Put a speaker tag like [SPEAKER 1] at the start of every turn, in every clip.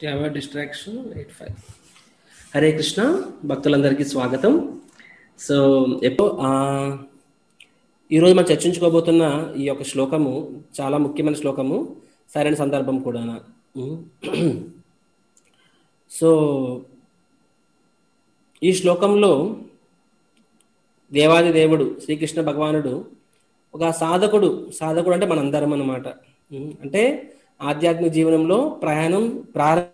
[SPEAKER 1] Java డిస్ట్రాక్షన్ eight five Hare Krishna భక్తులందరికీ స్వాగతం సో ఎప్పో ఆ, ఈరోజు మనం చర్చించుకోబోతున్న ఈ యొక్క శ్లోకము చాలా ముఖ్యమైన శ్లోకము సరైన సందర్భం కూడా సో ఈ శ్లోకంలో దేవాది దేవుడు శ్రీకృష్ణ భగవానుడు ఒక సాధకుడు సాధకుడు అంటే మనందరం అన్నమాట ఉం, అంటే ఆధ్యాత్మిక జీవనంలో ప్రయాణం ప్రారంభ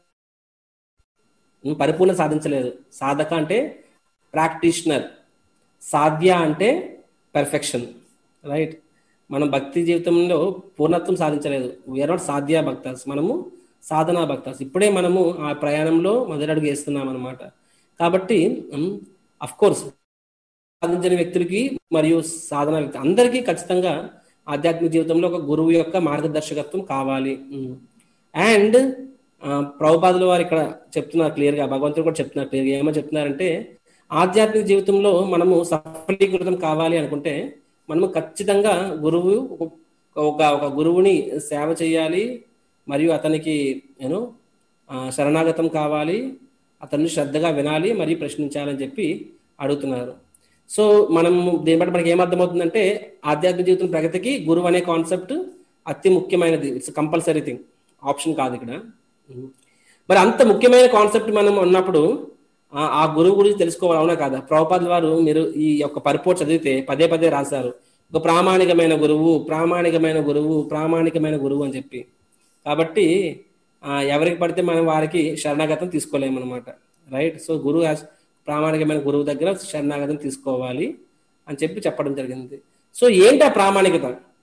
[SPEAKER 1] ఉం, పరిపూర్ణ సాధించలేదు సాధక అంటే ప్రాక్టీషనర్ సాధ్య అంటే పెర్ఫెక్షన్ రైట్ మనం భక్తి జీవితంలో పూర్ణత్వం సాధించలేదు వీఆర్ నాట్ సాధ్య భక్తాస్ మనము సాధనా భక్తాస్ ఇప్పుడే మనము ఆ ప్రయాణంలో మొదటి అడుగు వేస్తున్నాం అనమాట కాబట్టి అఫ్ కోర్స్ సాధించిన వ్యక్తులకి మరియు సాధన వ్యక్తి అందరికీ ఖచ్చితంగా ఆధ్యాత్మిక జీవితంలో ఒక గురువు యొక్క మార్గదర్శకత్వం కావాలి అండ్ ప్రభుపాదుల వారు ఇక్కడ చెప్తున్నారు క్లియర్గా భగవంతుడు కూడా చెప్తున్నారు క్లియర్గా ఏమో చెప్తున్నారంటే ఆధ్యాత్మిక జీవితంలో మనము సఫలీకృతం కావాలి అనుకుంటే మనము ఖచ్చితంగా గురువు ఒక- ఒక ఒక గురువుని సేవ చేయాలి మరియు అతనికి నేను శరణాగతం కావాలి అతన్ని శ్రద్ధగా వినాలి మరియు ప్రశ్నించాలని చెప్పి అడుగుతున్నారు సో మనం దీన్ని బట్టి మనకి ఏమర్థమవుతుందంటే ఆధ్యాత్మిక జీవితం ప్రగతికి గురువు అనే కాన్సెప్ట్ అతి ముఖ్యమైనది ఇట్స్ కంపల్సరీ థింగ్ ఆప్షన్ కాదు ఇక్కడ మరి అంత ముఖ్యమైన కాన్సెప్ట్ మనం ఉన్నప్పుడు ఆ- ఆ గురువు గురించి తెలుసుకోవాలి అవునా కాదా ప్రభుపాదుల వారు మీరు ఈ యొక్క పరిపోర్ట్ చదివితే పదే పదే రాశారు ఒక ప్రామాణికమైన గురువు ప్రామాణికమైన గురువు ప్రామాణికమైన గురువు అని చెప్పి కాబట్టి ఆ, ఎవరికి పడితే మనం వారికి శరణాగతం తీసుకోలేమన్నమాట రైట్ సో గురువు has- ప్రామాణికమైన గురువు దగ్గర శరణాగతం తీసుకోవాలి అని చెప్పి చెప్పడం జరిగింది సో ఏంటి ఆ ప్రామాణికత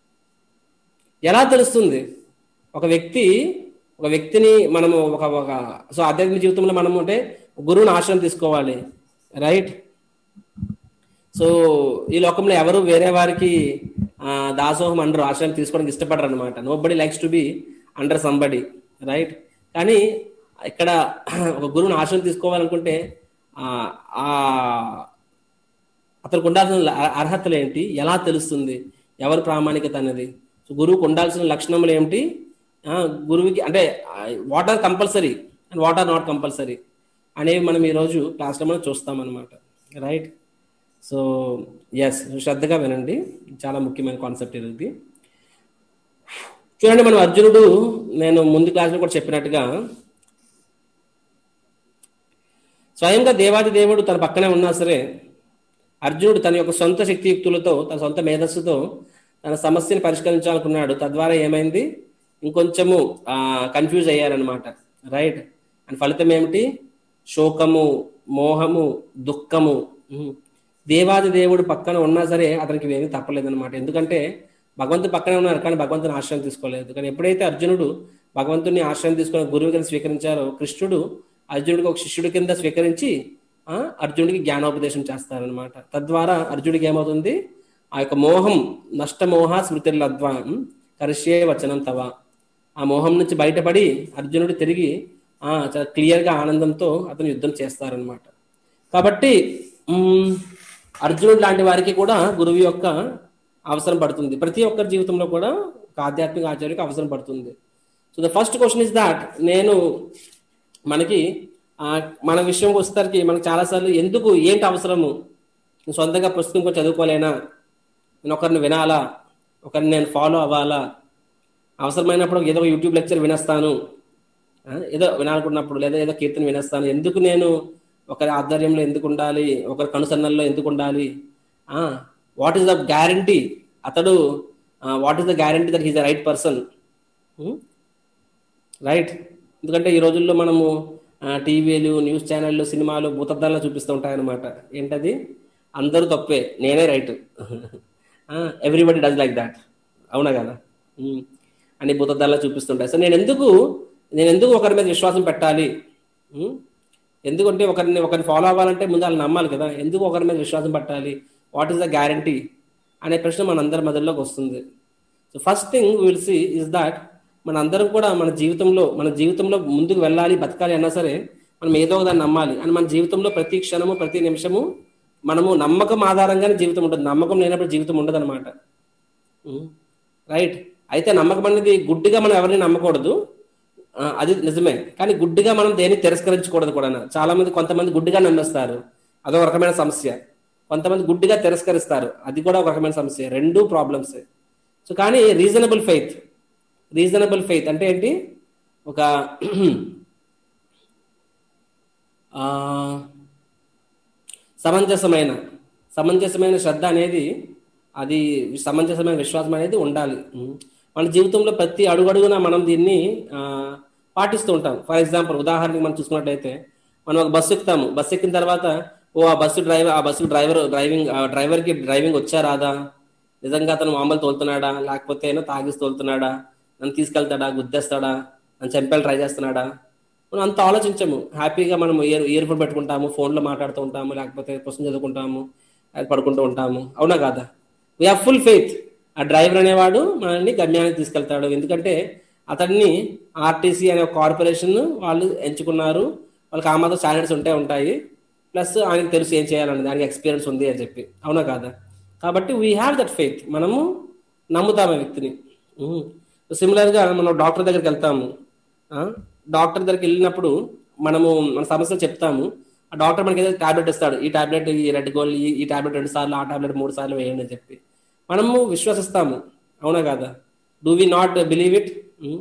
[SPEAKER 1] ఎలా తెలుస్తుంది ఒక వ్యక్తి ఒక వ్యక్తిని మనము ఒక ఒక సో ఆధ్యాత్మిక జీవితంలో మనము అంటే గురువుని ఆశ్రయం తీసుకోవాలి రైట్ సో ఈ లోకంలో ఎవరు వేరే వారికి ఆ, దాసోహం అండర్ ఆశ్రయం తీసుకోవడానికి ఇష్టపడరు అనమాట nobody likes to be under somebody right కానీ ఇక్కడ ఒక గురువుని ఆశ్రయం తీసుకోవాలనుకుంటే ఆ ఆ అతనికి ఉండాల్సిన ల- అర్హతలు ఏంటి ఎలా తెలుస్తుంది ఎవరి ప్రామాణికత అనేది సో గురువుకు ఉండాల్సిన లక్షణములు ఏమిటి ఆ, గురువుకి అంటే what are compulsory and what are not compulsory అనేవి మనం ఈరోజు క్లాస్లో మనం చూస్తాం అనమాట రైట్ సో ఎస్ శ్రద్ధగా వినండి చాలా ముఖ్యమైన కాన్సెప్ట్ ఇది చూడండి మనం అర్జునుడు నేను ముందు క్లాస్లో కూడా చెప్పినట్టుగా స్వయంగా దేవాది దేవుడు తన పక్కనే ఉన్నా సరే అర్జునుడు తన యొక్క సొంత శక్తియుక్తులతో తన సొంత మేధస్సుతో తన సమస్యను పరిష్కరించాలనుకున్నాడు తద్వారా ఏమైంది ఇంకొంచెము కన్ఫ్యూజ్ అయ్యారనమాట రైట్ అండ్ ఫలితం ఏమిటి శోకము మోహము దుఃఖము ఉమ్. దేవాది దేవుడు పక్కన ఉన్నా సరే అతనికి ఏమీ తప్పలేదన్నమాట ఎందుకంటే భగవంతుడు పక్కనే ఉన్నారు కానీ భగవంతుని ఆశ్రయం తీసుకోలేదు కానీ ఎప్పుడైతే అర్జునుడు భగవంతుని ఆశ్రయం తీసుకుని గురువు కింద స్వీకరించారో కృష్ణుడు అర్జునుడికి ఒక శిష్యుడి కింద స్వీకరించి ఆ, అర్జునుడికి జ్ఞానోపదేశం చేస్తారనమాట తద్వారా అర్జునుడికి ఏమవుతుంది ఆ యొక్క మోహం నష్టమోహ స్మృతిర్లద్వా కరిష్యే వచనం తవ ఆ మోహం నుంచి బయటపడి అర్జునుడు తిరిగి ఆ చాలా క్లియర్ గా ఆనందంతో అతను యుద్ధం చేస్తారనమాట కాబట్టి మ్, అర్జునుడు లాంటి వారికి కూడా గురువు యొక్క అవసరం పడుతుంది ప్రతి ఒక్కరి జీవితంలో కూడా ఒక ఆధ్యాత్మిక ఆచార్యకి అవసరం పడుతుంది so the first question is that నేను మనకి ఆ, మన విషయం వస్తేసరికి మనకు చాలాసార్లు ఎందుకు ఏంటి అవసరము నేను సొంతంగా పుస్తకం కొంచెం చదువుకోలేనా నేను ఒకరిని వినాలా ఒకరిని నేను ఫాలో అవ్వాలా అవసరమైనప్పుడు ఏదో ఒక యూట్యూబ్ లెక్చర్ వినేస్తాను ఆ, ఏదో వినాలనుకున్నప్పుడు లేదా ఏదో కీర్తన వినేస్తాను ఎందుకు నేను ఒకరి ఆధ్వర్యంలో ఎందుకు ఉండాలి ఒకరి కనుసన్నల్లో ఎందుకు ఉండాలి వాట్ ఈస్ ద గ్యారంటీ అతడు what is the guarantee that he's the right person right ఎందుకంటే ఈ రోజుల్లో మనము ఆ, టీవీలు న్యూస్ ఛానళ్ళు సినిమాలు భూతద్దాల్లో చూపిస్తూ ఉంటాయన్నమాట ఏంటది అందరూ తప్పే నేనే right everybody does like that అవునా కదా ఉమ్. అని భూతద్దాల్లో చూపిస్తుంటాయి సో నేను ఎందుకు నేను ఎందుకు ఒకరి మీద విశ్వాసం పెట్టాలి ఉమ్? ఎందుకంటే ఒకరిని ఒకరిని ఫాలో అవ్వాలంటే ముందు వాళ్ళు నమ్మాలి కదా ఎందుకు ఒకరి మీద విశ్వాసం పెట్టాలి వాట్ ఈస్ ద గ్యారంటీ అనే ప్రశ్న మన అందరి మొదల్లోకి వస్తుంది so first thing will see is that మన అందరం కూడా మన జీవితంలో మన జీవితంలో ముందుకు వెళ్ళాలి బతకాలి అన్నా సరే మనం ఏదో ఒక దాన్ని నమ్మాలి అని మన జీవితంలో ప్రతి క్షణము ప్రతి నిమిషము మనము నమ్మకం ఆధారంగానే జీవితం ఉంటుంది నమ్మకం లేనప్పుడు జీవితం ఉండదు అనమాట రైట్ అయితే నమ్మకం అనేది గుడ్డిగా మనం ఎవరిని నమ్మకూడదు ఆ, అది నిజమే కానీ గుడ్డిగా మనం దేన్ని తిరస్కరించకూడదు కూడా చాలా మంది కొంతమంది గుడ్డిగా నమ్మేస్తారు అదొక రకమైన సమస్య కొంతమంది గుడ్డిగా తిరస్కరిస్తారు అది కూడా ఒక రకమైన సమస్య రెండు ప్రాబ్లమ్స్ సో కానీ రీజనబుల్ ఫెయిత్ రీజనబుల్ ఫెయిత్ అంటే ఏంటి ఒక ఆ, సమంజసమైన సమంజసమైన శ్రద్ధ అనేది అది సమంజసమైన విశ్వాసం అనేది ఉండాలి ఉం. మన జీవితంలో ప్రతి అడుగడుగునా మనం దీన్ని ఆ, పాటిస్తూ ఉంటాం ఫర్ ఎగ్జాంపుల్ ఉదాహరణకి మనం చూసుకున్నట్లయితే మనం ఒక బస్సు ఎక్కుతాము బస్సు ఎక్కిన తర్వాత ఓ ఆ బస్సు డ్రైవర్ ఆ బస్సు డ్రైవర్ డ్రైవింగ్ ఆ డ్రైవర్కి డ్రైవింగ్ వచ్చా రాదా నిజంగా అతను మామూలు తోలుతున్నాడా లేకపోతే ఏమో తాగిసి తోలుతున్నాడా నన్ను తీసుకెళ్తాడా గుద్దేస్తాడా నన్ను చంపేలా ట్రై చేస్తున్నాడా మనం అంత ఆలోచించము హ్యాపీగా మనం ఇయర్ ఇయర్ ఫోన్ పెట్టుకుంటాము ఫోన్లో మాట్లాడుతూ ఉంటాము లేకపోతే పుస్తకం చదువుకుంటాము అది పడుకుంటూ ఉంటాము అవునా కాదా వీ హ్యావ్ ఫుల్ ఫెయిత్ ఆ డ్రైవర్ అనేవాడు మనల్ని గమ్యానికి తీసుకెళ్తాడు ఎందుకంటే అతన్ని ఆర్టీసీ అనే కార్పొరేషన్ వాళ్ళు ఎంచుకున్నారు వాళ్ళకి ఆ మాత్రం స్టాండర్డ్స్ ఉంటే ఉంటాయి ప్లస్ ఆయనకు తెలుసు ఏం చేయాలని దానికి ఎక్స్పీరియన్స్ ఉంది అని చెప్పి అవునా కాదా కాబట్టి వీ హ్యావ్ దట్ ఫెయిత్ మనము నమ్ముతాము ఆ వ్యక్తిని సిమిలర్గా మనం డాక్టర్ దగ్గరికి వెళ్తాము ఆ, డాక్టర్ దగ్గరికి వెళ్ళినప్పుడు మనము మన సమస్యలు చెప్తాము ఆ డాక్టర్ మనకి ఏదో టాబ్లెట్ ఇస్తాడు ఈ టాబ్లెట్ ఈ రెడ్ గోల్ ఈ ఈ టాబ్లెట్ రెండు సార్లు ఆ టాబ్లెట్ మూడు సార్లు వేయండి అని చెప్పి మనము విశ్వసిస్తాము అవునా కాదా do we not believe it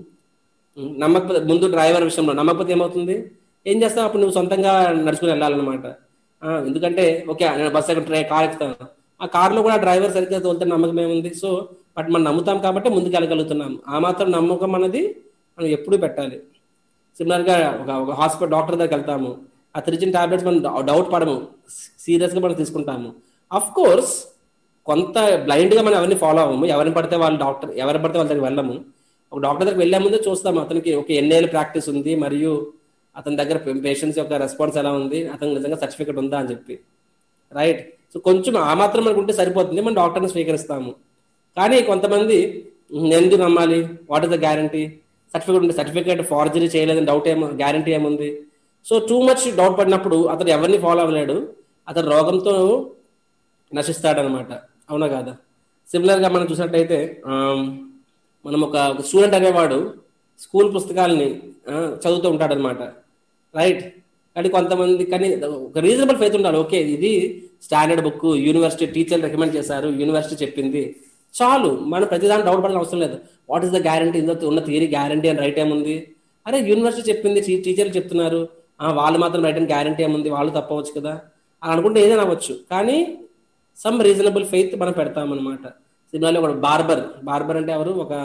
[SPEAKER 1] నమ్మకపోతే ముందు డ్రైవర్ విషయంలో నమ్మకపోతే ఏమవుతుంది ఏం చేస్తావు అప్పుడు నువ్వు సొంతంగా నడుచుకుని వెళ్ళాలన్నమాట ఆ, ఎందుకంటే ఓకే నేను బస్ ఎక్కడ ట్రై కార్ ఎక్కుతాను ఆ కార్లో కూడా డ్రైవర్ సరిగ్గా తోలితే నమ్మకం ఏముంది సో బట్ మనం నమ్ముతాం కాబట్టి ముందుకు వెళ్ళగలుగుతున్నాం ఆ మాత్రం నమ్మకం అనేది మనం ఎప్పుడూ పెట్టాలి సిమిలర్గా ఒక ఒక హాస్పిటల్ డాక్టర్ దగ్గరికి వెళ్తాము అతను ఇచ్చిన టాబ్లెట్స్ మనం డౌట్ పడము సీరియస్గా మనం తీసుకుంటాము అఫ్ కోర్స్ కొంత బ్లైండ్గా మనం ఎవరిని ఫాలో అవ్వము ఎవరిని పడితే వాళ్ళు డాక్టర్ ఎవరిని పడితే వాళ్ళ దగ్గరికి వెళ్ళము ఒక డాక్టర్ దగ్గరికి వెళ్ళే ముందే చూస్తాము అతనికి ఒక ఎన్నేళ్ళు ప్రాక్టీస్ ఉంది మరియు అతని దగ్గర పేషెంట్స్ యొక్క రెస్పాన్స్ ఎలా ఉంది అతనికి నిజంగా సర్టిఫికేట్ ఉందా అని చెప్పి రైట్ సో కొంచెం ఆ మాత్రం మనకు ఉంటే సరిపోతుంది మనం డాక్టర్ని స్వీకరిస్తాము కానీ కొంతమంది "నేను ఎందుకు నమ్మాలి what is the guarantee certificate ఉంటే సర్టిఫికేట్ ఫార్జరీ చేయలేదని డౌట్ ఏమో గ్యారంటీ ఏముంది సో టూ మచ్ డౌట్ పడినప్పుడు అతను ఎవరిని ఫాలో అవ్వలేడు అతను రోగంతో నశిస్తాడనమాట అవునా కాదా సిమిలర్గా మనం చూసినట్టయితే ఆమ్, మనం ఒక స్టూడెంట్ అనేవాడు స్కూల్ పుస్తకాలని ఆ, చదువుతూ ఉంటాడనమాట రైట్ కానీ కొంతమంది కానీ ఒక రీజనబుల్ ఫెయిత్ ఉండాలి ఓకే ఇది standard book university teacher recommend చేశారు యూనివర్సిటీ చెప్పింది చాలు మనం ప్రతిదాని డౌట్ పడాల్సిన అవసరం లేదు వాట్ ఇస్ ద గ్యారంటీ ఇందులో ఉన్న థియరీ గ్యారంటీ అని రైట్ ఏముంది అరే యూనివర్సిటీ చెప్పింది టీ- టీచర్లు చెప్తున్నారు ఆ, వాళ్ళు మాత్రం రైట్ అని గ్యారంటీ ఏముంది వాళ్ళు తప్పవచ్చు కదా అలా అనుకుంటే ఏదైనా అవ్వచ్చు కానీ సమ్ రీజనబుల్ ఫెయిత్ మనం పెడతామన్నమాట సినిమాలో ఒక బార్బర్ బార్బర్ అంటే ఎవరు ఒక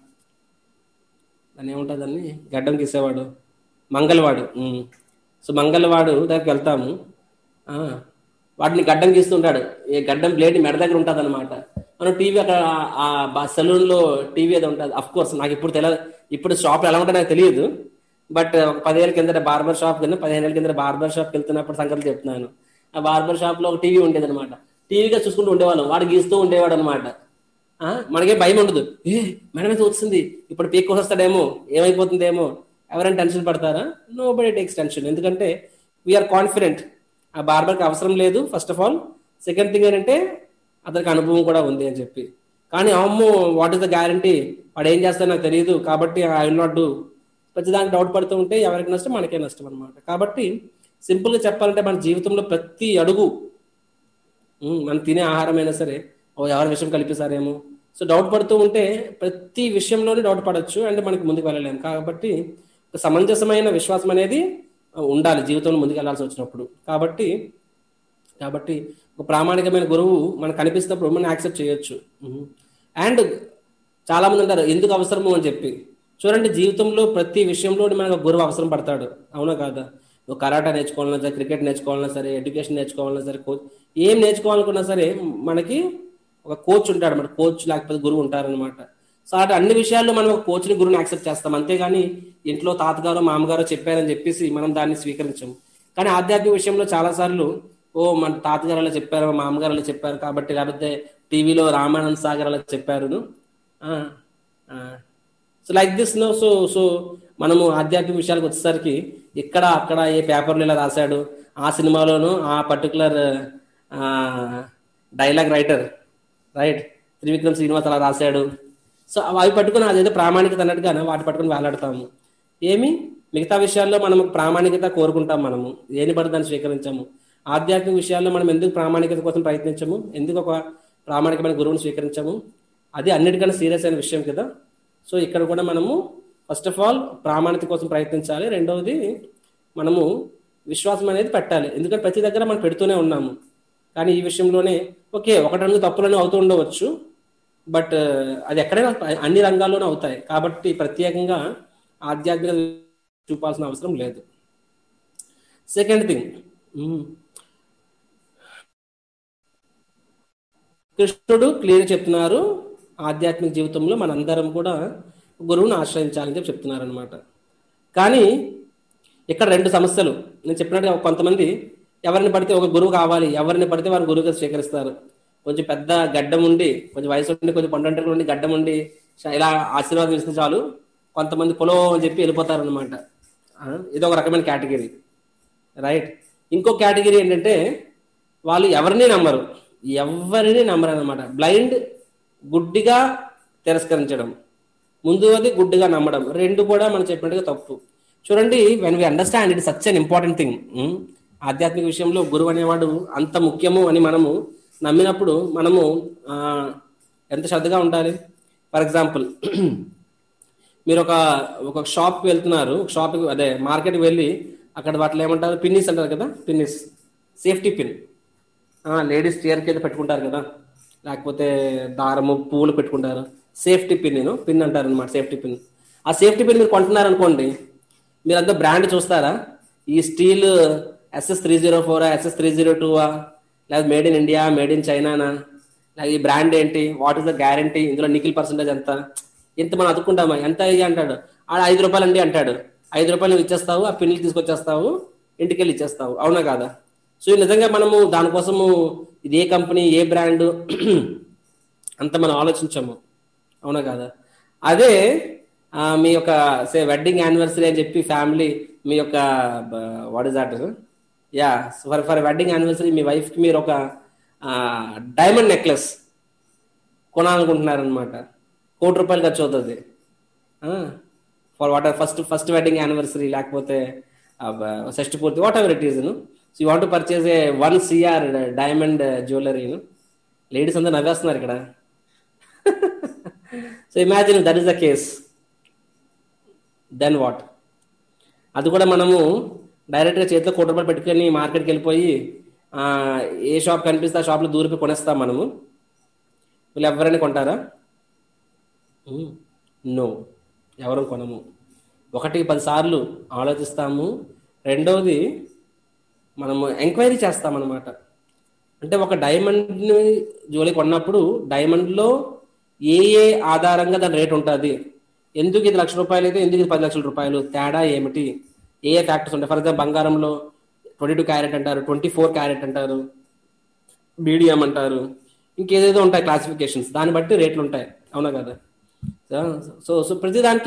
[SPEAKER 1] దాన్ని ఏముంటుంది దాన్ని గడ్డం గీసేవాడు మంగళవాడు ఉమ్. సో మంగళవాడు దగ్గరికి వెళ్తాము ఆ, వాడిని గడ్డం గీస్తుంటాడు ఈ గడ్డం బ్లేడ్ మెడ దగ్గర ఉంటుంది అనమాట మనం టీవీ అక్కడ ఆ సెలూన్ లో టీవీ అది ఉంటుంది అఫ్ కోర్స్ నాకు ఇప్పుడు తెలియదు ఇప్పుడు షాప్ ఎలా ఉంటుందో నాకు తెలియదు బట్ ఒక పదిహేళ్ళ కింద బార్బర్ షాప్ కింద పదిహేను ఏళ్ళ కింద బార్బర్ షాప్కి వెళ్తున్నప్పుడు సంగతి చెప్తున్నాను ఆ బార్బర్ షాప్ లో ఒక టీవీ ఉండేది అనమాట టీవీగా చూసుకుంటూ ఉండేవాళ్ళం వాడు గీస్తూ ఉండేవాడు అనమాట మనకే భయం ఉండదు ఏ మేడం అయితే వచ్చింది ఇప్పుడు పీక్ వస్తాడేమో ఏమైపోతుందేమో ఎవరైనా టెన్షన్ పడతారా నో బడీ టేక్స్ టెన్షన్ ఎందుకంటే వీఆర్ కాన్ఫిడెంట్ ఆ బార్బర్కి అవసరం లేదు first of all second thing ఏంటంటే అతనికి అనుభవం కూడా ఉంది అని చెప్పి కానీ అమ్మో వాట్ ఇస్ ద గ్యారంటీ వాడు ఏం చేస్తాడో నాకు తెలియదు కాబట్టి ఐ విల్ నాట్ డూ ప్రతిదానికి డౌట్ పడుతూ ఉంటే ఎవరికి నష్టం మనకే నష్టం అనమాట కాబట్టి సింపుల్గా చెప్పాలంటే మన జీవితంలో ప్రతి అడుగు ఉమ్, మనం తినే ఆహారం అయినా సరే ఓ ఎవరి విషయం కల్పిస్తారేమో సో డౌట్ పడుతూ ఉంటే ప్రతి విషయంలోనే డౌట్ పడవచ్చు అండ్ మనకి ముందుకు వెళ్ళలేము కాబట్టి ఒక సమంజసమైన విశ్వాసం అనేది ఆ, ఉండాలి జీవితంలో ముందుకు వెళ్ళాల్సి వచ్చినప్పుడు కాబట్టి కాబట్టి ఒక ప్రామాణికమైన గురువు మనకు కనిపిస్తున్నప్పుడు మనం యాక్సెప్ట్ చేయొచ్చు అండ్ చాలా మంది అంటారు ఎందుకు అవసరము అని చెప్పి చూడండి జీవితంలో ప్రతి విషయంలో మనకు ఒక గురువు అవసరం పడతాడు అవునా కాదా నువ్వు కరాటా నేర్చుకోవాలన్నా సరే క్రికెట్ నేర్చుకోవాలన్నా సరే ఎడ్యుకేషన్ నేర్చుకోవాలన్నా సరే కోచ్ ఏం నేర్చుకోవాలనుకున్నా సరే మనకి ఒక కోచ్ ఉంటాడు మన కోచ్ లేకపోతే గురువు ఉంటారనమాట సో అటు అన్ని విషయాల్లో మనం ఒక కోచ్ని గురువుని యాక్సెప్ట్ చేస్తాం అంతేగాని ఇంట్లో తాతగారు మామగారు చెప్పారని చెప్పేసి మనం దాన్ని స్వీకరించాం కానీ ఆధ్యాత్మిక విషయంలో చాలాసార్లు ఓ మన తాతగారు అలా చెప్పారు మా మామగారు అలా చెప్పారు కాబట్టి లేకపోతే టీవీలో రామానంద్ సాగర్ అలా చెప్పారు so like this no so so మనము ఆధ్యాత్మిక విషయాలకు వచ్చేసరికి ఇక్కడ అక్కడ ఏ పేపర్లు ఇలా రాశాడు ఆ సినిమాలోను ఆ particular dialogue writer right Trivikram Srinivas అలా రాశాడు సో అవి పట్టుకుని అదేదో ప్రామాణికత అన్నట్టుగా వాటి పట్టుకుని వేలాడతాము ఏమి మిగతా విషయాల్లో మనం ప్రామాణికత కోరుకుంటాం మనము ఏని పడి దాన్ని స్వీకరించాము ఆధ్యాత్మిక విషయాల్లో మనం ఎందుకు ప్రామాణికత కోసం ప్రయత్నించము ఎందుకు ఒక ప్రామాణికమైన గురువుని స్వీకరించాము అది అన్నిటికన్నా సీరియస్ అయిన విషయం కదా సో ఇక్కడ కూడా మనము ఫస్ట్ ఆఫ్ ఆల్ ప్రామాణికత కోసం ప్రయత్నించాలి రెండవది మనము విశ్వాసం అనేది పెట్టాలి ఎందుకంటే ప్రతి దగ్గర మనం పెడుతూనే ఉన్నాము కానీ ఈ విషయంలోనే ఓకే ఒకటి రెండు తప్పులను అవుతూ ఉండవచ్చు బట్ అది ఎక్కడైనా అన్ని రంగాల్లోనూ అవుతాయి కాబట్టి ప్రత్యేకంగా ఆధ్యాత్మిక చూపాల్సిన అవసరం లేదు సెకండ్ థింగ్ కృష్ణుడు క్లియర్ చెప్తున్నారు ఆధ్యాత్మిక జీవితంలో మనందరం కూడా గురువుని ఆశ్రయించాలని చెప్పి చెప్తున్నారు అనమాట కానీ ఇక్కడ రెండు సమస్యలు నేను చెప్పినట్టుగా కొంతమంది ఎవరిని పడితే ఒక గురువు కావాలి ఎవరిని పడితే వారు గురువుగా స్వీకరిస్తారు కొంచెం పెద్ద గడ్డం ఉండి కొంచెం వయసు ఉండి కొంచెం పండు ఉండి గడ్డం ఉండి ఇలా ఆశీర్వాదం ఇస్తే చాలు కొంతమంది పొలం అని చెప్పి వెళ్ళిపోతారు అనమాట ఇది ఒక రకమైన కేటగిరీ రైట్ ఇంకో కేటగిరీ ఏంటంటే వాళ్ళు ఎవరిని నమ్మరు ఎవరిని నమ్మరు అనమాట బ్లైండ్ గుడ్డిగా తిరస్కరించడం ముందు అది గుడ్డిగా నమ్మడం రెండు కూడా మనం చెప్పినట్టుగా తప్పు చూడండి when we understand it such an important thing ఆధ్యాత్మిక విషయంలో గురువు అనేవాడు అంత ముఖ్యము అని మనము నమ్మినప్పుడు మనము ఎంత శ్రద్ధగా ఉండాలి ఫర్ ఎగ్జాంపుల్ మీరు ఒక ఒక షాప్కి వెళ్తున్నారు షాప్కి అదే మార్కెట్కి వెళ్ళి అక్కడ వాటిలో ఏమంటారు పిన్నిస్ అంటారు కదా పిన్నిస్ సేఫ్టీ పిన్ లేడీస్ చీర కింద పెట్టుకుంటారు కదా లేకపోతే దారము పువ్వులు పెట్టుకుంటారు సేఫ్టీ పిన్ నేను పిన్ అంటారు అనమాట సేఫ్టీ పిన్ ఆ సేఫ్టీ పిన్ మీరు కొంటున్నారు అనుకోండి మీరు అంతా బ్రాండ్ చూస్తారా ఈ స్టీల్ ఎస్ఎస్ త్రీ జీరో ఫోరా ఎస్ఎస్ త్రీ జీరో టూవా లేదా made in India made in చైనానా లేదా ఈ బ్రాండ్ ఏంటి వాట్ ఇస్ ద గ్యారంటీ ఇందులో నిఖిల్ పర్సెంటేజ్ ఎంత ఇంత మనం అతుక్కుంటామా ఎంత అయ్యి అంటాడు ఆడ ఐదు రూపాయలు అండి అంటాడు ఐదు రూపాయలు నువ్వు ఇచ్చేస్తావు ఆ పిన్నులు తీసుకొచ్చేస్తావు ఇంటికి వెళ్ళి ఇచ్చేస్తావు అవునా కాదా సో నిజంగా మనము దానికోసము ఇది ఏ కంపెనీ ఏ బ్రాండ్ అంత మనం ఆలోచించాము అవునా కాదా అదే మీ యొక్క సే వెడ్డింగ్ యానివర్సరీ అని చెప్పి ఫ్యామిలీ మీ యొక్క what is that yeah for for wedding anniversary మీ వైఫ్కి మీరు ఒక డైమండ్ నెక్లెస్ కొనాలనుకుంటున్నారనమాట కోటి రూపాయలు ఖర్చు అవుతుంది for what first first wedding anniversary లేకపోతే షష్టి పూర్తి whatever it is so you want purchase a one CR diamond జ్యువెలరీను లేడీస్ అందరూ నవ్వేస్తున్నారు ఇక్కడ so imagine that is the case then what అది కూడా మనము డైరెక్ట్గా చేతిలో కోటి రూపాయలు పెట్టుకొని మార్కెట్కి వెళ్ళిపోయి ఏ షాప్ కనిపిస్తే ఆ షాప్లో దూరిపోయి కొనేస్తాం మనము వీళ్ళు ఎవరైనా కొంటారా నో ఎవరు కొనము ఒకటికి పది సార్లు ఆలోచిస్తాము రెండవది మనము ఎంక్వైరీ చేస్తామన్నమాట అంటే ఒక డైమండ్ని జోలి కొన్నప్పుడు డైమండ్లో ఏ ఏ ఆధారంగా దాని రేట్ ఉంటుంది ఎందుకు ఇది లక్ష రూపాయలు అయితే ఎందుకు ఇది పది లక్షల రూపాయలు తేడా ఏమిటి ఏ ఏ ఫ్యాక్టర్స్ ఉంటాయి ఫర్ ఎగ్జాంపుల్ బంగారంలో ట్వంటీ టూ క్యారెట్ అంటారు ట్వంటీ ఫోర్ క్యారెట్ అంటారు మీడియం అంటారు ఇంకేదేదో ఉంటాయి క్లాసిఫికేషన్స్ దాన్ని బట్టి రేట్లు ఉంటాయి అవునా కదా సో సో ప్రతి దానికి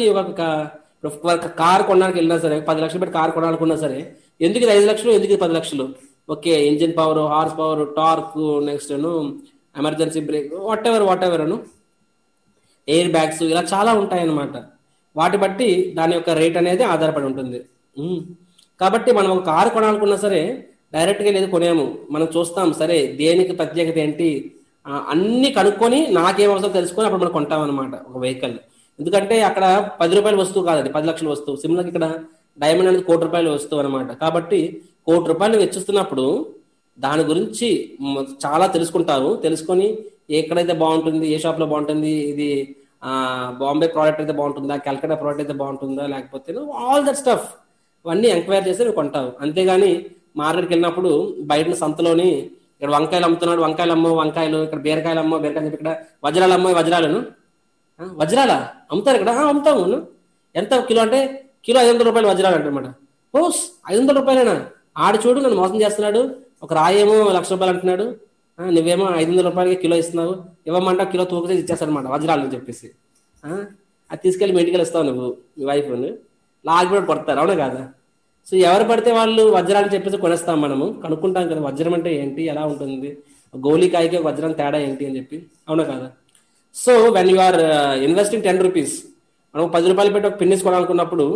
[SPEAKER 1] ఒక కార్ కొనడానికి వెళ్ళినా సరే పది లక్షలు పెట్టి కార్ కొనాలనుకున్నా సరే ఎందుకు ఇది ఐదు లక్షలు ఎందుకు ఇది పది లక్షలు okay engine power horse power torque next emergency brake whatever whatever అను ఎయిర్ బ్యాగ్స్ ఇలా చాలా ఉంటాయి అన్నమాట వాటి బట్టి దాని యొక్క రేట్ అనేది ఆధారపడి ఉంటుంది కాబట్టి మనం ఒక కారు కొనాలనుకున్నా సరే డైరెక్ట్గా లేదు కొనేము మనం చూస్తాం సరే దేనికి ప్రత్యేకత ఏంటి అన్ని కనుక్కొని నాకేం అవసరం తెలుసుకొని అప్పుడు మనం కొంటాం అనమాట ఒక వెహికల్ ఎందుకంటే అక్కడ పది రూపాయల వస్తువు కాదండి పది లక్షల వస్తువు సిమ్లకి ఇక్కడ డైమండ్ అనేది కోటి రూపాయల వస్తువు అనమాట కాబట్టి కోటి రూపాయలు వెచ్చిస్తున్నప్పుడు దాని గురించి చాలా తెలుసుకుంటారు తెలుసుకొని ఎక్కడైతే బాగుంటుంది ఏ షాప్ లో బాగుంటుంది ఇది బాంబే ప్రోడక్ట్ అయితే బాగుంటుందా కల్కటా ప్రోడక్ట్ అయితే బాగుంటుందా లేకపోతే ఆల్ దట్ స్టఫ్ అవన్నీ ఎంక్వైరీ చేసి నువ్వు కొంటావు అంతేగాని మార్కెట్కి వెళ్ళినప్పుడు బయట సంతలోని ఇక్కడ వంకాయలు అమ్ముతున్నాడు వంకాయలు అమ్మో వంకాయలు ఇక్కడ బీరకాయలు అమ్మో బీరకాయలు ఇక్కడ వజ్రాలు అమ్మో వజ్రాలను వజ్రాలా అమ్ముతారు ఇక్కడ అమ్ముతాము ఎంత కిలో అంటే కిలో ఐదు వందల రూపాయలు వజ్రాలు అంటారనమాట ఓస్ ఐదు వందల రూపాయలేనా ఆడు చూడు నన్ను మోసం చేస్తున్నాడు ఒక రాయేమో లక్ష రూపాయలు అంటున్నాడు నువ్వేమో ఐదు వందల రూపాయలకి కిలో ఇస్తున్నావు ఇవ్వమంటా కిలో తూకతే ఇచ్చేస్తారనమాట వజ్రాలు అని చెప్పేసి అది తీసుకెళ్ళి మీ ఇంటికి ఇస్తావు నువ్వు మీ వైఫ్ లాగిపోయి కొడతారు అవునా కాదా సో ఎవరు పడితే వాళ్ళు వజ్రాలు చెప్పేసి కొనేస్తాం మనము కనుక్కుంటాం కదా వజ్రం అంటే ఏంటి ఎలా ఉంటుంది గోలికాయకి వజ్రం తేడా ఏంటి అని చెప్పి అవునా కాదా so when you are investing ten rupees మనం పది రూపాయలు పెట్టి ఒక పిన్నిస్ కొనాలనుకున్నప్పుడు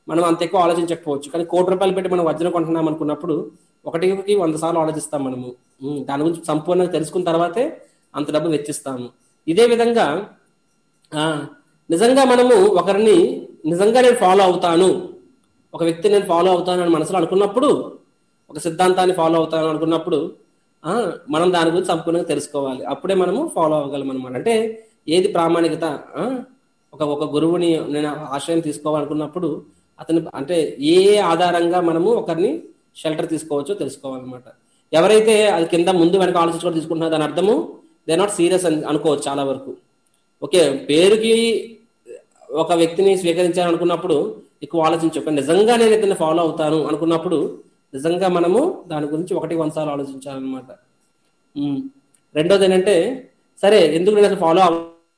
[SPEAKER 1] మనం అంత ఎక్కువ ఆలోచించకపోవచ్చు కానీ కోటి రూపాయలు పెట్టి మనం వజ్రం కొంటున్నాం అనుకున్నప్పుడు ఒకటికి వంద సార్లు ఆలోచిస్తాం మనము ఉమ్, దాని గురించి సంపూర్ణంగా తెలుసుకున్న తర్వాతే అంత డబ్బు వెచ్చిస్తాము ఇదే విధంగా ఆ, నిజంగా మనము ఒకరిని నిజంగా నేను ఫాలో అవుతాను ఒక వ్యక్తిని నేను ఫాలో అవుతాను అని మనసులో అనుకున్నప్పుడు ఒక సిద్ధాంతాన్ని ఫాలో అవుతాను అనుకున్నప్పుడు ఆ, మనం దాని గురించి సంపూర్ణంగా తెలుసుకోవాలి అప్పుడే మనము ఫాలో అవ్వగలం అనమాట అంటే ఏది ప్రామాణికత ఆ, ఒక ఒక గురువుని నేను ఆశ్రయం తీసుకోవాలనుకున్నప్పుడు అతని అంటే ఏ ఆధారంగా మనము ఒకరిని షెల్టర్ తీసుకోవచ్చో తెలుసుకోవాలన్నమాట ఎవరైతే అది కింద ముందు వెనక ఆలోచించుకొని తీసుకుంటున్నారో దాని అర్థము దే నాట్ సీరియస్ అని అనుకోవచ్చు చాలా వరకు ఓకే పేరుకి ఒక వ్యక్తిని స్వీకరించాను అనుకున్నప్పుడు ఎక్కువ ఆలోచించు కానీ నిజంగా నేను ఇతన్ని ఫాలో అవుతాను అనుకున్నప్పుడు నిజంగా మనము దాని గురించి ఒకటి వంద సార్లు ఆలోచించాలన్నమాట ఉమ్. రెండోది ఏంటంటే సరే ఎందుకు నేను అసలు ఫాలో అవ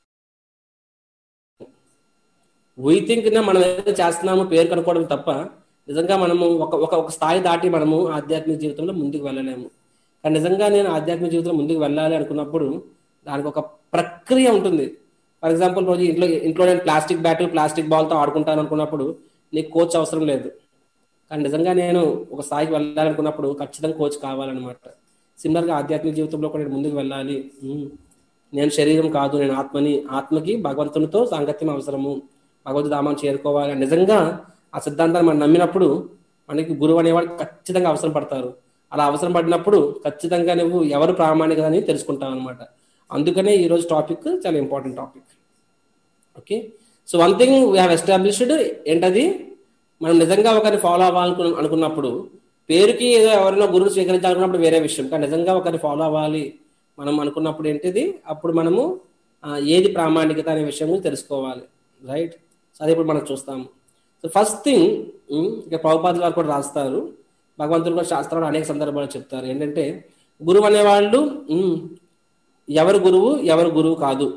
[SPEAKER 1] వీ థింక్ మనం ఏదైతే చేస్తున్నామో పేరు కనుక్కోవడం తప్ప నిజంగా మనము ఒక ఒక ఒక స్థాయి దాటి మనము ఆధ్యాత్మిక జీవితంలో ముందుకు వెళ్ళలేము కానీ నిజంగా నేను ఆధ్యాత్మిక జీవితంలో ముందుకు వెళ్ళాలి అనుకున్నప్పుడు దానికి ఒక ప్రక్రియ ఉంటుంది ఫర్ ఎగ్జాంపుల్ రోజు ఇంట్లో ఇంట్లో నేను ప్లాస్టిక్ బ్యాట్ ప్లాస్టిక్ బాల్తో ఆడుకుంటాను అనుకున్నప్పుడు నీకు కోచ్ అవసరం లేదు కానీ నిజంగా నేను ఒక స్థాయికి వెళ్ళాలనుకున్నప్పుడు ఖచ్చితంగా కోచ్ కావాలన్నమాట సిమిలర్గా ఆధ్యాత్మిక జీవితంలో కూడా నేను ముందుకు వెళ్ళాలి ఉమ్. నేను శరీరం కాదు నేను ఆత్మని ఆత్మకి భగవంతునితో సాంగత్యం అవసరము భగవద్ ధామాన్ని చేరుకోవాలి అని నిజంగా ఆ సిద్ధాంతాన్ని మనం నమ్మినప్పుడు మనకి గురువు అనేవాడు ఖచ్చితంగా అవసరం పడతారు అలా అవసరం పడినప్పుడు ఖచ్చితంగా నువ్వు ఎవరు ప్రామాణికత అని తెలుసుకుంటావు అనమాట అందుకనే ఈ రోజు టాపిక్ చాలా important topic okay so one thing we have established ఏంటది మనం నిజంగా ఒకరిని ఫాలో అవ్వాలనుకు అనుకున్నప్పుడు పేరుకి ఏదో ఎవరైనా గురువు స్వీకరించాలనుకున్నప్పుడు వేరే విషయం కానీ నిజంగా ఒకరిని ఫాలో అవ్వాలి మనం అనుకున్నప్పుడు ఏంటిది అప్పుడు మనము ఆ, ఏది ప్రామాణికత అనే విషయం గురించి తెలుసుకోవాలి రైట్ సో అది ఇప్పుడు మనం చూస్తాము సో ఫస్ట్ థింగ్ ఇక ప్రభుపాదులు వారు కూడా రాస్తారు భగవంతుడు కూడా శాస్త్రంలో అనేక సందర్భాలు చెప్తారు ఏంటంటే గురువు అనేవాళ్ళు ఉమ్, ఎవరు గురువు ఎవరు గురువు కాదు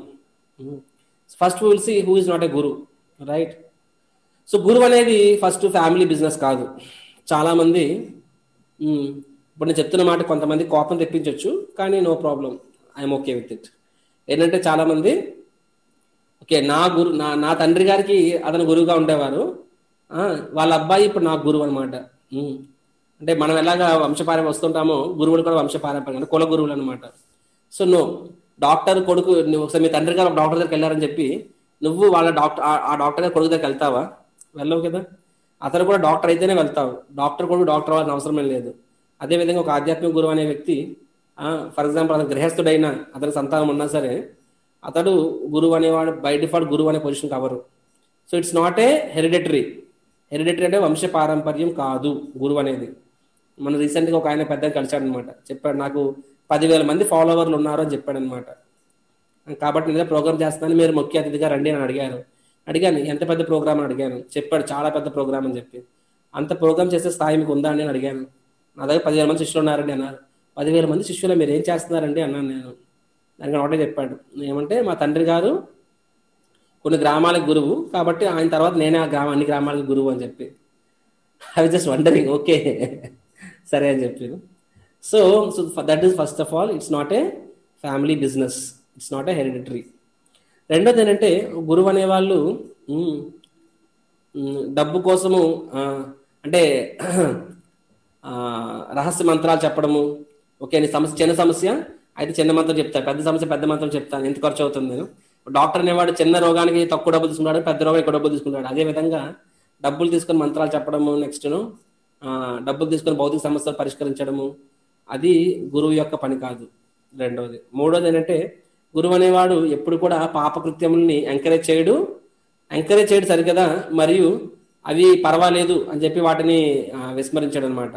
[SPEAKER 1] first will see who is not a guru right so గురువు అనేది ఫస్ట్ ఫ్యామిలీ బిజినెస్ కాదు చాలా మంది మ్మ్, ఇప్పుడు నేను చెప్తున్న మాట కొంతమంది కోపం తెప్పించవచ్చు కానీ no problem I'm okay with it ఏంటంటే చాలా మంది ఓకే నా గురు నా నా తండ్రి గారికి అతను గురువుగా ఉండేవారు ఆ, వాళ్ళ అబ్బాయి ఇప్పుడు నాకు గురువు అనమాట అంటే మనం ఎలాగా వంశపారం వస్తుంటామో గురువులు కూడా వంశపారంపర్యం అంటే కుల గురువులు అనమాట సో నో డాక్టర్ కొడుకు నువ్వు ఒకసారి మీ తండ్రి గారు ఒక డాక్టర్ దగ్గరికి వెళ్ళారని చెప్పి నువ్వు వాళ్ళ డాక్టర్ ఆ- ఆ డాక్టర్ గారి కొడుకు దగ్గరికి వెళ్తావా వెళ్ళవు కదా అతను కూడా డాక్టర్ అయితేనే వెళ్తావు డాక్టర్ కొడుకు డాక్టర్ అవ్వాల్సిన అవసరమే లేదు అదేవిధంగా ఒక ఆధ్యాత్మిక గురువు అనే వ్యక్తి ఫర్ ఎగ్జాంపుల్ అతను గృహస్థుడైనా అతని సంతానం ఉన్నా సరే అతడు గురువు అనేవాడు బై డిఫాల్ట్ గురువు అనే పొజిషన్ కవరు so it's not a hereditary hereditary అంటే వంశ పారంపర్యం కాదు గురువు అనేది మన రీసెంట్గా ఒక ఆయన పెద్ద కలిశాడు అనమాట చెప్పాడు నాకు పదివేల మంది ఫాలోవర్లు ఉన్నారు అని చెప్పాడు అనమాట కాబట్టి నేను ప్రోగ్రామ్ చేస్తున్నాను మీరు ముఖ్య అతిథిగా రండి అని అడిగారు అడిగాను ఎంత పెద్ద ప్రోగ్రామ్ అని అడిగాను చెప్పాడు చాలా పెద్ద ప్రోగ్రామ్ అని చెప్పి అంత ప్రోగ్రామ్ చేసే స్థాయి మీకు ఉందా అని నేను అడిగాను నా దగ్గర పదివేల మంది శిష్యులు ఉన్నారండి అన్నారు పదివేల మంది శిష్యులు మీరు ఏం చేస్తున్నారండి అన్నాను నేను దానికి ఒకటే చెప్పాడు ఏమంటే మా తండ్రి గారు కొన్ని గ్రామాలకు గురువు కాబట్టి ఆయన తర్వాత నేనే ఆ గ్రామ అన్ని గ్రామాలకు గురువు అని చెప్పి ఐ జస్ట్ వండరింగ్ ఓకే సరే అని చెప్పాను so so that is first of all it's not a family business it's not a hereditary రెండోది ఏంటంటే గురువు అనేవాళ్ళు మ్, మ్, డబ్బు కోసము ఆ, అంటే ఆ, రహస్య మంత్రాలు చెప్పడము ఓకే నీ సమస్య చిన్న సమస్య అయితే చిన్న మంత్రం చెప్తాను పెద్ద సమస్య పెద్ద మంత్రం చెప్తాను ఎంత ఖర్చు అవుతుంది నేను డాక్టర్ అనేవాడు చిన్న రోగానికి తక్కువ డబ్బులు తీసుకుంటాడు పెద్ద రోగానికి ఎక్కువ డబ్బులు తీసుకుంటాడు అదే విధంగా డబ్బులు తీసుకొని మంత్రాలు చెప్పడము నెక్స్ట్ డబ్బులు తీసుకొని భౌతిక సమస్యలు పరిష్కరించడము అది గురువు యొక్క పని కాదు రెండవది మూడోది ఏంటంటే గురువు అనేవాడు ఎప్పుడు కూడా పాపకృత్యముల్ని ఎంకరేజ్ చేయడు ఎంకరేజ్ చేయడు సరికదా మరియు అవి పర్వాలేదు అని చెప్పి వాటిని ఆ, విస్మరించాడు అనమాట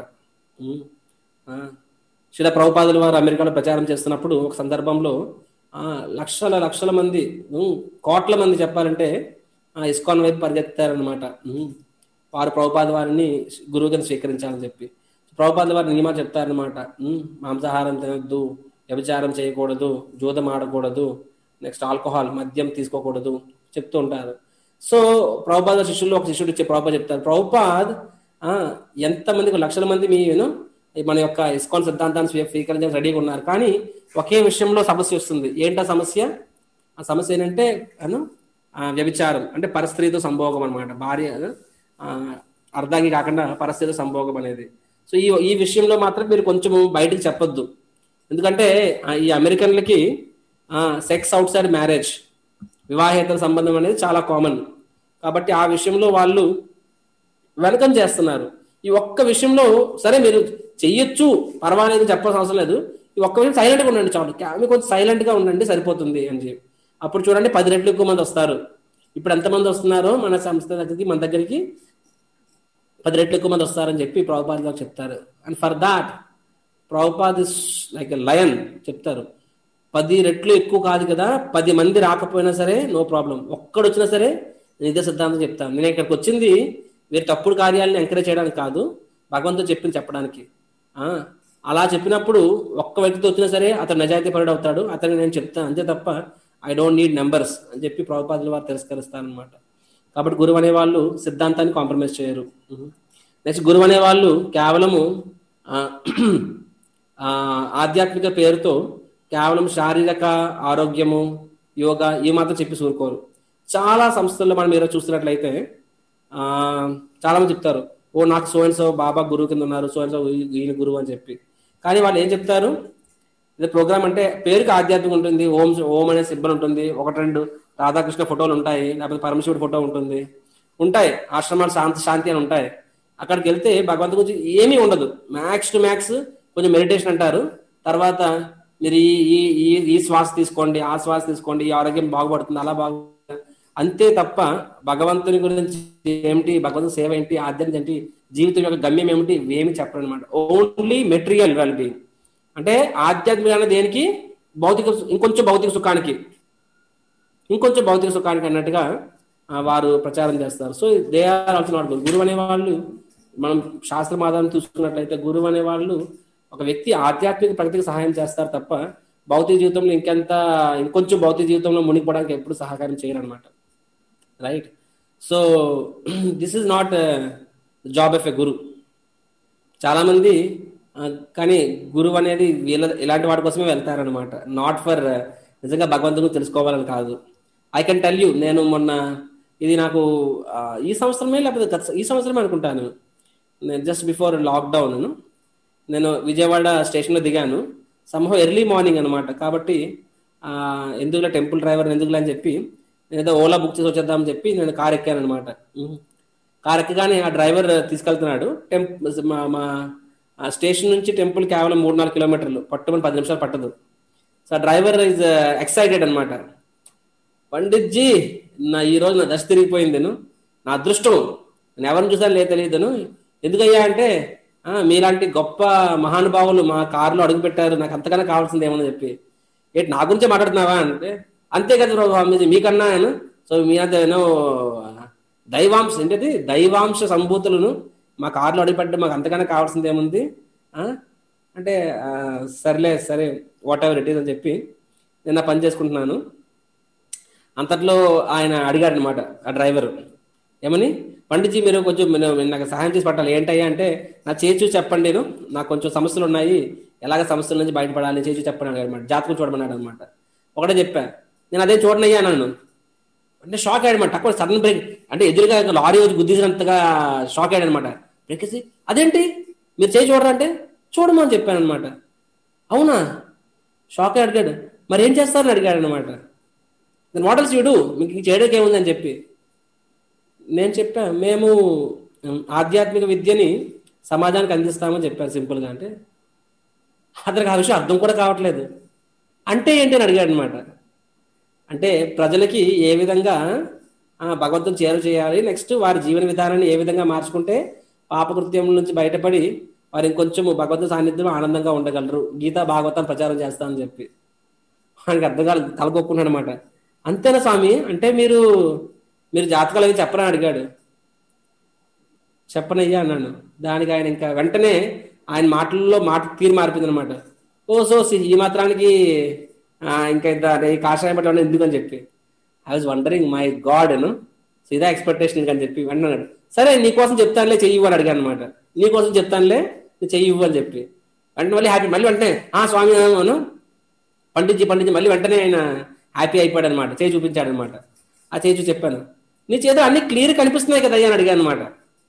[SPEAKER 1] శిల ప్రభుపాదుల వారు అమెరికాలో ప్రచారం చేస్తున్నప్పుడు ఒక సందర్భంలో ఆ, లక్షల లక్షల మంది ఉమ్, కోట్ల మంది చెప్పాలంటే ఆ, ఇస్కాన్ వైపు పరిగెత్తారనమాట ఉమ్, వారు ప్రభుపాద వారిని గురువుగా స్వీకరించాలని చెప్పి ప్రభుపాద వారి నియమాలు చెప్తారనమాట ఉమ్, మాంసాహారం తినొద్దు వ్యభిచారం చేయకూడదు జూదం ఆడకూడదు నెక్స్ట్ ఆల్కహాల్ మద్యం తీసుకోకూడదు చెప్తూ ఉంటారు సో ప్రభుపాద శిష్యుల్లో ఒక శిష్యుడు ఇచ్చే ప్రభుపాద్ చెప్తారు ప్రభుపాద్ ఆ, ఎంతమందికి లక్షల మంది మీ you know, మన యొక్క ఇస్కాన్ సిద్ధాంతాన్ని స్వీ- స్వీకరించడానికి రెడీగా ఉన్నారు కానీ ఒకే విషయంలో సమస్య వస్తుంది ఏంటా సమస్య ఆ సమస్య ఏంటంటే అను ఆ, వ్యభిచారం అంటే పరస్త్రీతో సంభోగం అనమాట భార్య ఆ, ఆ, అర్ధాంగి కాకుండా పరిస్థితి సంభోగం అనేది సో ఈ ఈ విషయంలో మాత్రం మీరు కొంచెం బయటికి చెప్పొద్దు ఎందుకంటే ఆ, ఈ అమెరికన్లకి సెక్స్ అవుట్ సైడ్ మ్యారేజ్ వివాహేతర సంబంధం అనేది చాలా కామన్ కాబట్టి ఆ విషయంలో వాళ్ళు వెల్కమ్ చేస్తున్నారు ఈ ఒక్క విషయంలో సరే మీరు చెయ్యొచ్చు పర్వాలేదు చెప్పాల్సిన అవసరం లేదు ఈ ఒక్క విషయం సైలెంట్గా ఉండండి చాలు క్యా- మీరు కొంచెం సైలెంట్గా ఉండండి సరిపోతుంది అని చెప్పి అప్పుడు చూడండి పది రెట్లు ఎక్కువ మంది వస్తారు ఇప్పుడు ఎంతమంది వస్తున్నారో మన సంస్థ దగ్గరికి మన దగ్గరికి పది రెట్లు ఎక్కువ మంది వస్తారని చెప్పి ప్రభుపాద్ గారు చెప్తారు and for that Prabhupad is like lion చెప్తారు పది రెట్లు ఎక్కువ కాదు కదా పది మంది రాకపోయినా సరే నో ప్రాబ్లం ఒక్కడు వచ్చినా సరే నేను ఇదే సిద్ధాంతం చెప్తాను నేను ఇక్కడికి వచ్చింది వీరి తప్పుడు కార్యాలను ఎంకరేజ్ చేయడానికి కాదు భగవంతుడు చెప్పింది చెప్పడానికి ఆ, అలా చెప్పినప్పుడు ఒక్క వ్యక్తితో వచ్చినా సరే అతను నిజాయితీ పరుడు అవుతాడు అతనికి నేను చెప్తాను అంతే తప్ప ఐ డోంట్ నీడ్ నెంబర్స్ అని చెప్పి ప్రభుపాదుల వారు తిరస్కరిస్తారనమాట కాబట్టి గురువు అనే వాళ్ళు సిద్ధాంతాన్ని కాంప్రమైజ్ చేయరు నెక్స్ట్ గురువు అనే వాళ్ళు కేవలము ఆ, ఆ, ఆధ్యాత్మిక పేరుతో కేవలం శారీరక ఆరోగ్యము యోగా ఈ మాత్రం చెప్పి సూరుకోరు చాలా సంస్థల్లో మనం మీరు చూస్తున్నట్లయితే ఆ చాలా మంది చెప్తారు ఓ నాకు సో అండ్ సో బాబా గురువు కింద ఉన్నారు సో అండ్ సో ఈయన గురువు అని చెప్పి కానీ వాళ్ళు ఏం చెప్తారు ఇది ప్రోగ్రామ్ అంటే పేరుకి ఆధ్యాత్మికం ఉంటుంది ఓం ఓం అనే సింబల్ ఉంటుంది ఒకటి రెండు రాధాకృష్ణ ఫోటోలు ఉంటాయి లేకపోతే పరమశివుడి ఫోటో ఉంటుంది ఉంటాయి ఆశ్రమాలు శాంతి శాంతి అని ఉంటాయి అక్కడికి వెళ్తే భగవంతు గురించి ఏమీ ఉండదు మ్యాక్స్ టు మ్యాక్స్ కొంచెం మెడిటేషన్ అంటారు తర్వాత మీరు ఈ ఈ ఈ ఈ శ్వాస తీసుకోండి ఆ శ్వాస తీసుకోండి ఈ ఆరోగ్యం బాగుపడుతుంది అలా బాగు అంతే తప్ప భగవంతుని గురించి ఏమిటి భగవంతుని సేవ ఏంటి ఆధ్యాత్మిక ఏంటి జీవితం యొక్క గమ్యం ఏమిటి ఇవేమి చెప్పరు అనమాట ఓన్లీ మెటీరియల్ వెల్ బీయింగ్ అంటే ఆధ్యాత్మిక అనేది దేనికి భౌతిక సు- ఇంకొంచెం భౌతిక సుఖానికి ఇంకొంచెం భౌతిక సుఖానికి అన్నట్టుగా ఆ, వారు ప్రచారం చేస్తారు so they are also not guru గురువు అనే వాళ్ళు మనం శాస్త్ర మాదాన్ని చూసుకున్నట్లయితే గురువు అనే వాళ్ళు ఒక వ్యక్తి ఆధ్యాత్మిక ప్రగతికి సహాయం చేస్తారు తప్ప భౌతిక జీవితంలో ఇంకెంత ఇంకొంచెం భౌతిక జీవితంలో మునిగిపోవడానికి ఎప్పుడు సహకారం చేయరు అనమాట right so this is not job of a guru చాలా మంది ఆ, కానీ గురువు అనేది వీళ్ళ ఇలాంటి వాటి కోసమే వెళ్తారనమాట నాట్ ఫర్ నిజంగా భగవంతుని తెలుసుకోవాలని కాదు ఐ కెన్ టెల్ యూ నేను మొన్న ఇది నాకు ఆ, ఈ సంవత్సరమే లేకపోతే గత- ఈ సంవత్సరమే అనుకుంటాను నేను జస్ట్ బిఫోర్ లాక్డౌన్ నేను విజయవాడ స్టేషన్లో దిగాను సంహం ఎర్లీ మార్నింగ్ అనమాట కాబట్టి ఆ, ఎందుకులే టెంపుల్ డ్రైవర్ ఎందుకులే అని చెప్పి నేను ఏదో ఓలా బుక్ చేసి వచ్చేద్దామని చెప్పి నేను కార్ ఎక్కాను అనమాట కార్ ఎక్కగానే ఆ డ్రైవర్ తీసుకెళ్తున్నాడు టెంప్ మా మా ఆ స్టేషన్ నుంచి టెంపుల్ కేవలం మూడు నాలుగు కిలోమీటర్లు పట్టుమని పది నిమిషాలు పట్టదు సో డ్రైవర్ ఇస్ ఎక్సైటెడ్ అనమాట పండిట్జీ నా ఈ రోజు నా దశ తిరిగిపోయింది నేను నా అదృష్టం నేను ఎవరిని చూసాను లేదు తెలియదును ఎందుకయ్యా అంటే "ఆ, మీలాంటి గొప్ప మహానుభావులు మా కారులో అడుగు పెట్టారు నాకు అంతకన్నా కావాల్సింది ఏమని చెప్పి ఏంటి నా గురించే మాట్లాడుతున్నావా అంటే అంతే కదా ప్రభు స్వామీజీ మీకన్నా నేను సో మీ అంత ఏమో దైవాంశ ఏంటది దైవాంశ సంభూతులను మా కారులో అడుగుపెట్టే మాకు అంతకన్నా కావాల్సింది ఏముంది ఆ? అంటే ఆ, సర్లే సరే వాట్ ఎవర్ ఇట్ ఈస్ అని చెప్పి నేను నా పని చేసుకుంటున్నాను అంతట్లో ఆయన అడిగాడు అనమాట ఆ డ్రైవర్ ఏమని పండిట్జీ మీరు కొంచెం మీరు- మీరు నాకు సహాయం చేసి పట్టాలి ఏంటయ్యా అంటే నా చేచు చెప్పండి నేను నాకు కొంచెం సమస్యలు ఉన్నాయి ఎలాగ సమస్యల నుంచి బయటపడాలి చేచు చెప్పండి అన్నాడు అనమాట జాతకం చూడమన్నాడు అనమాట ఒకటే చెప్పా నేను అదే చూడనయ్యా అన్నాను అంటే షాక్ అయ్యాడు అనమాట తక్కువ సడన్ బ్రేక్ అంటే ఎదురుగా ఒక లారీ వచ్చి గుద్దిసినంతగా షాక్ అయ్యాడు అనమాట బ్రేక్ వేసి అదేంటి మీరు చేయి చూడరా అంటే చూడమని చెప్పాను అనమాట అవునా షాక్ అయ్యి అడిగాడు మరి ఏం చేస్తారని అడిగాడు అనమాట నేను మోడల్స్ చూడు మీకు ఇంక చేయడానికి ఏముందని చెప్పి నేను చెప్పా మేము ఉమ్, ఆధ్యాత్మిక విద్యని సమాజానికి అందిస్తామని చెప్పాను సింపుల్గా అంటే అతనికి ఆ విషయం అర్థం కూడా కావట్లేదు అంటే ఏంటి అని అడిగాడు అనమాట అంటే ప్రజలకి ఏ విధంగా ఆ, భగవంతుని చేరు చేయాలి నెక్స్ట్ వారి జీవన విధానాన్ని ఏ విధంగా మార్చుకుంటే పాపకృత్యం నుంచి బయటపడి వారు ఇంకొంచెం భగవంతుని సాన్నిధ్యం ఆనందంగా ఉండగలరు గీతా భాగవతం ప్రచారం చేస్తామని చెప్పి ఆయనకి అర్థం కాదు తలకొక్కున్నాడు అనమాట అంతేనా స్వామి అంటే మీరు మీరు జాతకాలు అవి చెప్పరని అడిగాడు చెప్పనయ్యా అన్నాను దానికి ఆయన ఇంకా వెంటనే ఆయన మాటల్లో మాట తీరు మారిపోయింది అనమాట ఓ సో సి- ఈ మాత్రానికి ఆ, ఇంకా ఇంత ఈ కాషాయం పట్ల ఎందుకు అని చెప్పి I was wondering my God అను సీదా ఎక్స్పెక్టేషన్ అని చెప్పి వెంటనే అన్నాడు సరే నీకోసం చెప్తానులే చెయ్యి ఇవ్వు" అని అడిగాను అనమాట నీకోసం చెప్తానులే నువ్వు చెయ్యి ఇవ్వు అని చెప్పి వెంటనే మళ్ళీ హ్యాపీ మళ్ళీ వెంటనే ఆ స్వామి అను పండించి పండించి మళ్ళీ వెంటనే ఆయన హ్యాపీ అయిపోయాడు అనమాట చేయి చూపించాడు అనమాట ఆ చేయి చూసి చెప్పాను నీ చేత అన్ని క్లియర్ కనిపిస్తున్నాయి కదా అని అడిగాను అనమాట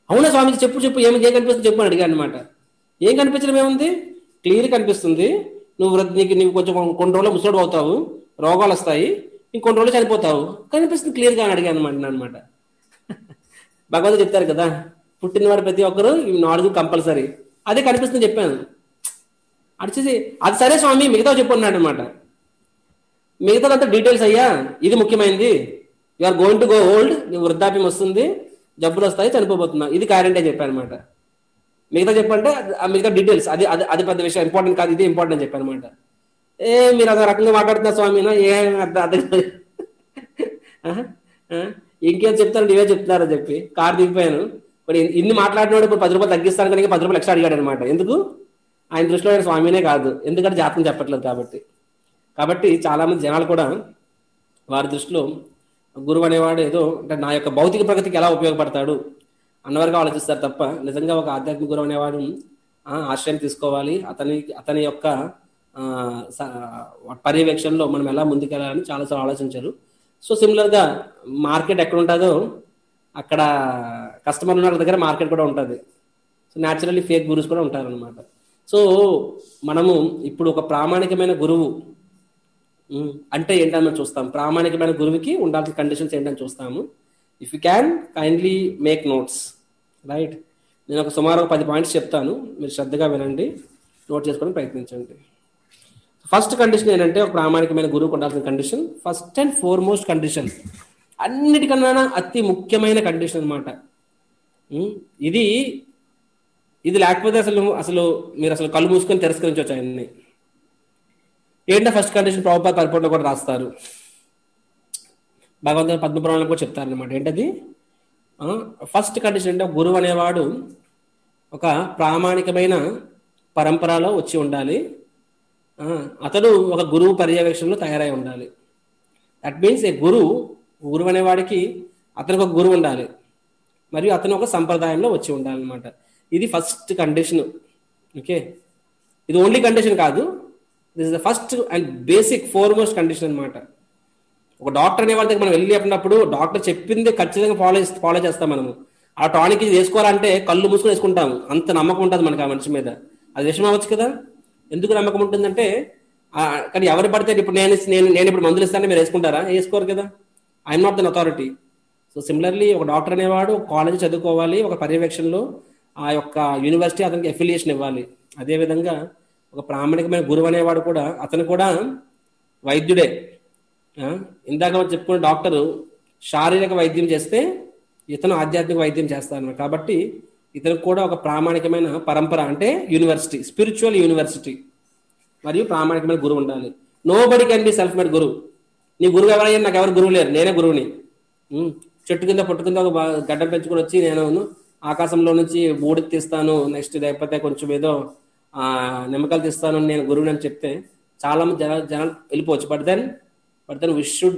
[SPEAKER 1] అవునా స్వామికి చెప్పు చెప్పు ఏమి ఏం కనిపిస్తుంది చెప్పు అని అడిగాను అనమాట ఏం కనిపించడం ఏముంది క్లియర్ కనిపిస్తుంది నువ్వు వృద్ధ- నీకు నీకు కొంచెం కొన్ని రోజులు ముసడు అవుతావు రోగాలు వస్తాయి ఇంకొన్ని రోజులు చనిపోతావు కనిపిస్తుంది క్లియర్గా అని అడిగాను అనమాట అనమాట భగవంతుడు చెప్తారు కదా పుట్టినవాడు ప్రతి ఒక్కరు ఇవి నాలుగు కంపల్సరీ అదే కనిపిస్తుంది చెప్పాను అడిచేసి అది సరే స్వామి మిగతా చెప్పు అన్నాడు అనమాట మిగతాదంతా డీటెయిల్స్ అయ్యా ఇది ముఖ్యమైనది you are going to go old నీ వృద్ధాప్యం వస్తుంది జబ్బులు వస్తాయి చనిపోబోతున్నా ఇది గ్యారంటీ చెప్పాను అనమాట మిగతా చెప్పంటే అది- ఆ మిగతా డీటెయిల్స్ అది అది అది పెద్ద విషయం ఇంపార్టెంట్ కాదు ఇది ఇంపార్టెంట్ అని చెప్పాను అనమాట ఏ మీరు అదే రకంగా మాట్లాడుతున్నారు స్వామి ఏం అర్థం అర్థం కాదు. ఆహా, ఆ, ఇంకేం చెప్తారు ఇవే చెప్తున్నారని చెప్పి కార్ దిగిపోయాను ఇప్పుడు ఇన్ని- ఇన్ని మాట్లాడినోడు ఇప్పుడు పది రూపాయలు తగ్గిస్తాను కనుక పది రూపాయలు ఎక్స్ట్రా అడిగాడు అనమాట ఎందుకు ఆయన దృష్టిలో ఆయన స్వామినే కాదు ఎందుకంటే జాతకం చెప్పట్లేదు కాబట్టి కాబట్టి చాలా మంది జనాలు కూడా వారి దృష్టిలో గురువు అనేవాడు ఏదో అంటే నా యొక్క భౌతిక ప్రగతికి ఎలా ఉపయోగపడతాడు అన్నవరకు ఆలోచిస్తారు తప్ప నిజంగా ఒక ఆధ్యాత్మిక గురువు అనేవాడు ఆ, ఆశ్రయం తీసుకోవాలి అతని అతని యొక్క ఆ, స- పర్యవేక్షణలో మనం ఎలా ముందుకెళ్ళాలని చాలాసార్లు ఆలోచించారు సో సిమిలర్గా మార్కెట్ ఎక్కడ ఉంటుందో అక్కడ కస్టమర్ ఉన్న దగ్గర మార్కెట్ కూడా ఉంటుంది సో న్యాచురల్లీ ఫేక్ గురువుస్ కూడా ఉంటారనమాట సో మనము ఇప్పుడు ఒక ప్రామాణికమైన గురువు ఉమ్, అంటే ఏంటని మనం చూస్తాం ప్రామాణికమైన గురువుకి ఉండాల్సిన కండిషన్స్ ఏంటని చూస్తాము if you can kindly make notes right నేను ఒక సుమారు ఒక పది పాయింట్స్ చెప్తాను మీరు శ్రద్ధగా వినండి నోట్ చేసుకోవడానికి ప్రయత్నించండి ఫస్ట్ కండిషన్ ఏంటంటే ఒక ప్రామాణికమైన గురువుకు ఉండాల్సిన condition first and foremost condition అన్నిటికన్నా అతి ముఖ్యమైన కండిషన్ అనమాట ఇది ఇది లేకపోతే అసలు అసలు మీరు అసలు కళ్ళు మూసుకొని తిరస్కరించవచ్చు ఆయన్ని ఏంటో ఫస్ట్ కండిషన్ ప్రభుత్వ పరిపూర్ణ కూడా రాస్తారు భగవంతుని పద్మపురాణంలో కూడా చెప్తారనమాట ఏంటది ఫస్ట్ కండిషన్ అంటే ఒక గురువు అనేవాడు ఒక ప్రామాణికమైన పరంపరలో వచ్చి ఉండాలి ఆ, అతడు ఒక గురువు పర్యవేక్షణలో తయారై ఉండాలి దట్ మీన్స్ ఏ గురువు గురువు అనేవాడికి అతనికి ఒక గురువు ఉండాలి మరియు అతను ఒక సంప్రదాయంలో వచ్చి ఉండాలన్నమాట ఇది ఫస్ట్ కండిషన్ ఓకే ఇది ఓన్లీ కండిషన్ కాదు this is the first and basic foremost condition అన్నమాట ఒక డాక్టర్ అనే వాళ్ళ దగ్గర మనం వెళ్ళి చెప్పినప్పుడు డాక్టర్ చెప్పింది ఖచ్చితంగా ఫాలో ఫాలో చేస్తాం మనము ఆ టానిక్ ఇది వేసుకోవాలంటే కళ్ళు మూసుకొని వేసుకుంటాము అంత నమ్మకం ఉంటుంది మనకి ఆ మనిషి మీద అది విషయం అవ్వచ్చు కదా ఎందుకు నమ్మకం ఉంటుందంటే ఆ, కానీ ఎవరు పడితే ఇప్పుడు నేను నేను నేను ఇప్పుడు మందులు ఇస్తాను మీరు వేసుకుంటారా వేసుకోరు కదా I'm not than authority so similarly ఒక డాక్టర్ అనేవాడు ఒక కాలేజ్ చదువుకోవాలి ఒక పర్యవేక్షణలో ఆ యొక్క యూనివర్సిటీ అతనికి ఎఫిలియేషన్ ఇవ్వాలి అదేవిధంగా ఒక ప్రామాణికమైన గురువు అనేవాడు కూడా అతను కూడా వైద్యుడే ఆ, ఇందాక మనం చెప్పుకున్న డాక్టరు శారీరక వైద్యం చేస్తే ఇతను ఆధ్యాత్మిక వైద్యం చేస్తాను కాబట్టి ఇతనికి కూడా ఒక ప్రామాణికమైన పరంపర అంటే యూనివర్సిటీ స్పిరిచువల్ యూనివర్సిటీ మరియు ప్రామాణికమైన గురువు ఉండాలి నో బడి కెన్ బి సెల్ఫ్ మేడ్ గురువు నీ గురువు ఎవరైనా నాకు ఎవరు గురువు లేరు నేనే గురువుని ఉమ్, చెట్టు కింద పొట్టు కింద ఒక బా- గడ్డం పెంచుకొని వచ్చి నేను ఆకాశంలో నుంచి బూడికి తీస్తాను నెక్స్ట్ లేకపోతే కొంచెం ఏదో ఆ నిమ్మకాయలు తీస్తాను నేను గురువుని అని చెప్తే చాలా మంది జన జనాలు వెళ్ళిపోవచ్చు but then but then we should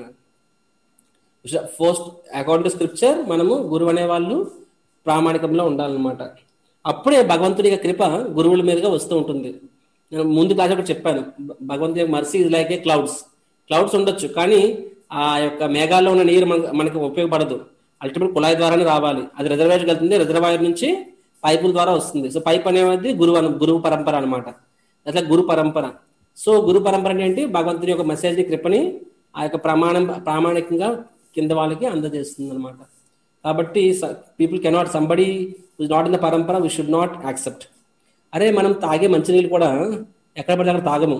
[SPEAKER 1] first according to scripture మనము గురువు అనే వాళ్ళు ప్రామాణికంలో ఉండాలన్నమాట అప్పుడే భగవంతుడి యొక్క కృప గురువుల మీదుగా వస్తూ ఉంటుంది నేను ముందు క్లాస్ ఒకటి చెప్పాను భ- భగవంతుడి యొక్క mercy is like a clouds clouds ఉండొచ్చు కానీ ఆ యొక్క మేఘాల్లో ఉన్న నీరు మనకు మనకి ఉపయోగపడదు అల్టిమేట్ కుళాయి ద్వారానే రావాలి అది రిజర్వాయర్కి వెళ్తుంది రిజర్వాయర్ నుంచి పైపుల ద్వారా వస్తుంది సో పైప్ అనేది గురువు అను గురువు పరంపర అనమాట అట్లా గురు పరంపర సో గురు పరంపర అంటే ఏంటి భగవంతుని యొక్క మెసేజ్ కృపని ఆ యొక్క ప్రమాణం ప్రామాణికంగా కింద వాళ్ళకి అందజేస్తుంది అనమాట కాబట్టి people cannot somebody not in the parampara we should not accept అరే మనం తాగే మంచినీళ్ళు కూడా ఎక్కడ పడితే అక్కడ తాగము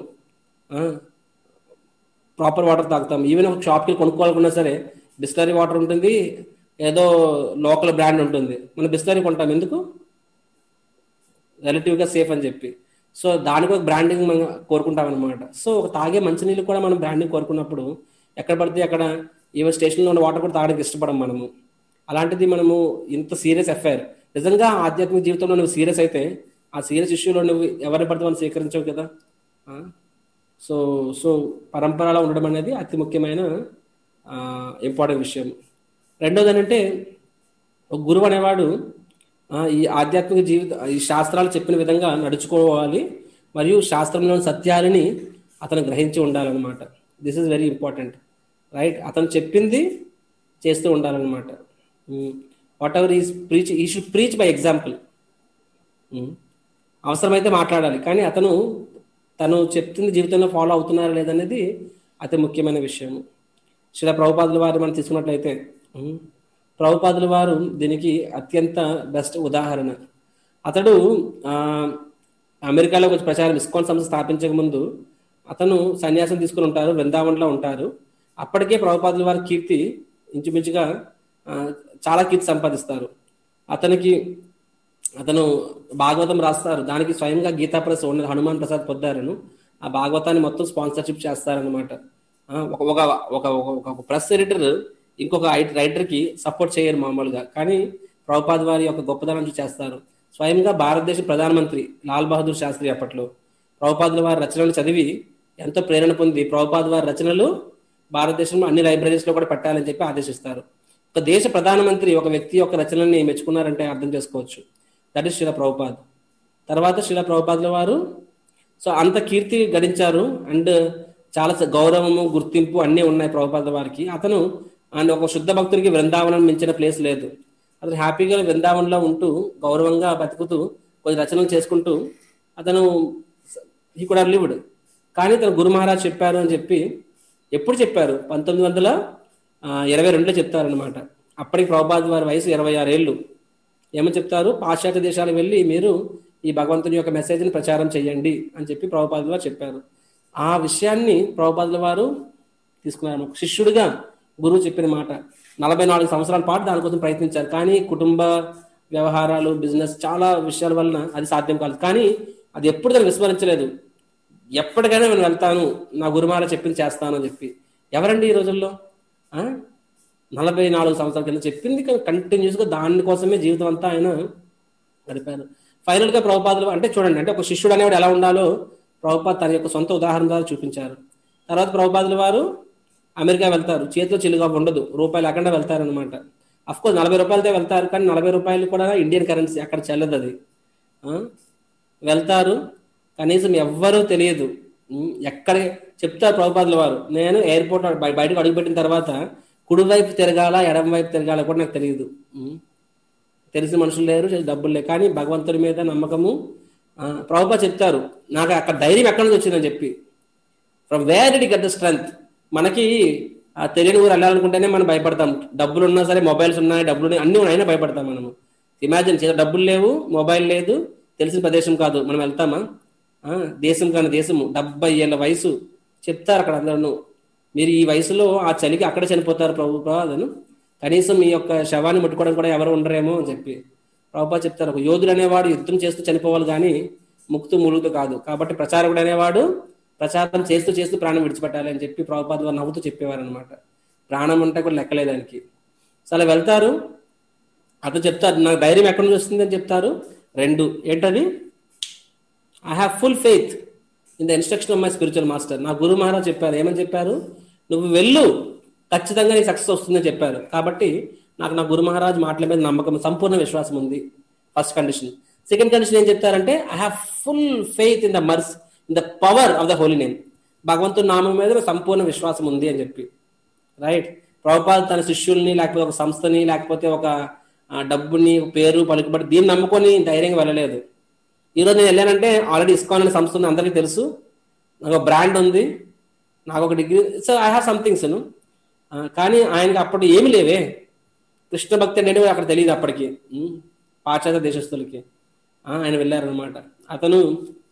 [SPEAKER 1] ప్రాపర్ వాటర్ తాగుతాం ఈవెన్ ఒక షాప్కి కొనుక్కోవాలనుకున్నా సరే బిస్లరీ వాటర్ ఉంటుంది ఏదో లోకల్ బ్రాండ్ ఉంటుంది మనం బిస్లరీ కొంటాం ఎందుకు రిలేటివ్గా సేఫ్ అని చెప్పి సో దానికి ఒక బ్రాండింగ్ మనం కోరుకుంటాం అనమాట సో ఒక తాగే మంచినీళ్ళు కూడా మనం బ్రాండింగ్ కోరుకున్నప్పుడు ఎక్కడ పడితే అక్కడ ఈవెన్ స్టేషన్లో ఉన్న వాటర్ కూడా తాగడానికి ఇష్టపడం మనము అలాంటిది మనము ఇంత సీరియస్ అఫైర్ నిజంగా ఆధ్యాత్మిక జీవితంలో నువ్వు సీరియస్ అయితే ఆ సీరియస్ ఇష్యూలో నువ్వు ఎవరిని పడితే మనం స్వీకరించవు కదా ఆ? సో సో పరంపరలో ఉండడం అనేది అతి ముఖ్యమైన ఇంపార్టెంట్ విషయం రెండోది ఏంటంటే ఒక గురువు అనేవాడు ఆ, ఈ ఆధ్యాత్మిక జీవిత ఈ శాస్త్రాలు చెప్పిన విధంగా నడుచుకోవాలి మరియు శాస్త్రంలోని సత్యాలని అతను గ్రహించి ఉండాలన్నమాట this is very important right అతను చెప్పింది చేస్తూ ఉండాలన్నమాట um. Whatever is preach he should preach by example అవసరమైతే మాట్లాడాలి కానీ అతను తను చెప్తుంది జీవితంలో ఫాలో అవుతున్నారా లేదనేది అతి ముఖ్యమైన విషయం శిల ప్రభుపాదుల వారు మనం తీసుకున్నట్లయితే ఉమ్, ప్రభుపాదుల వారు దీనికి అత్యంత బెస్ట్ ఉదాహరణ అతడు ఆ, అమెరికాలో కొంచెం ప్రచారం ఇస్కాన్ సంస్థ స్థాపించక ముందు అతను సన్యాసం తీసుకుని ఉంటారు వృందావన్లో ఉంటారు అప్పటికే ప్రభుపాదుల వారి కీర్తి ఇంచుమించుగా ఆ, చాలా కీర్తి సంపాదిస్తారు అతనికి అతను భాగవతం రాస్తారు దానికి స్వయంగా గీతా ప్రెస్ ఓనర్ హనుమాన్ ప్రసాద్ పొద్దారను ఆ భాగవతాన్ని మొత్తం స్పాన్సర్షిప్ చేస్తారనమాట ఒక ఒక ఒక ఒక- ఒక ప్రెస్ ఎడిటర్ ఇంకొక రైటర్ కి సపోర్ట్ చేయరు మామూలుగా కానీ ప్రభుపాద్ వారి యొక్క గొప్పదనం చూసి చేస్తారు స్వయంగా భారతదేశ ప్రధానమంత్రి లాల్ బహదూర్ శాస్త్రి అప్పట్లో ప్రభుపాదుల వారి రచనలు చదివి ఎంతో ప్రేరణ పొంది ప్రభుపాద్ వారి రచనలు భారతదేశంలో అన్ని లైబ్రరీస్ లో కూడా పెట్టాలని చెప్పి ఆదేశిస్తారు ఒక దేశ ప్రధానమంత్రి ఒక వ్యక్తి యొక్క రచనల్ని మెచ్చుకున్నారంటే అర్థం చేసుకోవచ్చు దట్ ఈస్ శిల ప్రభుపాద్ తర్వాత శిల ప్రభుపాదుల వారు సో అంత కీర్తి గడించారు అండ్ చాలా స- గౌరవము గుర్తింపు అన్నీ ఉన్నాయి ప్రభుపాద వారికి అతను అండ్ ఒక శుద్ధ భక్తుడికి బృందావనం మించిన ప్లేస్ లేదు అతను హ్యాపీగా బృందావనంలో ఉంటూ గౌరవంగా బతుకుతూ కొన్ని రచనలు చేసుకుంటూ అతను ఈ కూడా లివ్డ్ కానీ తన గురు మహారాజ్ చెప్పారు అని చెప్పి ఎప్పుడు చెప్పారు పంతొమ్మిది వందల ఆ, ఇరవై రెండులో చెప్తారనమాట అప్పటికి ప్రభుపాద్ వారి వయసు ఇరవై ఆరేళ్ళు ఏమని చెప్తారు పాశ్చాత్య దేశాలకు వెళ్ళి మీరు ఈ భగవంతుని యొక్క మెసేజ్ని ప్రచారం చేయండి అని చెప్పి ప్రభుపాదుల వారు చెప్పారు ఆ విషయాన్ని ప్రభుపాదుల వారు తీసుకున్నారు ఒక శిష్యుడిగా గురువు చెప్పిన మాట నలభై నాలుగు సంవత్సరాల పాటు దానికోసం ప్రయత్నించారు కానీ కుటుంబ వ్యవహారాలు బిజినెస్ చాలా విషయాల వలన అది సాధ్యం కాదు కానీ అది ఎప్పుడు దాన్ని విస్మరించలేదు ఎప్పటికైనా నేను వెళ్తాను నా గురుమాల చెప్పింది చేస్తాను అని చెప్పి ఎవరండి ఈ రోజుల్లో ఆ? నలభై నాలుగు సంవత్సరాల కింద చెప్పింది కానీ కంటిన్యూస్ గా దానికోసమే జీవితం అంతా ఆయన గడిపారు ఫైనల్ గా ప్రభుపాదులు అంటే చూడండి అంటే ఒక శిష్యుడు అనేవాడు ఎలా ఉండాలో ప్రభుపాద్ తన యొక్క సొంత ఉదాహరణ ద్వారా చూపించారు తర్వాత ప్రభుపాదుల వారు అమెరికా వెళ్తారు చేతిలో చిల్లుగా ఉండదు రూపాయలు లేకుండా వెళ్తారనమాట అఫ్ కోర్స్ నలభై రూపాయలతో వెళ్తారు కానీ నలభై రూపాయలు కూడా ఇండియన్ కరెన్సీ అక్కడ చెల్లదు అది ఆ? వెళ్తారు కనీసం ఎవ్వరూ తెలియదు ఉమ్, ఎక్కడ చెప్తారు ప్రభుపాదుల వారు నేను ఎయిర్పోర్ట్ బయ- బయటకు అడుగుపెట్టిన తర్వాత కుడివైపు తిరగాల ఎడమ వైపు తిరగాల కూడా నాకు తెలియదు ఉమ్. తెలిసిన మనుషులు లేరు డబ్బులు లేరు కానీ భగవంతుడి మీద నమ్మకము ఆ, ప్రభుపా చెప్తారు నాకు అక్కడ ధైర్యం ఎక్కడి నుంచి వచ్చిందని చెప్పి from where they get the strength మనకి ఆ తెలియని ఊరు వెళ్ళాలనుకుంటేనే మనం భయపడతాం డబ్బులు ఉన్నా సరే మొబైల్స్ ఉన్నాయి డబ్బులు ఉన్నాయి అన్ని ఉన్నాయినా భయపడతాం మనము ఇమాజిన్ చేత డబ్బులు లేవు మొబైల్ లేదు తెలిసిన ప్రదేశం కాదు మనం వెళ్తామా ఆ, దేశం కాని దేశము డెబ్బై ఏళ్ళ వయసు చెప్తారు అక్కడ అందరూ మీరు ఈ వయసులో ఆ చలికి అక్కడ చనిపోతారు ప్రభు ప్రవాదను కనీసం మీ యొక్క శవాన్ని ముట్టుకోవడం కూడా ఎవరు ఉండరేమో అని చెప్పి ప్రభుపా చెప్తారు ఒక యోధుడు అనేవాడు యుద్ధం చేస్తూ చనిపోవాలి కానీ ముక్తు ములుగుతూ కాదు కాబట్టి ప్రచారకుడు అనేవాడు ప్రచారం చేస్తూ చేస్తూ ప్రాణం విడిచిపెట్టాలి అని చెప్పి ప్రభుపాద వారు నవ్వుతూ చెప్పేవారు అనమాట ప్రాణం అంటే కూడా లెక్కలేదానికి సో అలా వెళ్తారు అతను చెప్తారు నాకు ధైర్యం ఎక్కడి నుంచి వస్తుంది అని చెప్తారు రెండు ఏంటది I have full faith in the instruction of my spiritual master నా గురు మహారాజ్ చెప్పారు ఏమని చెప్పారు నువ్వు వెళ్ళు ఖచ్చితంగా నీకు సక్సెస్ వస్తుందని చెప్పారు కాబట్టి నాకు నా గురు మహారాజ్ మాటల మీద నమ్మకం సంపూర్ణ విశ్వాసం ఉంది ఫస్ట్ కండిషన్ సెకండ్ కండిషన్ ఏం చెప్తారంటే I have full faith in the mercy in the power of the holy name భగవంతుని నామం మీద నాకు సంపూర్ణ విశ్వాసం ఉంది అని చెప్పి రైట్ ప్రభుపాద్ తన శిష్యుల్ని లేకపోతే ఒక సంస్థని లేకపోతే ఒక ఆ, డబ్బుని ఒక పేరు పలుకుబడి దీన్ని నమ్ముకొని ధైర్యంగా వెళ్ళలేదు ఈ రోజు నేను వెళ్ళానంటే ఆల్రెడీ ఇస్కాన్ అనే సంస్థ ఉంది అందరికీ తెలుసు నాకు ఒక బ్రాండ్ ఉంది నాకు ఒక degree so I have somethings కానీ ఆయనకి అప్పుడు ఏమి లేవే కృష్ణ భక్తి అనేది కూడా అక్కడ తెలియదు అప్పటికి ఉమ్, పాశ్చాత్య దేశస్తులకి ఆ, ఆయన వెళ్ళారనమాట అతను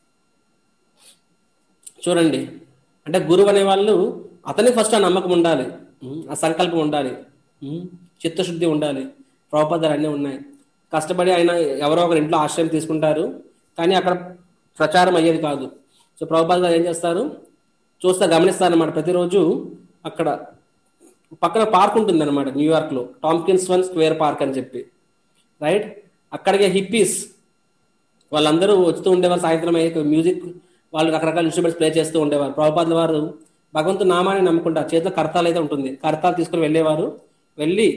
[SPEAKER 1] చూడండి అంటే గురువు అనే వాళ్ళు అతనికి ఫస్ట్ ఆ నమ్మకం ఉండాలి ఉమ్, ఆ సంకల్పం ఉండాలి ఉమ్, చిత్తశుద్ధి ఉండాలి ప్రోపదలు అన్నీ ఉన్నాయి కష్టపడి ఆయన ఎవరో ఒకరి ఇంట్లో ఆశ్రయం తీసుకుంటారు కానీ అక్కడ ప్రచారం అయ్యేది కాదు సో ప్రభుపాద గారు ఏం చేస్తారు చూస్తే గమనిస్తారు అనమాట ప్రతిరోజు అక్కడ పక్కన పార్క్ ఉంటుంది అనమాట న్యూయార్క్ లో టాంకిన్స్ వన్ స్క్వేర్ పార్క్ అని చెప్పి రైట్ అక్కడికి హిప్పీస్ వాళ్ళందరూ వచ్చుతూ ఉండేవారు సాయంత్రం అయ్యే మ్యూజిక్ వాళ్ళు రకరకాల ఇన్స్ట్రుమెంట్స్ ప్లే చేస్తూ ఉండేవారు ప్రభుపాదుల వారు భగవంతు నామాన్ని నమ్ముకుంటారు చేతిలో కర్తాలు అయితే ఉంటుంది కర్తాలు తీసుకుని వెళ్ళేవారు వెళ్ళి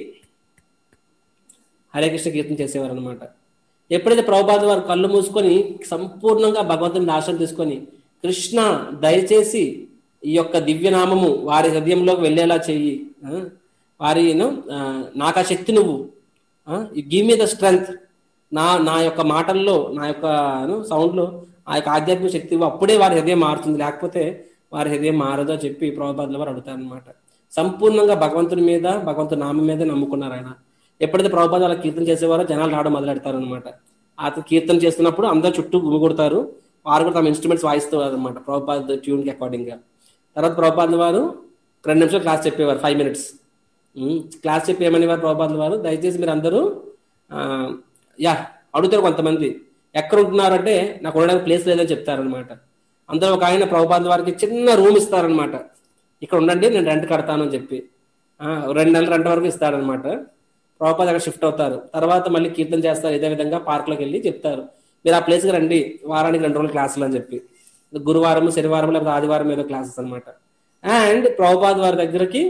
[SPEAKER 1] హరే కృష్ణ కీర్తన చేసేవారు అనమాట ఎప్పుడైతే ప్రభుపాద వారు కళ్ళు మూసుకొని సంపూర్ణంగా భగవంతుని ఆశ్రయం తీసుకొని కృష్ణ దయచేసి ఈ యొక్క దివ్యనామము వారి హృదయంలోకి వెళ్ళేలా చెయ్యి ఆ, వారి you know, ఆ, నాకు ఆ శక్తి నువ్వు గివ్ మీ ద స్ట్రెంగ్త్ నా నా యొక్క మాటల్లో నా యొక్క సౌండ్లో ఆ యొక్క ఆధ్యాత్మిక శక్తి ఇవ్వు. అప్పుడే వారి హృదయం మారుతుంది లేకపోతే వారి హృదయం మారదో చెప్పి ప్రభుపాదుల వారు అడుగుతారనమాట సంపూర్ణంగా భగవంతుని మీద భగవంతుని నామం మీద నమ్ముకున్నారు ఆయన ఎప్పుడైతే ప్రభుపాద వాళ్ళ కీర్తన చేసేవారో జనాలు రావడం మొదలెడతారు అనమాట అతను కీర్తన చేస్తున్నప్పుడు అందరూ చుట్టూ గుమిగొడతారు వారు కూడా తమ ఇన్స్ట్రుమెంట్స్ వాయిస్తారు అనమాట ప్రభుపాద ట్యూన్ కి అకార్డింగ్ గా తర్వాత ప్రభుపాద వారు రెండు నిమిషాలు క్లాస్ చెప్పేవారు ఫైవ్ మినిట్స్ క్లాస్ చెప్పి ఏమనేవారు ప్రభుపాదుల వారు దయచేసి మీరు అందరూ ఆ, యా అడుగుతారు కొంతమంది ఎక్కడ ఉంటున్నారంటే నాకు ఉండడానికి ప్లేస్ లేదని చెప్తారనమాట అందరూ ఒక ఆయన ప్రభుపాద వారికి చిన్న రూమ్ ఇస్తారనమాట ఇక్కడ ఉండండి నేను రెంట్ కడతాను అని చెప్పి ఆ, రెండు నెలల రెంట్ వరకు ఇస్తారనమాట ప్రభుపాద అక్కడ షిఫ్ట్ అవుతారు తర్వాత మళ్ళీ కీర్తన చేస్తారు ఇదే విధంగా పార్క్లోకి వెళ్ళి చెప్తారు మీరు ఆ ప్లేస్కి రండి వారానికి రెండు రోజులు క్లాసులు అని చెప్పి గురువారం శనివారం లేకపోతే ఆదివారం ఏదో క్లాసెస్ అనమాట అండ్ ప్రభుపాద్ వారి దగ్గరికి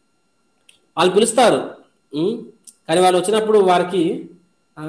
[SPEAKER 1] వాళ్ళు పిలుస్తారు ఉమ్, కానీ వాళ్ళు వచ్చినప్పుడు వారికి ఆ,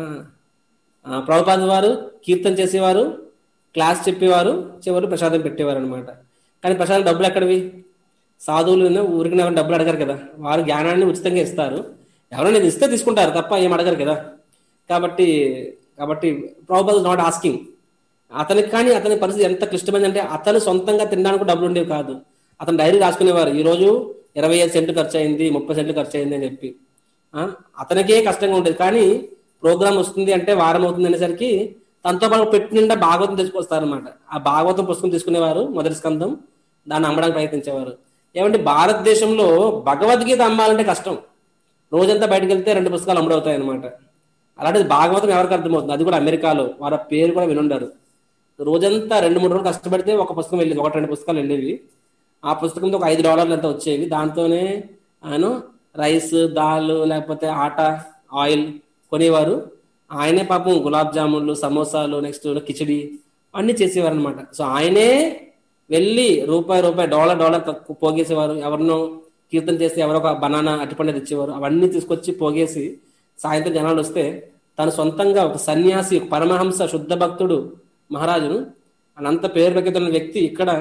[SPEAKER 1] ఆ, ప్రభుపాద వారు కీర్తన చేసేవారు క్లాస్ చెప్పేవారు చివరి ప్రసాదం పెట్టేవారు అనమాట కానీ ప్రసాదం డబ్బులు ఎక్కడివి సాధువులు ఊరికి డబ్బులు అడగరు కదా వారు జ్ఞానాన్ని ఉచితంగా ఇస్తారు ఎవరైనా ఇది ఇస్తే తీసుకుంటారు తప్ప ఏం అడగరు కదా కాబట్టి కాబట్టి ప్రాబల్ నాట్ ఆస్కింగ్ అతనికి కానీ అతని పరిస్థితి ఎంత క్లిష్టమైందంటే అతను సొంతంగా తినడానికి డబ్బులు ఉండేవి కాదు అతను డైరీ రాసుకునేవారు ఈ రోజు ఇరవై ఐదు సెంట్లు ఖర్చు అయింది ముప్పై సెంట్లు ఖర్చు అయింది అని చెప్పి ఆ, అతనికే కష్టంగా ఉండేది కానీ ప్రోగ్రామ్ వస్తుంది అంటే వారం అవుతుంది అనేసరికి తనతో పాటు పెట్టి నిండా భాగవతం తీసుకొస్తారనమాట ఆ భాగవతం పుస్తకం తీసుకునేవారు మొదటి స్కందం దాన్ని అమ్మడానికి ప్రయత్నించేవారు ఏమంటే భారతదేశంలో భగవద్గీత అమ్మాలంటే కష్టం రోజంతా బయటకు వెళ్తే రెండు పుస్తకాలు అమ్ముడవుతాయి అనమాట అలాంటిది భాగవతం ఎవరికి అర్థమవుతుంది అది కూడా అమెరికాలో వారి పేరు కూడా వినుండరు రోజంతా రెండు మూడు రోజులు కష్టపడితే ఒక పుస్తకం వెళ్ళేది ఒకటి రెండు పుస్తకాలు వెళ్ళేవి ఆ పుస్తకంతో ఒక ఐదు డాలర్లు అంతా వచ్చేవి దాంతోనే ఆయన రైస్ దాల్ లేకపోతే ఆట ఆయిల్ కొనేవారు ఆయనే పాపం గులాబ్ జామున్లు సమోసాలు నెక్స్ట్ కిచడి అన్ని చేసేవారు అనమాట సో ఆయనే వెళ్ళి రూపాయి రూపాయి డాలర్ డాలర్ తక్కువ పోగేసేవారు ఎవరినో కీర్తన చేస్తే ఎవరో ఒక బనానా అట్టిపండు ఇచ్చేవారు అవన్నీ తీసుకొచ్చి పోగేసి సాయంత్రం జనాలు వస్తే తను సొంతంగా ఒక సన్యాసి ఒక పరమహంస శుద్ధ భక్తుడు మహారాజును అనంత పేరు ప్రఖ్యాతున్న వ్యక్తి ఇక్కడ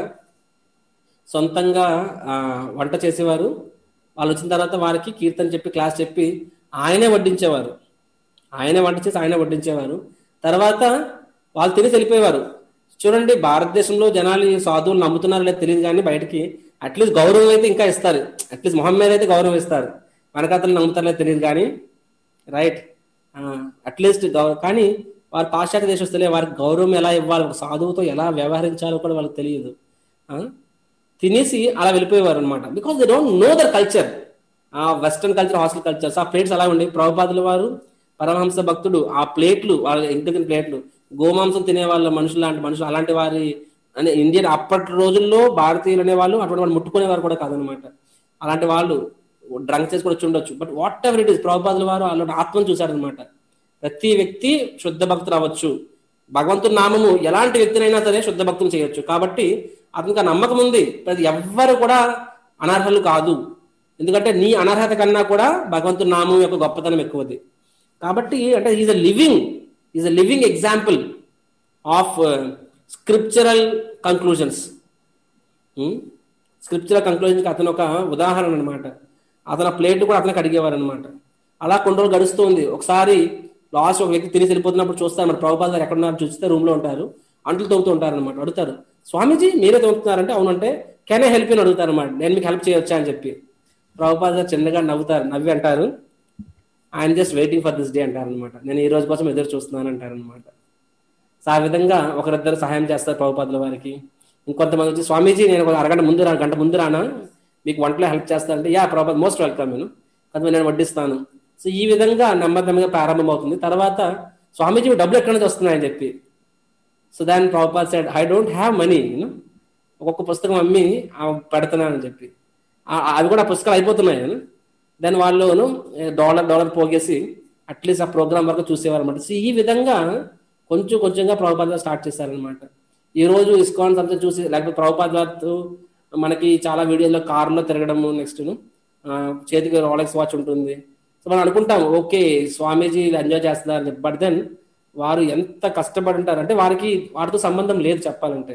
[SPEAKER 1] సొంతంగా ఆ, వంట చేసేవారు వాళ్ళు వచ్చిన తర్వాత వారికి కీర్తన చెప్పి క్లాస్ చెప్పి ఆయనే వడ్డించేవారు ఆయనే వంట చేసి ఆయనే వడ్డించేవారు తర్వాత వాళ్ళు తిని వెళ్ళిపోయేవారు చూడండి భారతదేశంలో జనాలు ఈ సాధువులు నమ్ముతున్నారో లేదో తెలియదు కానీ బయటికి అట్లీస్ట్ గౌరవం అయితే ఇంకా ఇస్తారు అట్లీస్ట్ మొహం మీద అయితే గౌరవం ఇస్తారు వెనకాతలు నమ్ముతారో లేదో తెలియదు కానీ రైట్ అట్లీస్ట్ కానీ వారు పాశ్చాత్య దేశస్తులే వారికి గౌరవం ఎలా ఇవ్వాలి ఒక సాధువుతో ఎలా వ్యవహరించాలో కూడా వాళ్ళకి తెలియదు ఆ, తినేసి అలా వెళ్ళిపోయేవారు అనమాట because they don't know their culture ఆ వెస్టర్న్ కల్చర్ హాస్టల్ కల్చర్స్ ఆ ప్లేట్స్ అలా ఉండేవి ప్రభుపాదుల వారు పరమహంస భక్తుడు ఆ ప్లేట్లు వాళ్ళ ఇంటి ప్లేట్లు గోమాంసం తినే వాళ్ళ మనుషులు లాంటి మనుషులు అలాంటి వారి అంటే ఇండియన్ అప్పటి రోజుల్లో భారతీయులు అనేవాళ్ళు అటువంటి వాళ్ళు ముట్టుకునేవారు కూడా కాదనమాట అలాంటి వాళ్ళు డ్రంక్ చేసి కూడా వచ్చి ఉండొచ్చు but whatever it is ప్రభుపాదుల వారు అలాంటి ఆత్మను చూశారనమాట ప్రతి వ్యక్తి శుద్ధ భక్తులు అవ్వచ్చు భగవంతుని నామము ఎలాంటి వ్యక్తినైనా సరే శుద్ధ భక్తులు చేయొచ్చు కాబట్టి అతనికి ఆ నమ్మకం ఉంది ప్రతి ఎవ్వరు కూడా అనర్హులు కాదు ఎందుకంటే నీ అనర్హత కన్నా కూడా భగవంతుని నామం యొక్క గొప్పతనం ఎక్కువది కాబట్టి అంటే is a living is a living example of scriptural conclusions scriptural కంక్లూజన్కి అతను ఒక ఉదాహరణ అనమాట అతను ఆ ప్లేట్ కూడా అతనికి అడిగేవారు అనమాట అలా కొన్ని రోజులు గడుస్తుంది ఒకసారి లాస్ట్ ఒక వ్యక్తి తిరిగి వెళ్ళిపోతున్నప్పుడు చూస్తారు మరి ప్రభుపాద గారు ఎక్కడ ఉన్నారు చూస్తే రూమ్ లో ఉంటారు అంట్లు తవ్వుతూ ఉంటారు అనమాట అడుగుతారు స్వామీజీ మీరే తవ్వుతున్నారంటే అవునంటే కెన్ ఐ హెల్ప్ అని అడుగుతారు అనమాట నేను మీకు హెల్ప్ చేయొచ్చా అని చెప్పి ప్రభుపాద గారు చిన్నగా నవ్వుతారు నవ్వి అంటారు I'm just waiting for this day అంటారు అనమాట నేను ఈ రోజు కోసం ఎదురు చూస్తున్నాను అంటారు అనమాట సో ఆ విధంగా ఒకరిద్దరు సహాయం చేస్తారు ప్రభుపాదుల వారికి ఇంకొంతమంది వచ్చి స్వామీజీ నేను ఒక అరగంట ముందు రా గంట ముందు రానా మీకు వంటలో హెల్ప్ చేస్తానంటే యా ప్రభుపాద్ మోస్ట్ వెల్కమ్ నేను కొంతమంది నేను వడ్డిస్తాను సో ఈ విధంగా నెమ్మదిగా ప్రారంభం అవుతుంది తర్వాత స్వామీజీ డబ్బులు ఎక్కడి నుంచి వస్తున్నాయని చెప్పి సో దాని Prabhupad side I don't have money ఒక్కొక్క పుస్తకం అమ్మి ఆ పెడుతున్నానని చెప్పి ఆ- అవి కూడా ఆ పుస్తకాలు అయిపోతున్నాయి దాని వాళ్ళు డాలర్ డాలర్ పోగేసి అట్లీస్ట్ ఆ ప్రోగ్రామ్ వరకు చూసేవారు అనమాట సో ఈ విధంగా కొంచెం కొంచెంగా ప్రభుపాద స్టార్ట్ చేశారనమాట ఈ రోజు ఇస్కాన్ అంతా చూసి లేకపోతే ప్రభుపాద వారితో మనకి చాలా వీడియోలో కారులో తిరగడము నెక్స్ట్ చేతికి రాలెక్స్ వాచ్ ఉంటుంది సో మనం అనుకుంటాం ఓకే స్వామీజీ ఎంజాయ్ చేస్తున్నారు బట్ దెన్ వారు ఎంత కష్టపడి ఉంటారు అంటే వారికి వాటితో సంబంధం లేదు చెప్పాలంటే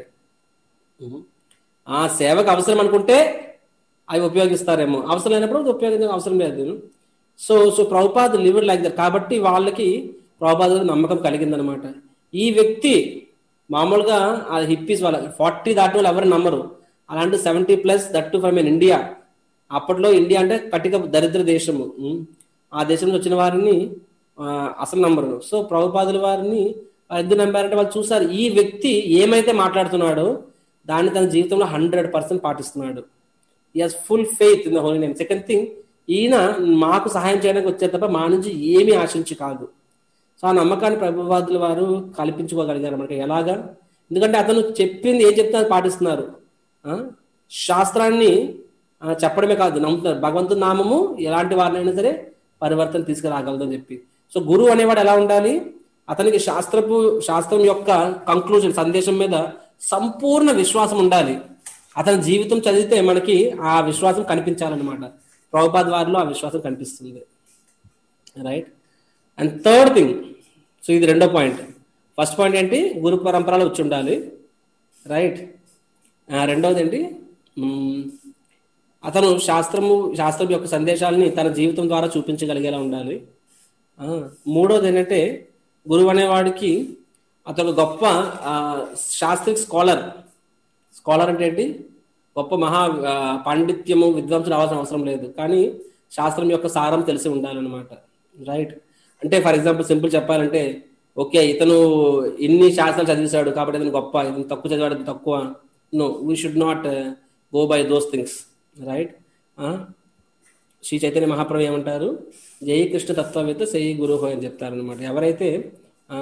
[SPEAKER 1] ఆ సేవకు అవసరం అనుకుంటే అవి ఉపయోగిస్తారేమో అవసరం లేనప్పుడు అది ఉపయోగించడం అవసరం లేదు so so Prabhupad lived like that కాబట్టి వాళ్ళకి ప్రభుపాద్ మీద నమ్మకం కలిగిందనమాట ఈ వ్యక్తి మామూలుగా ఆ హిప్పీస్ వాళ్ళ ఫార్టీ దాటి వాళ్ళు ఎవరు నమ్మరు అలాంటి seventy plus that to from in India అప్పట్లో ఇండియా అంటే కటిక దరిద్ర దేశము ఉమ్. ఆ దేశం నుంచి వచ్చిన వారిని ఆ, అసలు నమ్మరు సో ప్రభుపాదుల వారిని వాళ్ళు ఎందుకు నమ్మారంటే వాళ్ళు చూసారు ఈ వ్యక్తి ఏమైతే మాట్లాడుతున్నాడో దాన్ని తన జీవితంలో హండ్రెడ్ పర్సెంట్ పాటిస్తున్నాడు he has full faith in the holy name second thing ఈయన మాకు సహాయం చేయడానికి వచ్చే తప్ప మా నుంచి ఏమీ ఆశించి కాదు సో ఆ నమ్మకాన్ని ప్రభువాదుల వారు కల్పించుకోగలిగారు మనకి ఎలాగా ఎందుకంటే అతను చెప్పింది ఏం చెప్తే అది పాటిస్తున్నారు ఆ? శాస్త్రాన్ని ఆ, చెప్పడమే కాదు నమ్ముతున్నారు భగవంతుని నామము ఎలాంటి వారినైనా సరే పరివర్తన తీసుకురాగలదని చెప్పి సో గురువు అనేవాడు ఎలా ఉండాలి అతనికి శాస్త్రపు శాస్త్రం యొక్క కంక్లూజన్ సందేశం మీద సంపూర్ణ విశ్వాసం ఉండాలి అతని జీవితం చదివితే మనకి ఆ విశ్వాసం కనిపించాలన్నమాట ప్రభుపాద్ వారిలో ఆ విశ్వాసం కనిపిస్తుంది right and third thing so ఇది రెండో పాయింట్ ఫస్ట్ పాయింట్ ఏంటి గురు పరంపరలో వచ్చి ఉండాలి రైట్ రెండవది ఏంటి మ్మ్, అతను శాస్త్రము శాస్త్రం యొక్క సందేశాలని తన జీవితం ద్వారా చూపించగలిగేలా ఉండాలి ఆ, మూడోది ఏంటంటే గురువు అనేవాడికి అతను గొప్ప శాస్త్రిక్ స్కాలర్ స్కాలర్ అంటే ఏంటి గొప్ప మహా ఆ, పాండిత్యము విద్వాంసులు అవ్వాల్సిన అవసరం లేదు కానీ శాస్త్రం యొక్క సారం తెలిసి ఉండాలన్నమాట రైట్ అంటే ఫర్ ఎగ్జాంపుల్ సింపుల్ చెప్పాలంటే ఓకే ఇతను ఇన్ని శాస్త్రాలు చదివేశాడు కాబట్టి ఇతను గొప్ప ఇతను తక్కువ చదివాడు ఇతను తక్కువ no we should not go by those things right Shri Chaitanya Mahaprabhu ఏమంటారు జై కృష్ణ తత్వవేత్త సై గురువు అని చెప్తారనమాట ఎవరైతే ఆ,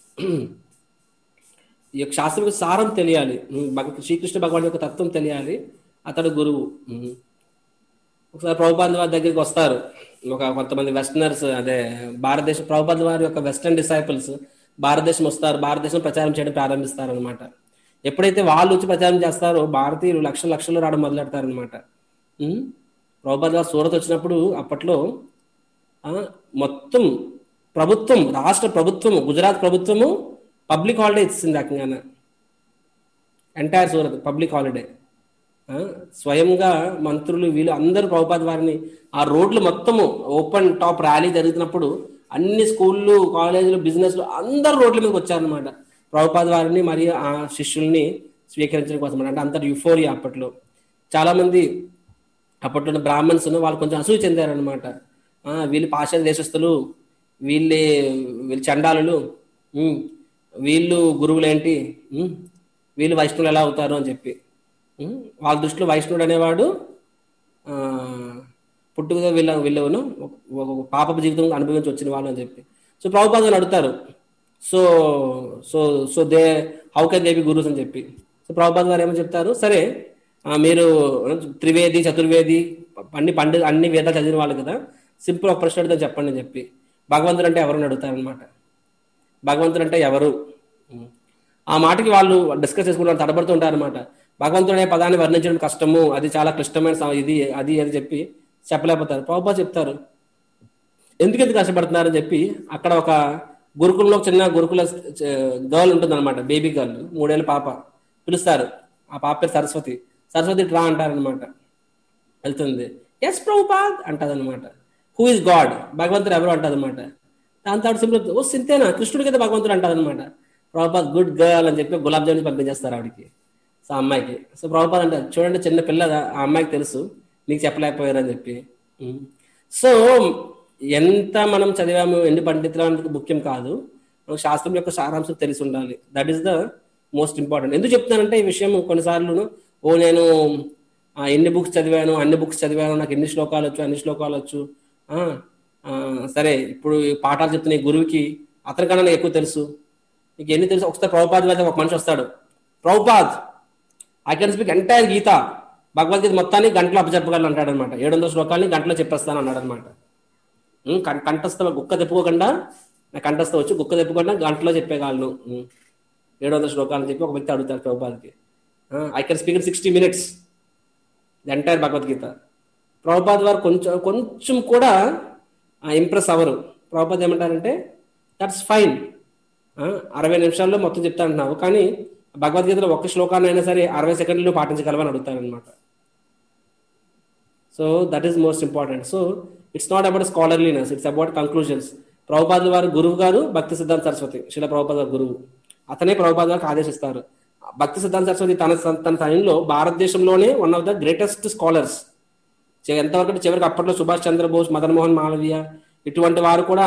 [SPEAKER 1] ఈ యొక్క శాస్త్రం యొక్క సారం తెలియాలి ఉమ్, భగ- శ్రీకృష్ణ భగవాన్ యొక్క తత్వం తెలియాలి అతడు గురువు ఉమ్. ఒకసారి ప్రభుపాద్ వారి దగ్గరికి వస్తారు ఒక కొంతమంది వెస్టర్నర్స్ అదే భారతదేశ ప్రభుపాద్ వారి యొక్క వెస్టర్న్ డిసైపుల్స్ భారతదేశం వస్తారు భారతదేశం ప్రచారం చేయడం ప్రారంభిస్తారు అనమాట ఎప్పుడైతే వాళ్ళు వచ్చి ప్రచారం చేస్తారో భారతీయులు లక్షల లక్షలు రావడం మొదలెడతారు అనమాట ప్రభుపాద్ వారు సూరత్ వచ్చినప్పుడు అప్పట్లో ఆ, మొత్తం ప్రభుత్వం రాష్ట్ర ప్రభుత్వము గుజరాత్ ప్రభుత్వము పబ్లిక్ హాలిడే ఇచ్చింది రకంగానే ఎంటైర్ సూరత్ పబ్లిక్ హాలిడే ఆ, స్వయంగా మంత్రులు వీళ్ళు అందరూ ప్రభుపాద్ వారిని ఆ రోడ్లు మొత్తము ఓపెన్ టాప్ ర్యాలీ జరుగుతున్నప్పుడు అన్ని స్కూళ్ళు కాలేజీలు బిజినెస్లు అందరు రోడ్ల మీదకి వచ్చారనమాట ప్రభుపాద్ వారిని మరియు ఆ శిష్యుల్ని స్వీకరించడం కోసం అంటే అంత యుఫోరియా అప్పట్లో చాలా మంది అప్పట్లో ఉన్న బ్రాహ్మణ్స్ వాళ్ళు కొంచెం అసూయ చెందారనమాట వీళ్ళు పాశ్చాత్య దేశస్తులు వీళ్ళే వీళ్ళు చండాలులు ఉమ్, వీళ్ళు గురువులేంటి ఉమ్, వీళ్ళు వైష్ణవులు ఎలా అవుతారు అని చెప్పి ఉమ్, వాళ్ళ దృష్టిలో వైష్ణవుడు అనేవాడు ఆ, పుట్టుకతో వీళ్ళ వీళ్ళను ఒక ఒక పాపపు జీవితం అనుభవించి వచ్చిన వాళ్ళు అని చెప్పి సో ప్రభుపాదని అడుగుతారు so so so they how can they be gurus అని చెప్పి సో ప్రభుపాద్ గారు ఏమని చెప్తారు సరే ఆ, మీరు త్రివేది చతుర్వేది అన్ని పండు అన్ని వేదాలు చదివిన వాళ్ళు కదా సింపుల్ ఒక ప్రశ్న అడుగుతా చెప్పండి అని చెప్పి భగవంతుడు అంటే ఎవరు అడుగుతారు అనమాట భగవంతుడు అంటే ఎవరు ఉం. ఆ మాటకి వాళ్ళు డిస్కస్ చేసుకుంటారు తడబడుతూ ఉంటారు అనమాట భగవంతుడు అనే పదాన్ని వర్ణించడం కష్టము అది చాలా క్లిష్టమైన సమ- ఇది అది అని చెప్పి చెప్పలేకపోతారు ప్రభుపా చెప్తారు ఎందుకు ఎందుకు కష్టపడుతున్నారని చెప్పి అక్కడ ఒక గురుకులంలో ఒక చిన్న గురుకుల గర్ల్ ఉంటుంది అనమాట బేబీ గర్ల్ మూడేళ్ళ పాప పిలుస్తారు ఆ పాప పేరు సరస్వతి సరస్వతి రా అంటారనమాట వెళ్తుంది ఎస్ ప్రభుపాద్ అంటది అనమాట హూ ఇస్ గాడ్ భగవంతుడు ఎవరు అంటది అనమాట దాంతో ఆవిడ సింపుల్ ఓ సింతేనా కృష్ణుడి కదా భగవంతుడు అంటది అనమాట ప్రభుపాద్ గుడ్ గర్ల్ అని చెప్పి గులాబ్ జామున్ పంపించేస్తారు ఆవిడకి సో ఆ అమ్మాయికి సో ప్రభుపాద్ అంటారు చూడండి చిన్న పిల్ల ఆ అమ్మాయికి తెలుసు నీకు చెప్పలేకపోయారు అని చెప్పి ఉం. సో ఎంత మనం చదివాము ఎన్ని పండితులు అనేది ముఖ్యం కాదు మనకు శాస్త్రం యొక్క సారాంశం తెలిసి ఉండాలి that is the most important ఎందుకు చెప్తానంటే ఈ విషయం కొన్నిసార్లు ఓ నేను ఆ, ఎన్ని బుక్స్ చదివాను అన్ని బుక్స్ చదివాను నాకు ఎన్ని శ్లోకాలు వచ్చు అన్ని శ్లోకాలు వచ్చు ఆ, ఆ, సరే ఇప్పుడు ఈ పాఠాలు చెప్తున్న ఈ గురువుకి అతనికన్నా నాకు ఎక్కువ తెలుసు నీకు ఎన్ని తెలుసు ఒకసారి ప్రభుపాద్ మీద ఒక మనిషి వస్తాడు Prabhupad I can speak entire గీత భగవద్గీత మొత్తాన్ని గంటలో అప్పచెప్పగలను అంటాడు అనమాట ఏడు వందల శ్లోకాలని గంటలో చెప్పేస్తాను అన్నాడు అనమాట కంఠస్థ గుక్క తెప్పుకోకుండా నా కంఠస్థ వచ్చి గుక్క తెప్పుకుండా గంటలో చెప్పేయగలను ఉం. ఏడు వందల శ్లోకాలు చెప్పి ఒక వ్యక్తి అడుగుతాడు ప్రభుపాద్కి I can speak in sixty minutes the entire Bhagavad Gita Prabhupad వారు కొంచెం కొంచెం కూడా ఇంప్రెస్ అవ్వరు ప్రభుపాద్ ఏమంటారంటే దట్స్ ఫైన్ అరవై నిమిషాల్లో మొత్తం చెప్తా అంటున్నావు కానీ భగవద్గీతలో ఒక్క శ్లోకాన్ని అయినా సరే అరవై సెకండ్లు పాటించగలవని అడుగుతారనమాట so that is most important so it's not about scholarliness it's about conclusions ప్రభుపాదుల వారి గురువు గారు భక్తి సిద్ధాంత సరస్వతి శిల ప్రభుపాద గారి గురువు అతనే ప్రభుపాద గారికి ఆదేశిస్తారు భక్తి సిద్ధాంత సరస్వతి తన తన టైంలో భారతదేశంలోనే one of the greatest scholars ఎంతవరకు అంటే చివరికి అప్పట్లో సుభాష్ చంద్రబోస్ మదన్ మోహన్ మాలవీయ ఇటువంటి వారు కూడా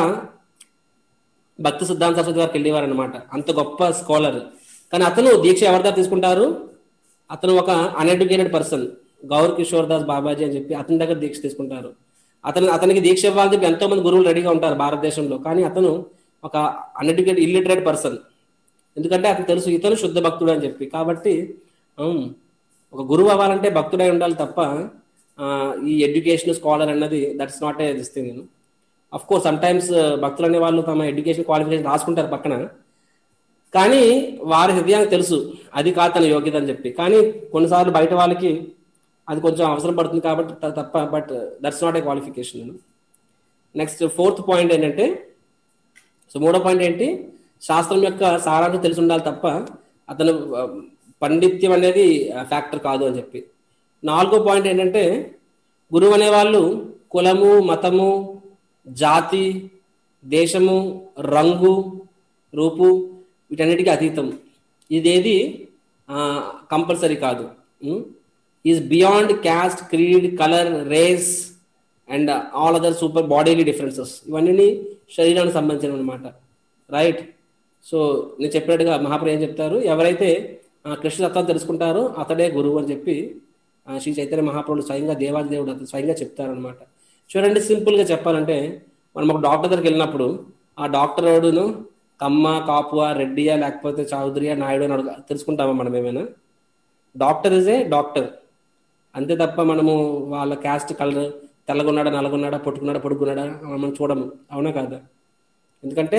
[SPEAKER 1] భక్తి సిద్ధాంత సరస్వతి గారికి వెళ్ళేవారు అనమాట అంత గొప్ప స్కాలర్ కానీ అతను దీక్ష ఎవరి దగ్గర తీసుకుంటారు అతను ఒక అన్ఎడ్యుకేటెడ్ పర్సన్ గౌర్ కిషోర్ దాస్ బాబాజీ అని చెప్పి అతని దగ్గర దీక్ష తీసుకుంటారు అతను అతనికి దీక్ష ఇవ్వాలని చెప్పి ఎంతో మంది గురువులు రెడీగా ఉంటారు భారతదేశంలో కానీ అతను ఒక అన్ఎడ్యుకేటెడ్ ఇల్లిటరేట్ పర్సన్ ఎందుకంటే అతను తెలుసు ఇతను శుద్ధ భక్తుడు అని చెప్పి కాబట్టి ఉమ్, ఒక గురువు అవ్వాలంటే భక్తుడై ఉండాలి తప్ప ఆ, ఈ ఎడ్యుకేషన్ స్కాలర్ అన్నది that's not a this thing of course sometimes భక్తులు అనే వాళ్ళు తమ ఎడ్యుకేషన్ క్వాలిఫికేషన్ రాసుకుంటారు పక్కన కానీ వారి హృదయానికి తెలుసు అది కాదు తన యోగ్యత అని చెప్పి కానీ కొన్నిసార్లు బయట వాళ్ళకి అది కొంచెం అవసరం పడుతుంది కాబట్టి త- తప్ప but that's not a qualification next fourth point ఏంటంటే సో మూడో పాయింట్ ఏంటి శాస్త్రం యొక్క సారాంశం తెలిసి ఉండాలి తప్ప అతను ఆ, పండిత్యం అనేది ఫ్యాక్టర్ కాదు అని చెప్పి నాలుగో పాయింట్ ఏంటంటే గురువు అనేవాళ్ళు కులము మతము జాతి దేశము రంగు రూపు వీటన్నిటికీ అతీతం ఇదేది కంపల్సరీ కాదు is beyond caste creed colour race and all other super bodily differences ఇవన్నీ శరీరానికి సంబంధించిన అనమాట రైట్ సో నేను చెప్పినట్టుగా మహాప్రభు ఏం చెప్తారు ఎవరైతే ఆ, కృష్ణ తత్వాన్ని తెలుసుకుంటారో అతడే గురువు అని చెప్పి ఆ, శ్రీ చైతన్య మహాప్రభుడు స్వయంగా దేవాది దేవుడు అతను స్వయంగా చెప్తారనమాట చూడండి సింపుల్ గా చెప్పాలంటే మనం ఒక డాక్టర్ దగ్గరికి వెళ్ళినప్పుడు ఆ డాక్టర్ వాడును కమ్మ కాపువా రెడ్డియా లేకపోతే చౌదరియా నాయుడు అని అడుగు తెలుసుకుంటామా మనం ఏమైనా డాక్టర్ ఇస్ ఏ డాక్టర్ అంతే తప్ప మనము వాళ్ళ క్యాస్ట్ కలర్ తెల్లగున్నాడా నల్లగున్నాడా పొట్టుకున్నాడా పొడుగున్నాడా మనం చూడము అవునా కాదా ఎందుకంటే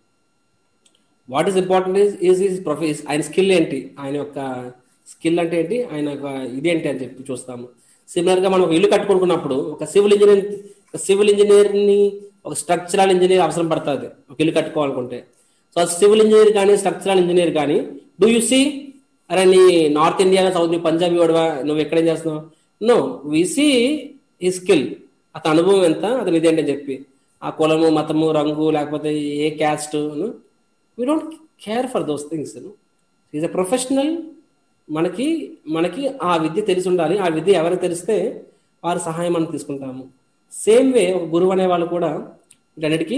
[SPEAKER 1] what is important is is is profess ఆయన స్కిల్ ఏంటి ఆయన యొక్క స్కిల్ అంటే ఏంటి ఆయన యొక్క ఇదేంటి అని చెప్పి చూస్తాము సిమిలర్ గా మనం ఒక ఇల్లు కట్టుకున్నప్పుడు ఒక సివిల్ ఇంజనీర్ సివిల్ ఇంజనీర్ ని ఒక స్ట్రక్చరల్ ఇంజనీర్ అవసరం పడుతుంది ఒక ఇల్లు కట్టుకోవాలనుకుంటే సో సివిల్ ఇంజనీర్ కానీ స్ట్రక్చరల్ ఇంజనీర్ కానీ డూ యూ సీ అరే నీ నార్త్ ఇండియా సౌత్ పంజాబీ వాడువా నువ్వు ఎక్కడేం చేస్తున్నావు నో వి సీ ఈ స్కిల్ అతని అనుభవం ఎంత అతని ఇదేంటి అని చెప్పి ఆ కులము మతము రంగు లేకపోతే ఏ caste we don't care for those things is a professional మనకి మనకి ఆ విద్య తెలిసి ఉండాలి ఆ విద్య ఎవరికి తెలిస్తే వారి సహాయం మనం తీసుకుంటాము సేమ్ వే ఒక గురువు అనే వాళ్ళు కూడా వీటన్నిటికీ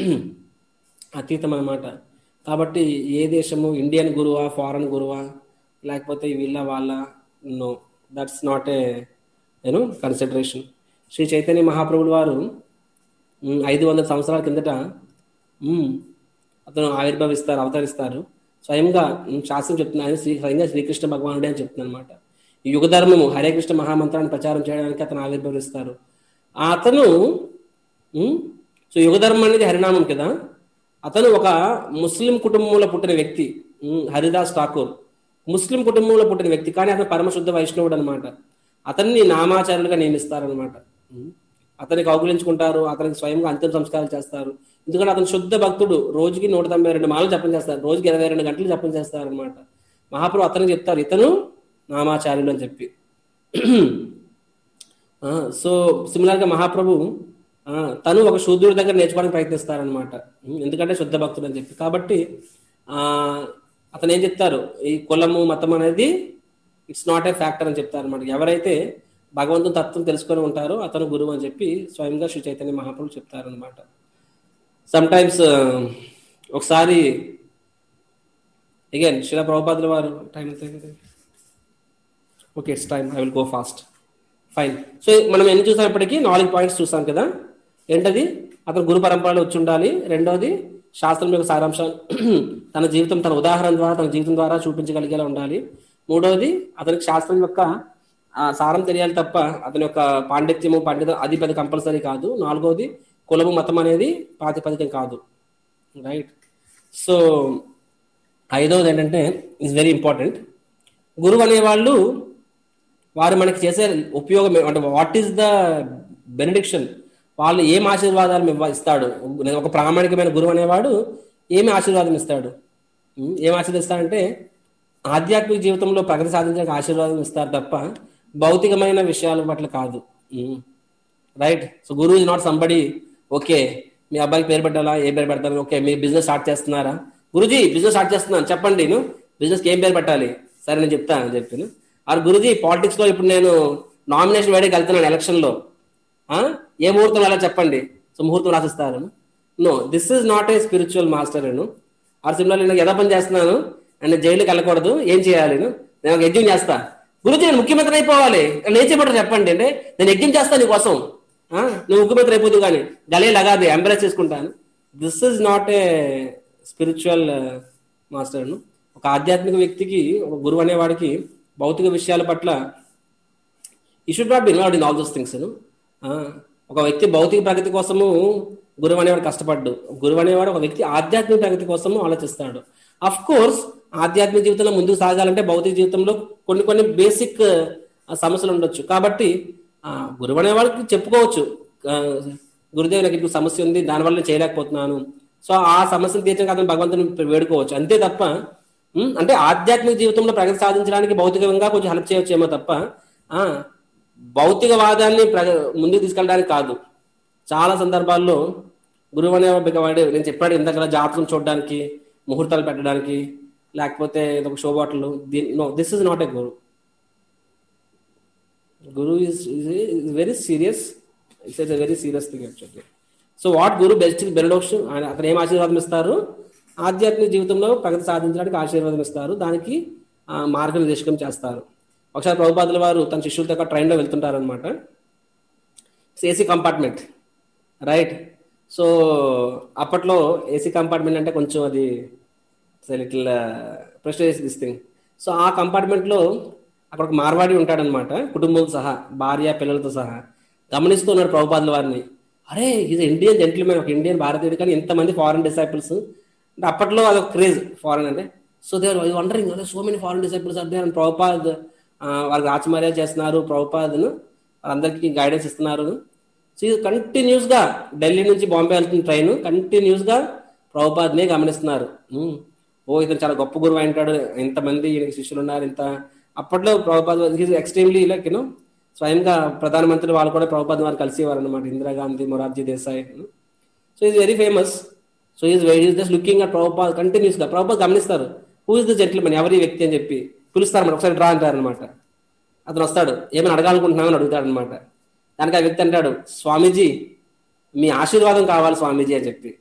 [SPEAKER 1] అతీతం అన్నమాట కాబట్టి ఏ దేశము ఇండియన్ గురువా ఫారెన్ గురువా లేకపోతే వీళ్ళ వాళ్ళ no that's not a you know consideration Shri Chaitanya మహాప్రభుడు వారు ఉమ్, ఐదు వందల సంవత్సరాల కిందట ఉమ్, అతను ఆవిర్భవిస్తారు అవతరిస్తారు స్వయంగా ఉమ్, శాస్త్రం చెప్తున్నా ఆయన శ్రీ స్వయంగా శ్రీకృష్ణ భగవానుడే అని చెప్తుంది అనమాట ఈ యుగ ధర్మము హరే కృష్ణ మహామంత్రాన్ని ప్రచారం చేయడానికి అతను ఆవిర్భవిస్తారు అతను ఉమ్, సో యుగ ధర్మం అనేది హరినామం కదా అతను ఒక ముస్లిం కుటుంబంలో పుట్టిన వ్యక్తి ఉమ్, హరిదాస్ ఠాకూర్ ముస్లిం కుటుంబంలో పుట్టిన వ్యక్తి కానీ అతను పరమశుద్ధ వైష్ణవుడు అనమాట అతన్ని నామాచార్యులుగా నియమిస్తారనమాట ఉమ్. అతనికి కౌగులించుకుంటారు అతనికి స్వయంగా అంతిమ సంస్కారాలు చేస్తారు ఎందుకంటే అతను శుద్ధ భక్తుడు రోజుకి నూట తొంభై రెండు మాటలు జపం చేస్తారు రోజుకి ఇరవై రెండు గంటలు జపం చేస్తారు అనమాట మహాప్రభు అతనికి చెప్తారు ఇతను నామాచార్యులు అని చెప్పి ఆ, సో సిమిలర్ గా మహాప్రభు ఆ, తను ఒక శూద్రుడి దగ్గర నేర్చుకోవడానికి ప్రయత్నిస్తారనమాట ఎందుకంటే శుద్ధ భక్తుడు అని చెప్పి కాబట్టి ఆ అతను ఏం చెప్తారు ఈ కులము మతం అనేది ఇట్స్ నాట్ ఏ ఫ్యాక్టర్ అని చెప్తారు అనమాట ఎవరైతే భగవంతుని తత్వం తెలుసుకొని ఉంటారో అతను గురువు అని చెప్పి స్వయంగా శ్రీ చైతన్య మహాప్రభు చెప్తారనమాట సమ్ టైమ్స్ ఒకసారి అగైన్ శిలా ప్రభుపాదుల వారు time okay it's time I will go fast fine so మనం ఎన్ని చూసినప్పటికీ నాలుగు పాయింట్స్ చూసాం కదా ఏంటది అతను గురు పరంపరలో వచ్చి ఉండాలి రెండోది శాస్త్రం యొక్క సారాంశం తన జీవితం తన ఉదాహరణ ద్వారా తన జీవితం ద్వారా చూపించగలిగేలా ఉండాలి మూడవది అతనికి శాస్త్రం యొక్క ఆ, సారం తెలియాలి తప్ప అతని యొక్క పాండిత్యము పండిత అది పెద్ద కంపల్సరీ కాదు నాలుగవది కులము మతం అనేది ప్రాతిపదికం కాదు రైట్ సో ఐదవది ఏంటంటే ఇస్ వెరీ ఇంపార్టెంట్ గురువు అనేవాళ్ళు వారు మనకి చేసే ఉపయోగం ఏ- అంటే వాట్ ఈస్ ద బెనిడిక్షన్ వాళ్ళు ఏం ఆశీర్వాదాలు ఇవ్వ- ఇస్తాడు ఒక ప్రామాణికమైన గురువు అనేవాడు ఏమి ఆశీర్వాదం ఇస్తాడు ఉం? ఏం ఆశీర్వదిస్తాడంటే ఆధ్యాత్మిక జీవితంలో ప్రగతి సాధించడానికి ఆశీర్వాదం ఇస్తారు తప్ప భౌతికమైన విషయాల పట్ల కాదు ఉం. రైట్ సో గురువు ఇస్ నాట్ సంబడి ఓకే మీ అబ్బాయికి పేరు పెట్టాలా ఏ పేరు పెడతారు ఓకే మీ బిజినెస్ స్టార్ట్ చేస్తున్నారా గురుజీ బిజినెస్ స్టార్ట్ చేస్తున్నాను చెప్పండి నేను బిజినెస్ ఏం పేరు పెట్టాలి సరే నేను చెప్తాను అని చెప్పాను ఆరు గురుజీ పాలిటిక్స్ లో ఇప్పుడు నేను నామినేషన్ వేడికి వెళ్తున్నాను ఎలక్షన్ లో ఆ? ఏ ముహూర్తం అలా చెప్పండి సో ముహూర్తం రాసిస్తారు no this is not a spiritual master నేను ఆర్ సిమిలర్ నేను ఎదా పని చేస్తున్నాను అండ్ జైలుకి వెళ్ళకూడదు ఏం చేయాలి నేను నేను ఒక యజ్ఞం చేస్తా గురుజీ నేను ముఖ్యమంత్రి అయిపోవాలి నేను ఏం చేయబడరు చెప్పండి అంటే నేను యజ్ఞం చేస్తాను నీకోసం ఆ? నువ్వు ముఖ్యమంత్రి అయిపోతు కానీ గలే లగాది ఎంబరేజ్ చేసుకుంటాను this is not a spiritual master ఒక ఆధ్యాత్మిక వ్యక్తికి ఒక గురువు అనేవాడికి భౌతిక విషయాల పట్ల he should not be involved in all those things ఒక వ్యక్తి భౌతిక ప్రగతి కోసము గురువు అనేవాడు కష్టపడ్డు గురువు అనేవాడు ఒక వ్యక్తి ఆధ్యాత్మిక ప్రగతి కోసము ఆలోచిస్తాడు అఫ్ కోర్స్ ఆధ్యాత్మిక జీవితంలో ముందుకు సాగాలంటే భౌతిక జీవితంలో కొన్ని కొన్ని బేసిక్ సమస్యలు ఉండొచ్చు కాబట్టి ఆ, గురువు అనేవాడికి చెప్పుకోవచ్చు ఆ, గురుదేవ్ నాకు ఇప్పుడు సమస్య ఉంది దానివల్ల నేను చేయలేకపోతున్నాను సో ఆ సమస్యను తీర్చడానికి అతను భగవంతుని వేడుకోవచ్చు అంతే తప్ప ఉమ్, అంటే ఆధ్యాత్మిక జీవితంలో ప్రగతి సాధించడానికి భౌతికంగా కొంచెం హెల్ప్ చేయొచ్చేమో తప్ప ఆ భౌతికవాదాన్ని ప్రగ ముందుకు తీసుకెళ్ళడానికి కాదు చాలా సందర్భాల్లో గురువు అనే వాడు నేను చెప్పాడు ఇందాక జాతకం చూడడానికి ముహూర్తాలు పెట్టడానికి లేకపోతే ఏదో ఒక show bottle no this is not a guru guru is very serious it's a very serious thing actually so what guru best paradox ఆయన అతను ఏం ఆశీర్వాదం ఇస్తారు ఆధ్యాత్మిక జీవితంలో ప్రగతి సాధించడానికి ఆశీర్వాదం ఇస్తారు దానికి ఆ, మార్గనిర్దేశకం చేస్తారు ఒకసారి ప్రభుపాదుల వారు తన శిష్యులతో ట్రైన్లో వెళ్తుంటారు అనమాట ఏసీ కంపార్ట్మెంట్ రైట్ సో అప్పట్లో ఏసీ కంపార్ట్మెంట్ అంటే కొంచెం అది little prestige this thing so ఆ కంపార్ట్మెంట్లో అక్కడ ఒక మార్వాడి ఉంటాడనమాట కుటుంబం సహా భార్య పిల్లలతో సహా గమనిస్తూ ఉన్నాడు ప్రభుపాదుల వారిని అరే ఇది ఇండియన్ జెంటిల్మెన్ ఒక ఇండియన్ భారతీయుడు కానీ ఎంతమంది ఫారెన్ డిసైపుల్స్ అంటే అప్పట్లో అదొక క్రేజ్ ఫారెన్ అంటే సో దేవర్ వండరింగ్ అదే సో మెనీ ఫారెన్ డిసైపుల్స్ అంటే అండ్ ప్రభుపాద్ ఆ, వాళ్ళకి ఆచమర్యాద చేస్తున్నారు ప్రభుపాద్ను వాళ్ళందరికీ గైడెన్స్ ఇస్తున్నారు సో ఇది కంటిన్యూస్ గా ఢిల్లీ నుంచి బాంబే వెళ్తున్న ట్రైన్ కంటిన్యూస్ గా ప్రభుపాద్నే గమనిస్తున్నారు ఉమ్, ఓ ఇతను చాలా గొప్ప గురువు అంటాడు ఇంతమంది ఈయనకి శిష్యులు ఉన్నారు ఇంత అప్పట్లో ప్రభుపాద్ ఎక్స్ట్రీమ్లీ లైక్ యూనో స్వయంగా ప్రధానమంత్రి వాళ్ళు కూడా ప్రభుపాద్ వారు కలిసేవారు అనమాట Indira Gandhi Morarji Desai so is very famous so is very just looking at Prabhupad continuous గా ప్రభుపాద్ గమనిస్తారు హూ ఇస్ ద జెంటిల్మెన్ ఎవరి వ్యక్తి అని చెప్పి పిలుస్తారు అన్నమాట ఒకసారి డ్రా అంటారు అనమాట అతను వస్తాడు ఏమైనా అడగాలనుకుంటున్నామని అడుగుతాడు అనమాట దానికి ఆ వ్యక్తి అంటాడు స్వామీజీ మీ ఆశీర్వాదం కావాలి స్వామీజీ అని చెప్పి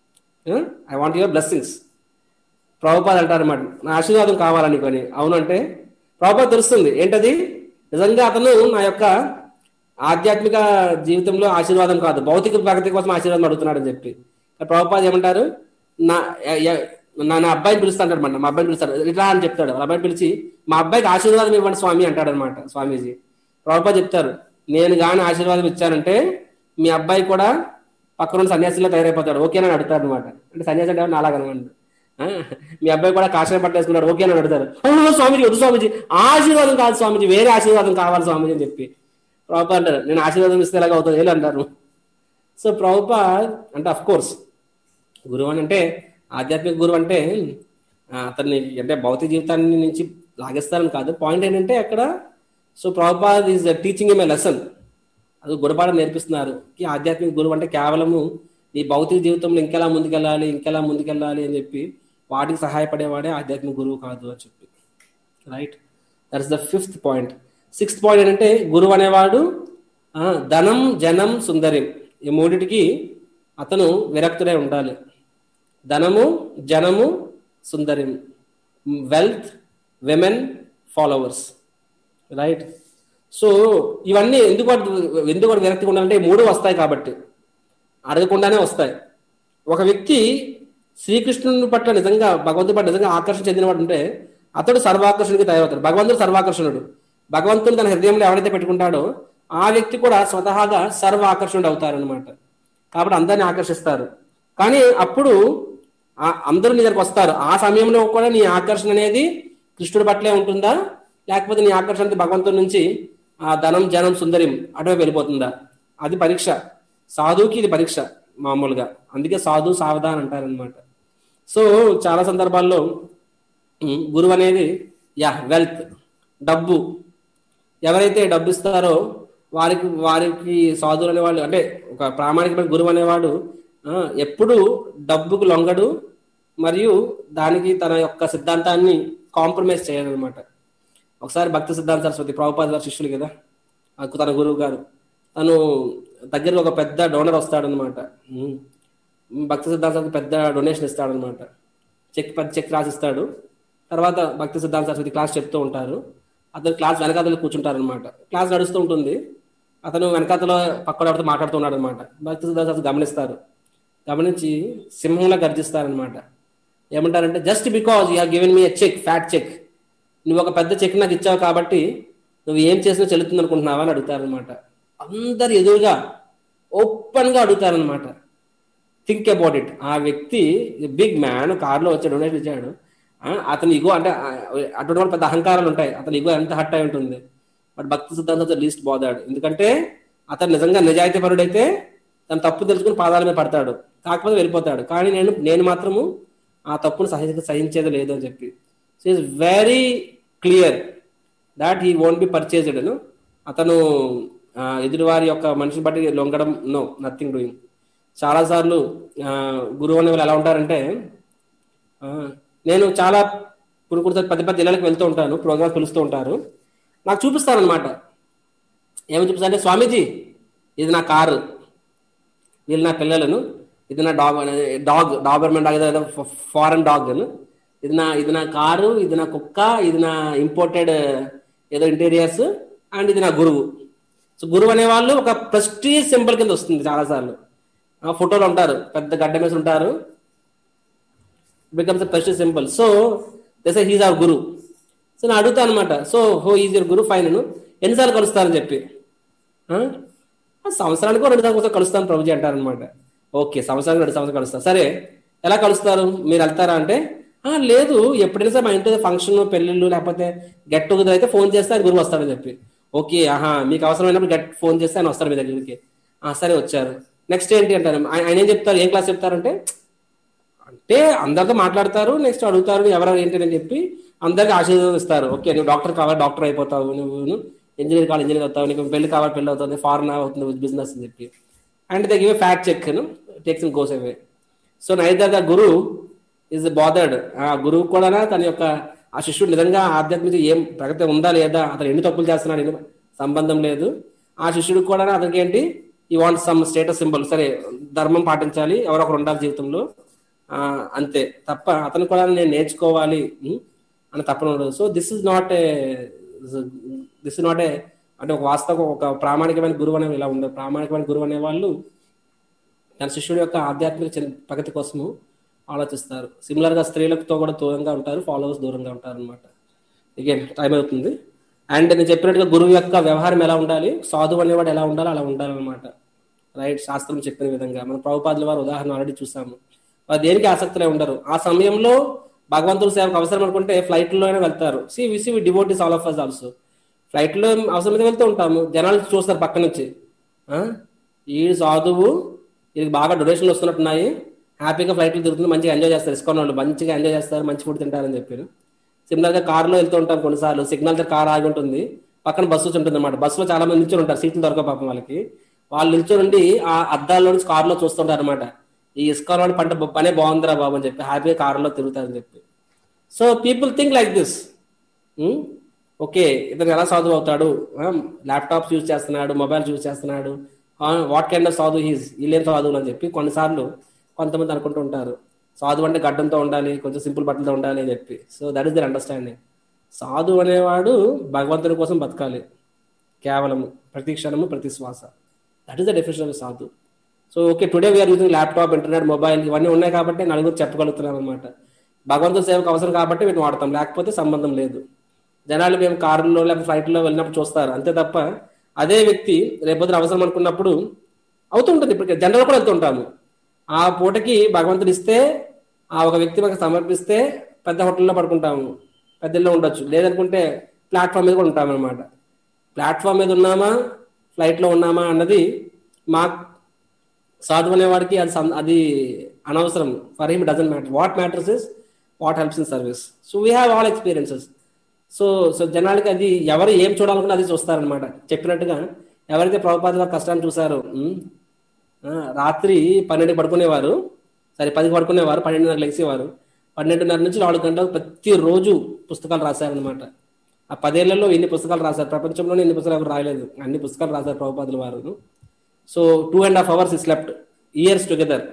[SPEAKER 1] I want your blessings Prabhupad అంటారు అనమాట నా ఆశీర్వాదం కావాలని కొని అవునంటే ప్రభుపాద్ తెలుస్తుంది ఏంటది నిజంగా అతను నా యొక్క ఆధ్యాత్మిక జీవితంలో ఆశీర్వాదం కాదు భౌతిక ప్రగతి కోసం ఆశీర్వాదం అడుగుతున్నాడు అని చెప్పి ప్రభుపాద్ ఏమంటారు నా ఎ- ఎ- నా నా అబ్బాయిని పిలుస్తాడు అనమాట మా అబ్బాయిని పిలుస్తాడు ఇట్లా అని చెప్తాడు వాళ్ళ అబ్బాయిని పిలిచి మా అబ్బాయికి ఆశీర్వాదం ఇవ్వండి స్వామి అంటాడు అనమాట స్వామీజీ ప్రభుపాద్ చెప్తారు నేను గాని ఆశీర్వాదం ఇచ్చానంటే మీ అబ్బాయి కూడా పక్కన సన్యాసిలో తయారైపోతాడు ఓకేనని అడుగుతాడు అనమాట అంటే సన్యాసి అంటే ఎవరు అలాగనమాట ఆ, మీ అబ్బాయి కూడా కాషాయం పట్ల వేసుకున్నాడు ఓకేనని అడుగుతారు "అవును, స్వామీజీ వద్దు స్వామీజీ ఆశీర్వాదం కాదు స్వామీజీ వేరే ఆశీర్వాదం కావాలి స్వామీజీ అని చెప్పి ప్రభుపాద్ అంటారు నేను ఆశీర్వాదం ఇస్తే ఎలాగ అవుతుంది ఏలు అంటారు సో ప్రభుపాద్ అంటే అఫ్ కోర్స్ గురువు అని అంటే ఆధ్యాత్మిక గురువు అంటే ఆ, అతన్ని అంటే భౌతిక జీవితాన్ని నుంచి లాగేస్తారని కాదు పాయింట్ ఏంటంటే అక్కడ so Prabhupad is teaching em a lesson అది గుణపాఠం నేర్పిస్తున్నారు ఈ ఆధ్యాత్మిక గురువు అంటే కేవలము ఈ భౌతిక జీవితంలో ఇంకెలా ముందుకెళ్ళాలి ఇంకెలా ముందుకెళ్ళాలి అని చెప్పి వాటికి సహాయపడేవాడే ఆధ్యాత్మిక గురువు కాదు అని చెప్పి right that is the fifth point sixth point ఏంటంటే గురువు అనేవాడు ఆ, ధనం జనం సుందరం ఈ మూడిటికి అతను విరక్తుడై ఉండాలి ధనము జనము సుందరం wealth women followers right so ఇవన్నీ ఎందుకు వాడు ఎందుకు వాడు విరక్తిగా ఉండాలంటే ఈ మూడు వస్తాయి కాబట్టి అడగకుండానే వస్తాయి ఒక వ్యక్తి శ్రీకృష్ణుని పట్ల నిజంగా భగవంతుడి పట్ల నిజంగా ఆకర్షణ చెందినవాడు ఉంటే అతడు సర్వాకర్షణకి తయారవుతాడు భగవంతుడు సర్వాకర్షణుడు భగవంతుడు తన హృదయంలో ఎవరైతే పెట్టుకుంటాడో ఆ వ్యక్తి కూడా స్వతహాగా సర్వ ఆకర్షణుడు అవుతారనమాట కాబట్టి అందరిని ఆకర్షిస్తారు కానీ అప్పుడు ఆ- అందరూ నీ దగ్గరకు వస్తారు ఆ సమయంలో కూడా నీ ఆకర్షణ అనేది కృష్ణుడి పట్లే ఉంటుందా లేకపోతే నీ ఆకర్షణ అనేది భగవంతుడి నుంచి ఆ ధనం జనం సుందరం అటువైపు వెళ్ళిపోతుందా అది పరీక్ష సాధువుకి ఇది పరీక్ష మామూలుగా అందుకే సాధు సావధాన్ అంటారనమాట సో చాలా సందర్భాల్లో ఉమ్, గురువు అనేది యా వెల్త్ డబ్బు ఎవరైతే డబ్బు ఇస్తారో వారికి వారికి సాధువులు అనేవాళ్ళు అంటే ఒక ప్రామాణికమైన గురువు అనేవాడు ఆ, ఎప్పుడు డబ్బుకు లొంగడు మరియు దానికి తన యొక్క సిద్ధాంతాన్ని కాంప్రమైజ్ చేయడనమాట ఒకసారి భక్తి సిద్ధాంత సరస్వతి ప్రభుపాద గారు శిష్యులు కదా ఆ తన గురువు గారు తను దగ్గర ఒక పెద్ద డోనర్ వస్తాడనమాట ఉమ్. భక్తి సిద్ధాంతానికి పెద్ద డొనేషన్ ఇస్తాడనమాట చెక్ పెద్ద చెక్ రాసిస్తాడు తర్వాత భక్తి సిద్ధాంత సరస్వతి క్లాస్ చెప్తూ ఉంటారు అతను క్లాస్ వెనకాతలు కూర్చుంటారు అనమాట క్లాస్ నడుస్తూ ఉంటుంది అతను వెనకాతలో పక్కన ఎవరితో మాట్లాడుతూ ఉన్నాడు అనమాట భక్తి సిద్ధాంత సరస్వతి గమనిస్తారు గమనించి సింహంలా గర్జిస్తారనమాట ఏమంటారంటే just because you given me a check fat check నువ్వు ఒక పెద్ద చెక్ నాకు ఇచ్చావు కాబట్టి నువ్వు ఏం చేసినా చెల్లుతుంది అనుకుంటున్నావా అని అడుగుతారనమాట అందరు ఎదురుగా ఓపెన్ గా అడుగుతారనమాట థింక్ అబౌట్ ఇట్ ఆ వ్యక్తి బిగ్ మ్యాన్ కార్లో వచ్చి డొనేషన్ ఇచ్చాడు ఆ, అతని ఇగో అంటే ఆ, అటువంటి వాళ్ళు పెద్ద అహంకారాలు ఉంటాయి అతని ఇగో ఎంత హట్ అయి ఉంటుంది బట్ భక్తి సిద్ధాంతంతో లీస్ట్ బోదాడు ఎందుకంటే అతను నిజంగా నిజాయితీ పరుడైతే తన తప్పు తెలుసుకుని పాదాల మీద పడతాడు కాకపోతే వెళ్ళిపోతాడు కానీ నేను నేను మాత్రము ఆ తప్పును సహించ సహించేది లేదు అని చెప్పి so is very clear that he won't be purchased అతను ఆ, ఎదుటివారి యొక్క మనిషిని బట్టి లొంగడం నో నథింగ్ డూయింగ్ చాలాసార్లు ఆ, గురువు అనే వాళ్ళు ఎలా ఉంటారంటే ఆ, నేను చాలా ఇప్పుడు కూడా పెద్ద పెద్ద జిల్లాలకు వెళ్తూ ఉంటాను ప్రోగ్రామ్స్ పిలుస్తూ ఉంటారు నాకు చూపిస్తారనమాట ఏమని చూపిస్తారంటే స్వామీజీ ఇది నా కారు వీళ్ళు నా పిల్లలను ఇది నా డాగ్ డాగ్ డాబర్మెంట్ డాగ్ ఏదో ఫారెన్ డాగ్ ఇది నా ఇది నా కారు ఇది నా కుక్క ఇది నా ఇంపోర్టెడ్ ఏదో ఇంటీరియర్స్ అండ్ ఇది నా గురువు సో గురువు అనే వాళ్ళు ఒక ప్రెస్టీజ్ సింబల్ కింద వస్తుంది చాలాసార్లు ఆ ఫోటోలు ఉంటారు పెద్ద గడ్డ మీద ఉంటారు becomes prestige symbol so thus he's our guru so నేను అడుగుతాను అనమాట సో హో ఈజ్ యువర్ గురు ఫైన్ ఎన్నిసార్లు కలుస్తారని చెప్పి ఆ? ఆ సంవత్సరానికి రెండు సార్లు ఒకసారి కలుస్తాను ప్రభుజీ అంటారనమాట ఓకే సంవత్సరానికి రెండు సంవత్సరాలు కలుస్తారు సరే ఎలా కలుస్తారు మీరు వెళ్తారా అంటే "ఆ, లేదు ఎప్పుడైనా సరే మా ఇంట్లో ఫంక్షన్ పెళ్ళిళ్ళు లేకపోతే గెట్ టుగెదర్ అయితే ఫోన్ చేస్తే ఆయన గురువు వస్తాడని చెప్పి ఓకే ఆహా మీకు అవసరమైనప్పుడు గెట్ ఫోన్ చేస్తే ఆయన వస్తారు మీ దగ్గరికి "ఆ, సరే వచ్చారు నెక్స్ట్ ఏంటి అంటారు ఆయన ఆయన ఏం చెప్తారు ఏం క్లాస్ చెప్తారంటే అంటే అందరితో మాట్లాడతారు నెక్స్ట్ అడుగుతారు ఎవరు ఏంటి అని చెప్పి అందరికి ఆశీర్వాదం ఇస్తారు ఓకే నువ్వు డాక్టర్ కావాలి డాక్టర్ అయిపోతావు నువ్వు ఇంజనీర్ కావాలి ఇంజనీర్ అవుతావు నీకు పెళ్లి కావాలి పెళ్లి అవుతుంది ఫారెన్ అవుతుంది బిజినెస్ అని చెప్పి and they give fact check takes goes away so neither the guru is bothered ఆ గురువు కూడా తన యొక్క ఆ శిష్యుడు నిజంగా ఆధ్యాత్మిక ఏం ప్రగతి ఉందా లేదా అతను ఎన్ని తప్పులు చేస్తున్నాడు ఎన్ని సంబంధం లేదు ఆ శిష్యుడు కూడా అతనికి ఏంటి ఈ వాంట్ సమ్ స్టేటస్ సింబల్ సరే ధర్మం పాటించాలి ఎవరొకరు ఉండాలి జీవితంలో ఆ, అంతే తప్ప అతను కూడా నేను నేర్చుకోవాలి ఉం, అని తప్పన ఉండదు so this is not a this is not a అంటే ఒక వాస్తవ ఒక ప్రామాణికమైన గురువు అనే ఇలా ఉండదు ప్రామాణికమైన గురువు అనే వాళ్ళు తన శిష్యుడి యొక్క ఆధ్యాత్మిక చిన్- ప్రగతి కోసము ఆలోచిస్తారు సిమిలర్ గా స్త్రీలతో కూడా దూరంగా ఉంటారు ఫాలోవర్స్ దూరంగా ఉంటారు అనమాట ఇగేన్ టైం అవుతుంది అండ్ నేను చెప్పినట్టుగా గురువు యొక్క వ్యవహారం ఎలా ఉండాలి సాధువు అనేవాడు ఎలా ఉండాలి అలా ఉండాలన్నమాట రైట్ శాస్త్రం చెప్పిన విధంగా మన ప్రభుపాదుల వారు ఉదాహరణ ఆల్రెడీ చూసాము వారు దేనికి ఆసక్తిలో ఉండరు ఆ సమయంలో భగవంతుడి సేవకు అవసరం అనుకుంటే ఫ్లైట్ లోనే వెళ్తారు see we see we devotees all of us also flight లో అవసరమైతే వెళ్తూ ఉంటాము జనాలు చూస్తారు పక్క నుంచి ఆ? ఈ సాధువు ఇది బాగా డొనేషన్లు వస్తున్నట్టున్నాయి హ్యాపీగా ఫ్లైట్లు తిరుగుతుంది మంచిగా ఎంజాయ్ చేస్తారు ఇస్కాన్ వాళ్ళు మంచిగా ఎంజాయ్ చేస్తారు మంచి ఫుడ్ తింటారని చెప్పారు సిమిలర్ గా కార్లో వెళ్తూ ఉంటాం కొన్నిసార్లు సిగ్నల్ దగ్గర కార్ ఆగి ఉంటుంది పక్కన బస్సు ఉంటుంది అనమాట బస్సులో చాలా మంది నిల్చొని ఉంటారు సీట్లు దొరక పాపం వాళ్ళకి వాళ్ళు నిల్చొని ఉండి ఆ అద్దాల్లో నుంచి కారులో చూస్తుంటారు అనమాట ఈ ఇస్కాన్ వాడి పంట పనే బాగుందిరా బాబు అని చెప్పి హ్యాపీగా కారులో తిరుగుతారని చెప్పి so people think like this okay ఇతను ఎలా సాధువు అవుతాడు ల్యాప్టాప్స్ యూజ్ చేస్తున్నాడు మొబైల్స్ యూజ్ చేస్తున్నాడు what kind of sadhu he's వీళ్ళేం సాధువులు అని చెప్పి కొన్నిసార్లు కొంతమంది అనుకుంటూ ఉంటారు సాధువు అంటే గడ్డంతో ఉండాలి కొంచెం సింపుల్ బట్టలతో ఉండాలి అని చెప్పి so that is their understanding సాధు అనేవాడు భగవంతుని కోసం బతకాలి కేవలము ప్రతి క్షణము ప్రతి శ్వాస that is the definition of sadhu so okay today we are using laptop internet mobile ఇవన్నీ ఉన్నాయి కాబట్టి నలుగురు చెప్పగలుగుతున్నాం అనమాట భగవంతుని సేవకు అవసరం కాబట్టి వీటిని వాడతాం లేకపోతే సంబంధం లేదు జనాలు మేము కారులో లేకపోతే ఫ్లైట్లో వెళ్ళినప్పుడు చూస్తారు అంతే తప్ప అదే వ్యక్తి రేపొద్దున అవసరం అనుకున్నప్పుడు అవుతుంటుంది ఇప్పుడు జనరల్ కూడా వెళ్తుంటాము ఆ పూటకి భగవంతుడు ఇస్తే ఆ ఒక వ్యక్తి మనకు సమర్పిస్తే పెద్ద హోటల్లో పడుకుంటాము పెద్ద ఇల్లు ఉండొచ్చు లేదనుకుంటే ప్లాట్ఫామ్ మీద కూడా ఉంటాం అనమాట ప్లాట్ఫామ్ మీద ఉన్నామా ఫ్లైట్ లో ఉన్నామా అన్నది మా సాధు అనేవాడికి అది సం- అది అనవసరం for him doesn't matter what matters is what helps in service so we have all experiences so so జనాలకి అది ఎవరు ఏం చూడాలనుకున్నా అది చూస్తారనమాట చెప్పినట్టుగా ఎవరైతే ప్రభుపాద వారి కష్టాన్ని చూసారో ఉమ్, ఆ, రాత్రి పన్నెండుకి పడుకునేవారు సరే పదికి పడుకునేవారు పన్నెండున్నర లెగిసేవారు పన్నెండున్నర నుంచి నాలుగు గంటలకు ప్రతిరోజు పుస్తకాలు రాశారనమాట ఆ పదేళ్లలో ఎన్ని పుస్తకాలు రాశారు ప్రపంచంలోనే ఎన్ని పుస్తకాలు ఎవరు రాయలేదు అన్ని పుస్తకాలు రాశారు ప్రభుపాదుల వారు so two and half hours is left years together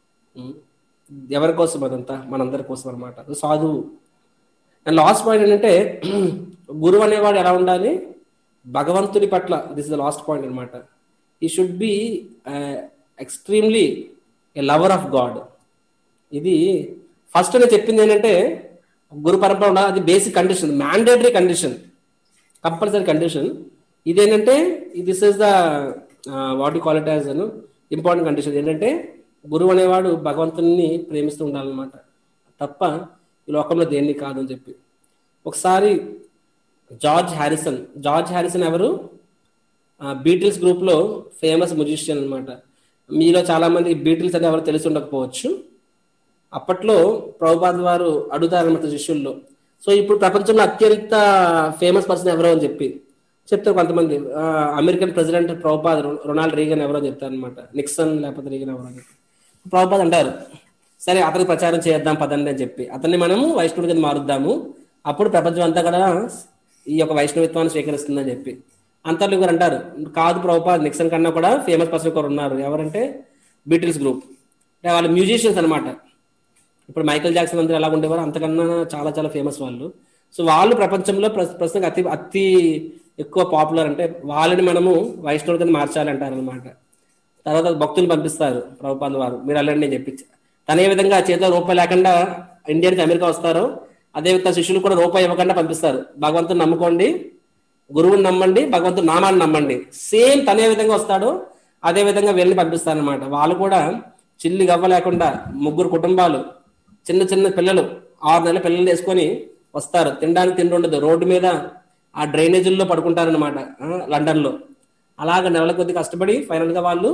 [SPEAKER 1] ఎవరి కోసం అదంతా మనందరి కోసం అనమాట సాధువు అండ్ లాస్ట్ పాయింట్ ఏంటంటే గురువు అనేవాడు ఎలా ఉండాలి భగవంతుని పట్ల this is the last point అనమాట he should be extremely a lover of God ఇది ఫస్ట్ నేను చెప్పింది ఏంటంటే గురు పరంపర ఉండాలి అది basic condition mandatory condition compulsory condition ఇదేంటంటే this is the what you call it as అను ఇంపార్టెంట్ కండిషన్ ఏంటంటే గురువు అనేవాడు భగవంతుని ప్రేమిస్తూ ఉండాలన్నమాట తప్ప ఈ లోకంలో దేన్ని కాదని చెప్పి ఒకసారి జార్జ్ హ్యారిసన్ జార్జ్ హ్యారిసన్ ఎవరు బీటిల్స్ గ్రూప్ లో ఫేమస్ మ్యూజిషియన్ అనమాట మీలో చాలా మంది బీటిల్స్ అంటే ఎవరు తెలిసి ఉండకపోవచ్చు అప్పట్లో ప్రభుపాద్ వారు అడుగుతారన్నమాట శిష్యుల్లో సో ఇప్పుడు ప్రపంచంలో అత్యంత ఫేమస్ పర్సన్ ఎవరో అని చెప్పి చెప్తారు కొంతమంది ఆ, అమెరికన్ ప్రెసిడెంట్ ప్రభుపాద్ రొ- రొనాల్డ్ రీగన్ ఎవరో చెప్తారు అనమాట నిక్సన్ లేకపోతే రీగన్ ఎవరో అని చెప్పి ప్రభుపాద్ అంటారు సరే అతనికి ప్రచారం చేద్దాం పదండి అని చెప్పి అతన్ని మనము వైష్ణవుడి కింద మారుద్దాము అప్పుడు ప్రపంచం అంతా కూడా ఈ యొక్క వైష్ణవిత్వాన్ని స్వీకరిస్తుందని చెప్పి అంతర్లు గారు అంటారు కాదు ప్రభుపాద్ నిక్సన్ కన్నా కూడా ఫేమస్ పర్సన్ ఒకరు ఉన్నారు ఎవరంటే బీటిల్స్ గ్రూప్ అంటే వాళ్ళు మ్యూజిషియన్స్ అన్నమాట ఇప్పుడు మైకేల్ జాక్సన్ అందరూ ఎలా ఉండేవారు అంతకన్నా చాలా చాలా ఫేమస్ వాళ్ళు సో వాళ్ళు ప్రపంచంలో ప్రస్- ప్రస్తుతం అతి అతి ఎక్కువ పాపులర్ అంటే వాళ్ళని మనము వైష్ణవుల కింద మార్చాలి అంటారు అనమాట తర్వాత భక్తులు పంపిస్తారు ప్రభుపాద వారు మీరు వెళ్ళండి అని చెప్పి తన ఏ విధంగా చేతిలో రూపాయి లేకుండా ఇండియా నుంచి అమెరికా వస్తారో అదే విధంగా శిష్యులు కూడా రూపాయి ఇవ్వకుండా పంపిస్తారు భగవంతుని నమ్ముకోండి గురువుని నమ్మండి భగవంతుని నామాన్ని నమ్మండి సేమ్ తనే విధంగా వస్తాడో అదే విధంగా వెళ్ళి పంపిస్తారు అనమాట వాళ్ళు కూడా చిల్లి గవ్వ లేకుండా ముగ్గురు కుటుంబాలు చిన్న చిన్న పిల్లలు ఆరు నెలల పిల్లలు వేసుకొని వస్తారు తినడానికి తిండి ఉండదు రోడ్డు మీద ఆ డ్రైనేజీల్లో పడుకుంటారనమాట లండన్ లో అలాగ నెలల కొద్ది కష్టపడి ఫైనల్ గా వాళ్ళు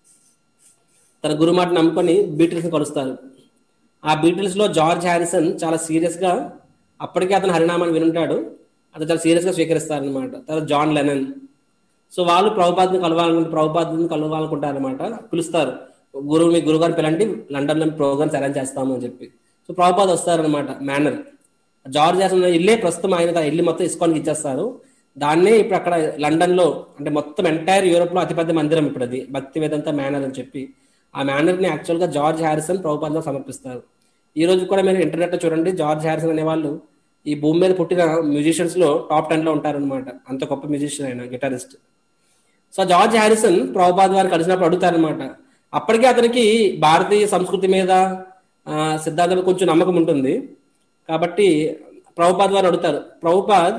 [SPEAKER 1] తన గురుమాట నమ్ముకొని బీటిల్స్ ని కలుస్తారు ఆ బీటిల్స్ లో జార్జ్ హ్యారిసన్ చాలా సీరియస్ గా అప్పటికే అతను హరినామాన్ని వినుంటాడు అతను చాలా సీరియస్ గా స్వీకరిస్తారనమాట తర్వాత జాన్ లెనన్ సో వాళ్ళు ప్రభుపాద్ని కలవాలనుకుంటే ప్రభుపాద్ని కలవాలనుకుంటారు అనమాట పిలుస్తారు గురువు మీ గురుగారు పిలండి లండన్ లో ప్రోగ్రామ్స్ అరేంజ్ చేస్తాము అని చెప్పి సో ప్రభుపాద్ వస్తారనమాట మేనర్ జార్జ్ హ్యారిసన్ ఇల్లే ప్రస్తుతం ఆయన తన ఇల్లు మొత్తం ఇస్కాన్కి ఇచ్చేస్తారు దాన్నే ఇప్పుడు అక్కడ లండన్ లో అంటే మొత్తం ఎంటైర్ యూరోప్ లో అతిపెద్ద మందిరం ఇప్పుడు అది భక్తి వేదంత మేనర్ అని చెప్పి ఆ మేనర్ ని యాక్చువల్ గా జార్జ్ హ్యారిసన్ ప్రభుపాద్ సమర్పిస్తారు ఈ రోజు కూడా మీరు ఇంటర్నెట్ లో చూడండి జార్జ్ హ్యారిసన్ అనే వాళ్ళు ఈ భూమి మీద పుట్టిన మ్యూజిషియన్స్ లో టాప్ టెన్ లో ఉంటారనమాట అంత గొప్ప మ్యూజిషియన్ ఆయన guitarist so George Harrison Prabhupad వారు కలిసినప్పుడు అడుగుతారనమాట అప్పటికే అతనికి భారతీయ సంస్కృతి మీద ఆ, సిద్ధాంతం మీద కొంచెం నమ్మకం ఉంటుంది కాబట్టి ప్రభుపాద్ వారు అడుగుతారు ప్రభుపాద్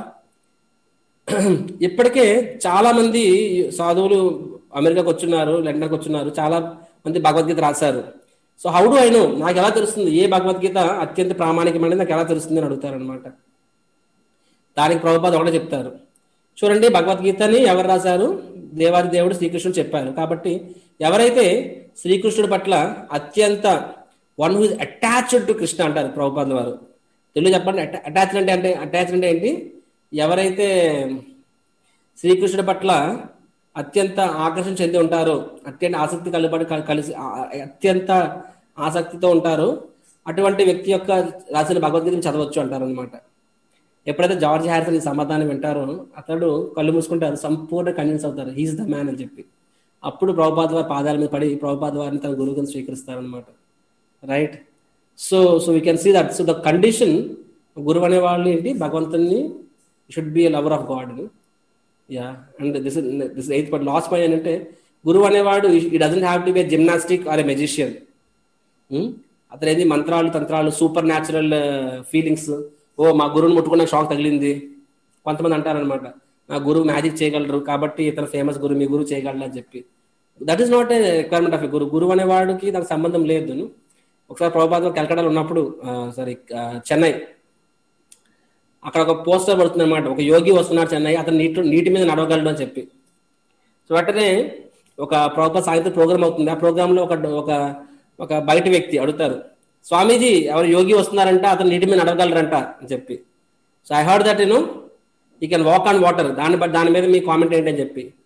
[SPEAKER 1] ఇప్పటికే చాలా మంది సాధువులు అమెరికాకు వచ్చున్నారు లండన్కి వచ్చున్నారు చాలా మంది భగవద్గీత రాశారు so how do I know నాకు ఎలా తెలుస్తుంది ఏ భగవద్గీత అత్యంత ప్రామాణికమైనది నాకు ఎలా తెలుస్తుంది అని అడుగుతారు అనమాట దానికి ప్రభుపాద్ ఒకటే చెప్తారు చూడండి భగవద్గీతని ఎవరు రాశారు దేవాది దేవుడు శ్రీకృష్ణుడు చెప్పారు కాబట్టి ఎవరైతే శ్రీకృష్ణుడి పట్ల అత్యంత one who attached to Krishna అంటారు ప్రభుపాద్ వారు తెలుగు చెప్పండి అటాచ్మెంట్ అంటే అటాచ్మెంట్ ఏంటి ఎవరైతే శ్రీకృష్ణుడి పట్ల అత్యంత ఆకర్షణ చెంది ఉంటారో అత్యంత ఆసక్తి కలబడి కలిసి ఆ- అత్యంత ఆసక్తితో ఉంటారో అటువంటి వ్యక్తి యొక్క రాసిన భగవద్గీతను చదవచ్చు అంటారు అనమాట ఎప్పుడైతే జార్జ్ హ్యారిసన్ ఈ సమాధానం వింటారో అతడు కళ్ళు మూసుకుంటారు సంపూర్ణ కన్విన్స్ అవుతారు హీస్ ద మ్యాన్ అని చెప్పి అప్పుడు ప్రభుపాద వారి పాదాల మీద పడి ప్రభుపాద వారిని తన గురువుగా స్వీకరిస్తారనమాట right so so we can see that so the condition గురువు అనే వాళ్ళు ఏంటి భగవంతుని should be lover of God yeah and this this eighth but last point ఏంటంటే గురువు అనేవాడు he doesn't have to be gymnastic or a magician అతను ఏంది మంత్రాలు తంత్రాలు సూపర్ న్యాచురల్ ఫీలింగ్స్ ఓ మా గురువుని ముట్టుకున్న షాక్ తగిలింది కొంతమంది అంటారనమాట నా గురువు మ్యాజిక్ చేయగలరు కాబట్టి ఇతను ఫేమస్ గురువు మీ గురువు చేయగలరు అని చెప్పి that is not a requirement of guru గురువు అనేవాడికి దానికి సంబంధం లేదు ఒకసారి ప్రభుపాదం కలకడాలో ఉన్నప్పుడు సారీ చెన్నై అక్కడ ఒక పోస్టర్ పడుతుంది అనమాట ఒక యోగి వస్తున్నాడు చెన్నై అతను నీటి నీటి మీద నడవగలడు అని చెప్పి సో వెంటనే ఒక ప్రభుత్వ సాయంత్రం ప్రోగ్రామ్ అవుతుంది ఆ ప్రోగ్రామ్ లో ఒక ఒక ఒక బయట వ్యక్తి అడుగుతారు స్వామీజీ ఎవరు యోగి వస్తున్నారంట అతను నీటి మీద నడవగలరంట అని చెప్పి సో ఐ హర్డ్ దట్ నేను ఈ కెన్ వాక్ ఆన్ వాటర్ దాని బట్టి దాని మీద మీ కామెంట్ ఏంటని చెప్పి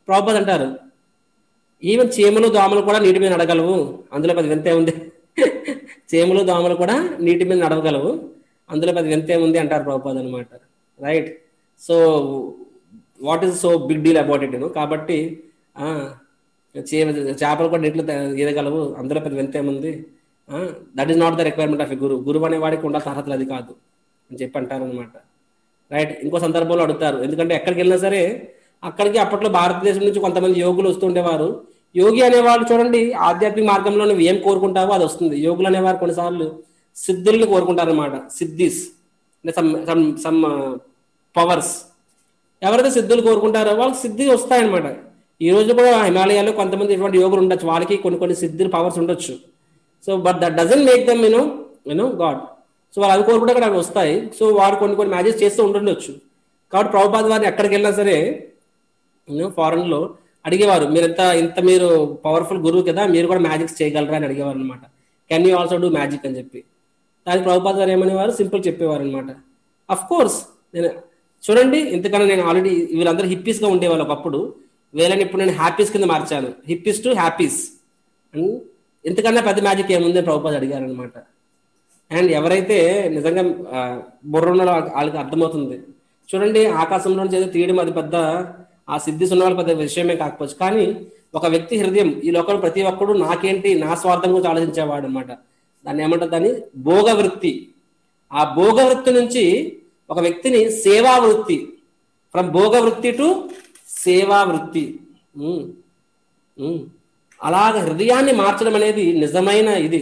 [SPEAKER 1] ప్రాపర్ అంటారు ఈవెన్ చీమలు దోమలు కూడా నీటి మీద నడగలవు అందులో పెద్ద వింతే ఉంది చీమలు దోమలు కూడా నీటి మీద నడవగలవు అందులో పెద్ద వింతే ఉంది అంటారు ప్రభుపాద్ అనమాట right so what is so big deal about it కాబట్టి ఆ, చీమ చేపలు కూడా నీటిలో త- ఈదగలవు అందులో పెద్ద వింత ఏముంది that is not the requirement of a guru గురువు అనే వాడికి ఉండాల్సిన అర్హతలు అది కాదు అని చెప్పి అంటారు అనమాట రైట్ ఇంకో సందర్భంలో అడుగుతారు ఎందుకంటే ఎక్కడికి వెళ్ళినా సరే అక్కడికి అప్పట్లో భారతదేశం నుంచి కొంతమంది యోగులు వస్తుండేవారు యోగి అనేవాళ్ళు చూడండి ఆధ్యాత్మిక మార్గంలో నువ్వు ఏం కోరుకుంటావో అది వస్తుంది యోగులు అనేవారు కొన్నిసార్లు సిద్ధుల్ని కోరుకుంటారు అనమాట siddhis some some some powers ఎవరైతే సిద్ధులు కోరుకుంటారో వాళ్ళకి సిద్ధి వస్తాయన్నమాట ఈ రోజు కూడా హిమాలయాల్లో కొంతమంది ఇటువంటి యోగులు ఉండొచ్చు వాళ్ళకి కొన్ని కొన్ని సిద్ధి పవర్స్ ఉండొచ్చు so but that doesn't make them you know you know God so వాళ్ళు అవి కోరుకుంటే కూడా అవి వస్తాయి సో వారు కొన్ని కొన్ని మ్యాచెస్ చేస్తూ ఉండొచ్చు కాబట్టి ప్రభుపాద్ వారిని ఎక్కడికి వెళ్ళినా సరే యూనో ఫారెన్ లో అడిగేవారు మీరు ఎంత ఇంత మీరు పవర్ఫుల్ గురువు కదా మీరు కూడా మ్యాజిక్స్ చేయగలరా అని అడిగేవారు అనమాట can you also do magic అని చెప్పి దానికి ప్రభుపాద్ గారు ఏమనేవారు సింపుల్ చెప్పేవారు అనమాట అఫ్ కోర్స్ నేను చూడండి ఇంతకన్నా నేను ఆల్రెడీ వీళ్ళందరూ హిప్పీస్ గా ఉండేవాళ్ళు ఒకప్పుడు వీళ్ళని ఇప్పుడు నేను హ్యాపీస్ కింద మార్చాను హిప్పీస్ టు హ్యాపీస్ ఇంతకన్నా పెద్ద మ్యాజిక్ ఏముంది అని ప్రభుపాద్ అడిగారు అనమాట అండ్ ఎవరైతే నిజంగా ఆ, బుర్ర ఉన్నారో వాళ్ళకి- వాళ్ళకి అర్థమవుతుంది చూడండి ఆకాశంలో నుంచి ఏదో తీయడం అది పెద్ద ఆ సిద్ధి ఉన్న వాళ్ళ పెద్ద విషయమే కాకపోవచ్చు కానీ ఒక వ్యక్తి హృదయం ఈ లోకంలో ప్రతి ఒక్కడు నాకేంటి నా స్వార్థం గురించి ఆలోచించేవాడు అనమాట దాన్ని ఏమంటారు దాన్ని భోగ వృత్తి ఆ భోగ వృత్తి నుంచి ఒక వ్యక్తిని సేవా వృత్తి ఫ్రమ్ భోగ వృత్తి టు సేవా వృత్తి ఉమ్. ఉమ్. అలాగ హృదయాన్ని మార్చడం అనేది నిజమైన ఇది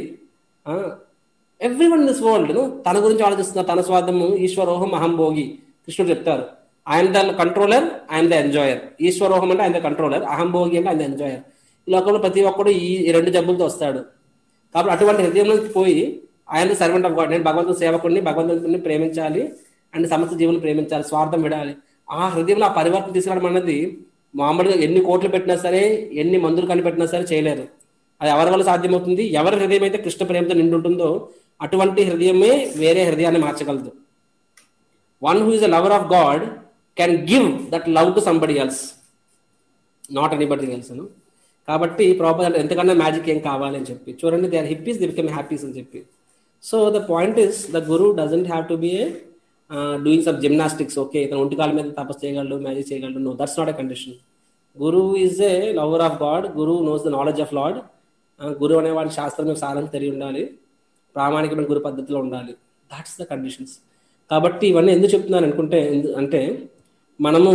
[SPEAKER 1] ఎవ్రీ వన్ దిస్ వరల్డ్ తన గురించి ఆలోచిస్తున్నారు తన స్వార్థము ఈశ్వరోహం అహం భోగి కృష్ణుడు చెప్తారు ఆయన ద కంట్రోలర్ ఆయన ద ఎంజాయర్ ఈశ్వరోహం అంటే ఆయన ద కంట్రోలర్ అహం భోగి అంటే ఆయన ద ఎంజాయర్ ఈ లోకంలో ప్రతి ఒక్కడు ఈ ఈ రెండు జబ్బులతో వస్తాడు కాబట్టి అటువంటి హృదయంలోకి పోయి ఆయన సర్వెంట్ ఆఫ్ గాడ్ నేను భగవంతుని సేవకుడిని భగవంతుని ప్రేమించాలి అండ్ సమస్త జీవులను ప్రేమించాలి స్వార్థం విడాలి ఆ హృదయంలో ఆ పరివర్తన తీసుకురావడం అన్నది మామూలుగా ఎన్ని కోట్లు పెట్టినా సరే ఎన్ని మందులు కనిపెట్టినా సరే చేయలేరు అది ఎవరి వల్ల సాధ్యమవుతుంది ఎవరి హృదయం అయితే కృష్ణ ప్రేమతో నిండి ఉంటుందో అటువంటి హృదయమే వేరే హృదయాన్ని మార్చగలదు one who is a lover of God can give that love to somebody else not anybody else కాబట్టి ప్రాపర్ అంటే ఎంతకన్నా మ్యాజిక్ ఏం కావాలి అని చెప్పి చూడండి they are hippies the become happies అని చెప్పి so the point is the guru doesn't have to be a doing some gymnastics okay ఇతను ఒంటికాల మీద తపస్సు చేయగలడు మ్యాజిక్ చేయగలడు no that's not a condition guru is a lover of God guru knows the knowledge of Lord గురువు అనేవాడి శాస్త్రం యొక్క సారం తెలియ ఉండాలి ప్రామాణికమైన గురు పద్ధతిలో ఉండాలి దాట్స్ ద కండిషన్స్ కాబట్టి ఇవన్నీ ఎందుకు చెప్తున్నాను అనుకుంటే ఎందు- అంటే మనము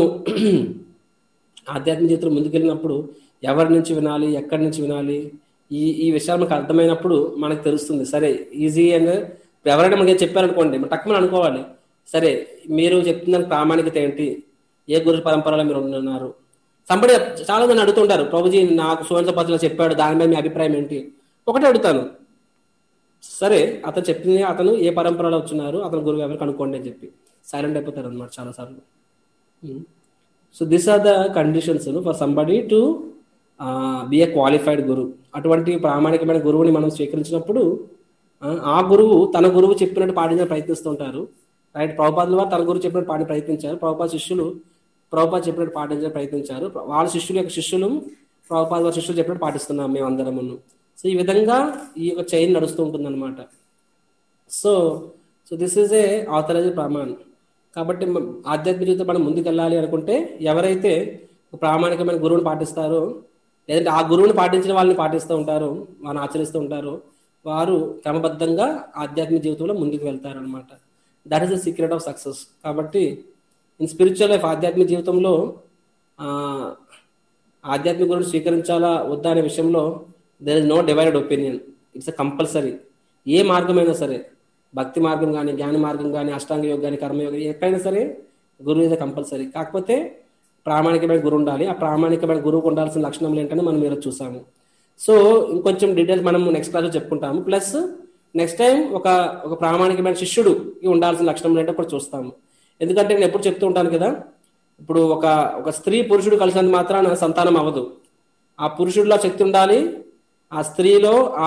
[SPEAKER 1] ఆధ్యాత్మిక జీవితంలో ముందుకెళ్ళినప్పుడు ఎవరి నుంచి వినాలి ఎక్కడి నుంచి వినాలి ఈ ఈ విషయాలు మనకు అర్థమైనప్పుడు మనకు తెలుస్తుంది సరే ఈజీ అండ్ ఎవరైనా మనకి చెప్పారనుకోండి మనం టక్కుమని అనుకోవాలి సరే మీరు చెప్తున్న ప్రామాణికత ఏంటి ఏ గురు పరంపరలో మీరు ఉన్నారు సంబడి చాలా మంది అడుగుతుంటారు ప్రభుజీ నాకు సువర్ణ పద్ధతిలో చెప్పాడు దాని మీద మీ అభిప్రాయం ఏంటి ఒకటే అడుగుతాను సరే అతను చెప్పింది అతను ఏ పరంపరలో వచ్చున్నారు అతను గురువు ఎవరు కనుక్కోండి అని చెప్పి సైలెంట్ అయిపోతారు అనమాట చాలా సార్లు so this are the conditions for somebody to be a qualified guru అటువంటి ప్రామాణికమైన గురువుని మనం స్వీకరించినప్పుడు ఆ, ఆ గురువు తన గురువు చెప్పినట్టు పాటించడానికి ప్రయత్నిస్తుంటారు రైట్ ప్రభుపాదులు వారు తన గురువు చెప్పినట్టు పాటి ప్రయత్నించారు ప్రభుపాద శిష్యులు ప్రభుపాద చెప్పినట్టు పాటించడానికి ప్రయత్నించారు వాళ్ళ శిష్యుల యొక్క శిష్యులు ప్రభుపాద వారి శిష్యులు చెప్పినట్టు పాటిస్తున్నాం మేము అందరమును సో ఈ విధంగా ఈ యొక్క చైన్ నడుస్తూ ఉంటుంది అనమాట so so this is a authorized ప్రమాణ్ కాబట్టి మ- ఆధ్యాత్మిక జీవితం మనం ముందుకెళ్ళాలి అనుకుంటే ఎవరైతే ఒక ప్రామాణికమైన గురువుని పాటిస్తారో లేదంటే ఆ గురువుని పాటించిన వాళ్ళని పాటిస్తూ ఉంటారో వాళ్ళని ఆచరిస్తూ ఉంటారో వారు క్రమబద్ధంగా ఆధ్యాత్మిక జీవితంలో ముందుకు వెళ్తారు అనమాట that is the secret of success కాబట్టి ఇన్ స్పిరిచువల్ లైఫ్ ఆధ్యాత్మిక జీవితంలో ఆ, ఆధ్యాత్మిక గురువుని స్వీకరించాలా వద్దా అనే విషయంలో there is no divided opinion it's a compulsory ఏ మార్గమైనా సరే భక్తి మార్గం కానీ జ్ఞాన మార్గం కానీ అష్టాంగ యోగం కానీ కర్మయోగం ఎక్కడైనా సరే గురువు ఇస్ కంపల్సరీ కాకపోతే ప్రామాణికమైన గురువు ఉండాలి ఆ ప్రామాణికమైన గురువుకు ఉండాల్సిన లక్షణాలు ఏంటని మనం మీరు చూసాము సో ఇంకొంచెం డీటెయిల్స్ మనం నెక్స్ట్ క్లాస్లో చెప్పుకుంటాము ప్లస్ నెక్స్ట్ టైం ఒక ఒక ప్రామాణికమైన శిష్యుడు ఉండాల్సిన లక్షణాలు ఏంటో కూడా చూస్తాము ఎందుకంటే నేను ఎప్పుడు చెప్తూ ఉంటాను కదా ఇప్పుడు ఒక ఒక స్త్రీ పురుషుడు కలిసినంత మాత్రాన సంతానం అవ్వదు ఆ పురుషుడిలో శక్తి ఉండాలి ఆ స్త్రీలో ఆ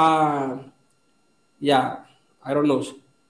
[SPEAKER 1] yeah I don't know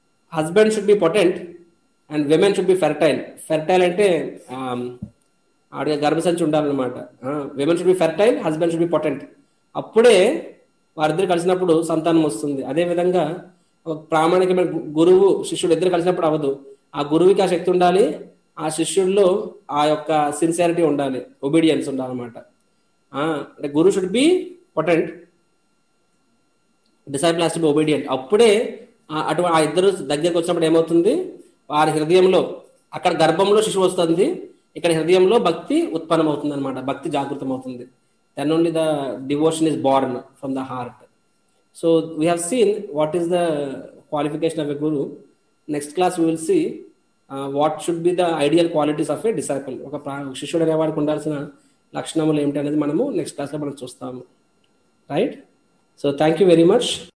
[SPEAKER 1] husband should be potent and women should be fertile fertile అంటే ఆమ్, ఆడికి గర్భసంచి ఉండాలన్నమాట women should be fertile husband should be potent అప్పుడే వారిద్దరు కలిసినప్పుడు సంతానం వస్తుంది అదే విధంగా ఒక ప్రామాణికమైన గు- గురువు శిష్యుడు ఇద్దరు కలిసినప్పుడు అవ్వదు ఆ గురువుకి ఆ శక్తి ఉండాలి ఆ శిష్యుల్లో ఆ యొక్క సిన్సియారిటీ ఉండాలి ఒబీడియన్స్ ఉండాలన్నమాట ఆ, అంటే guru should be potent disciple has to be obedient అప్పుడే ఆ- అటు ఆ ఇద్దరు దగ్గరికి వచ్చినప్పుడు ఏమవుతుంది వారి హృదయంలో అక్కడ గర్భంలో శిశువు వస్తుంది ఇక్కడ హృదయంలో భక్తి ఉత్పన్నం అవుతుంది అనమాట భక్తి జాగృతం అవుతుంది then only the devotion is born from the heart so we have seen what is the qualification of a guru next class will see what should be the ideal qualities of a disciple ఒక ప్రా- శిష్యుడు అనేవాడికి ఉండాల్సిన లక్షణములు ఏమిటి అనేది మనము next క్లాస్లో మనం చూస్తాము right so thank you very much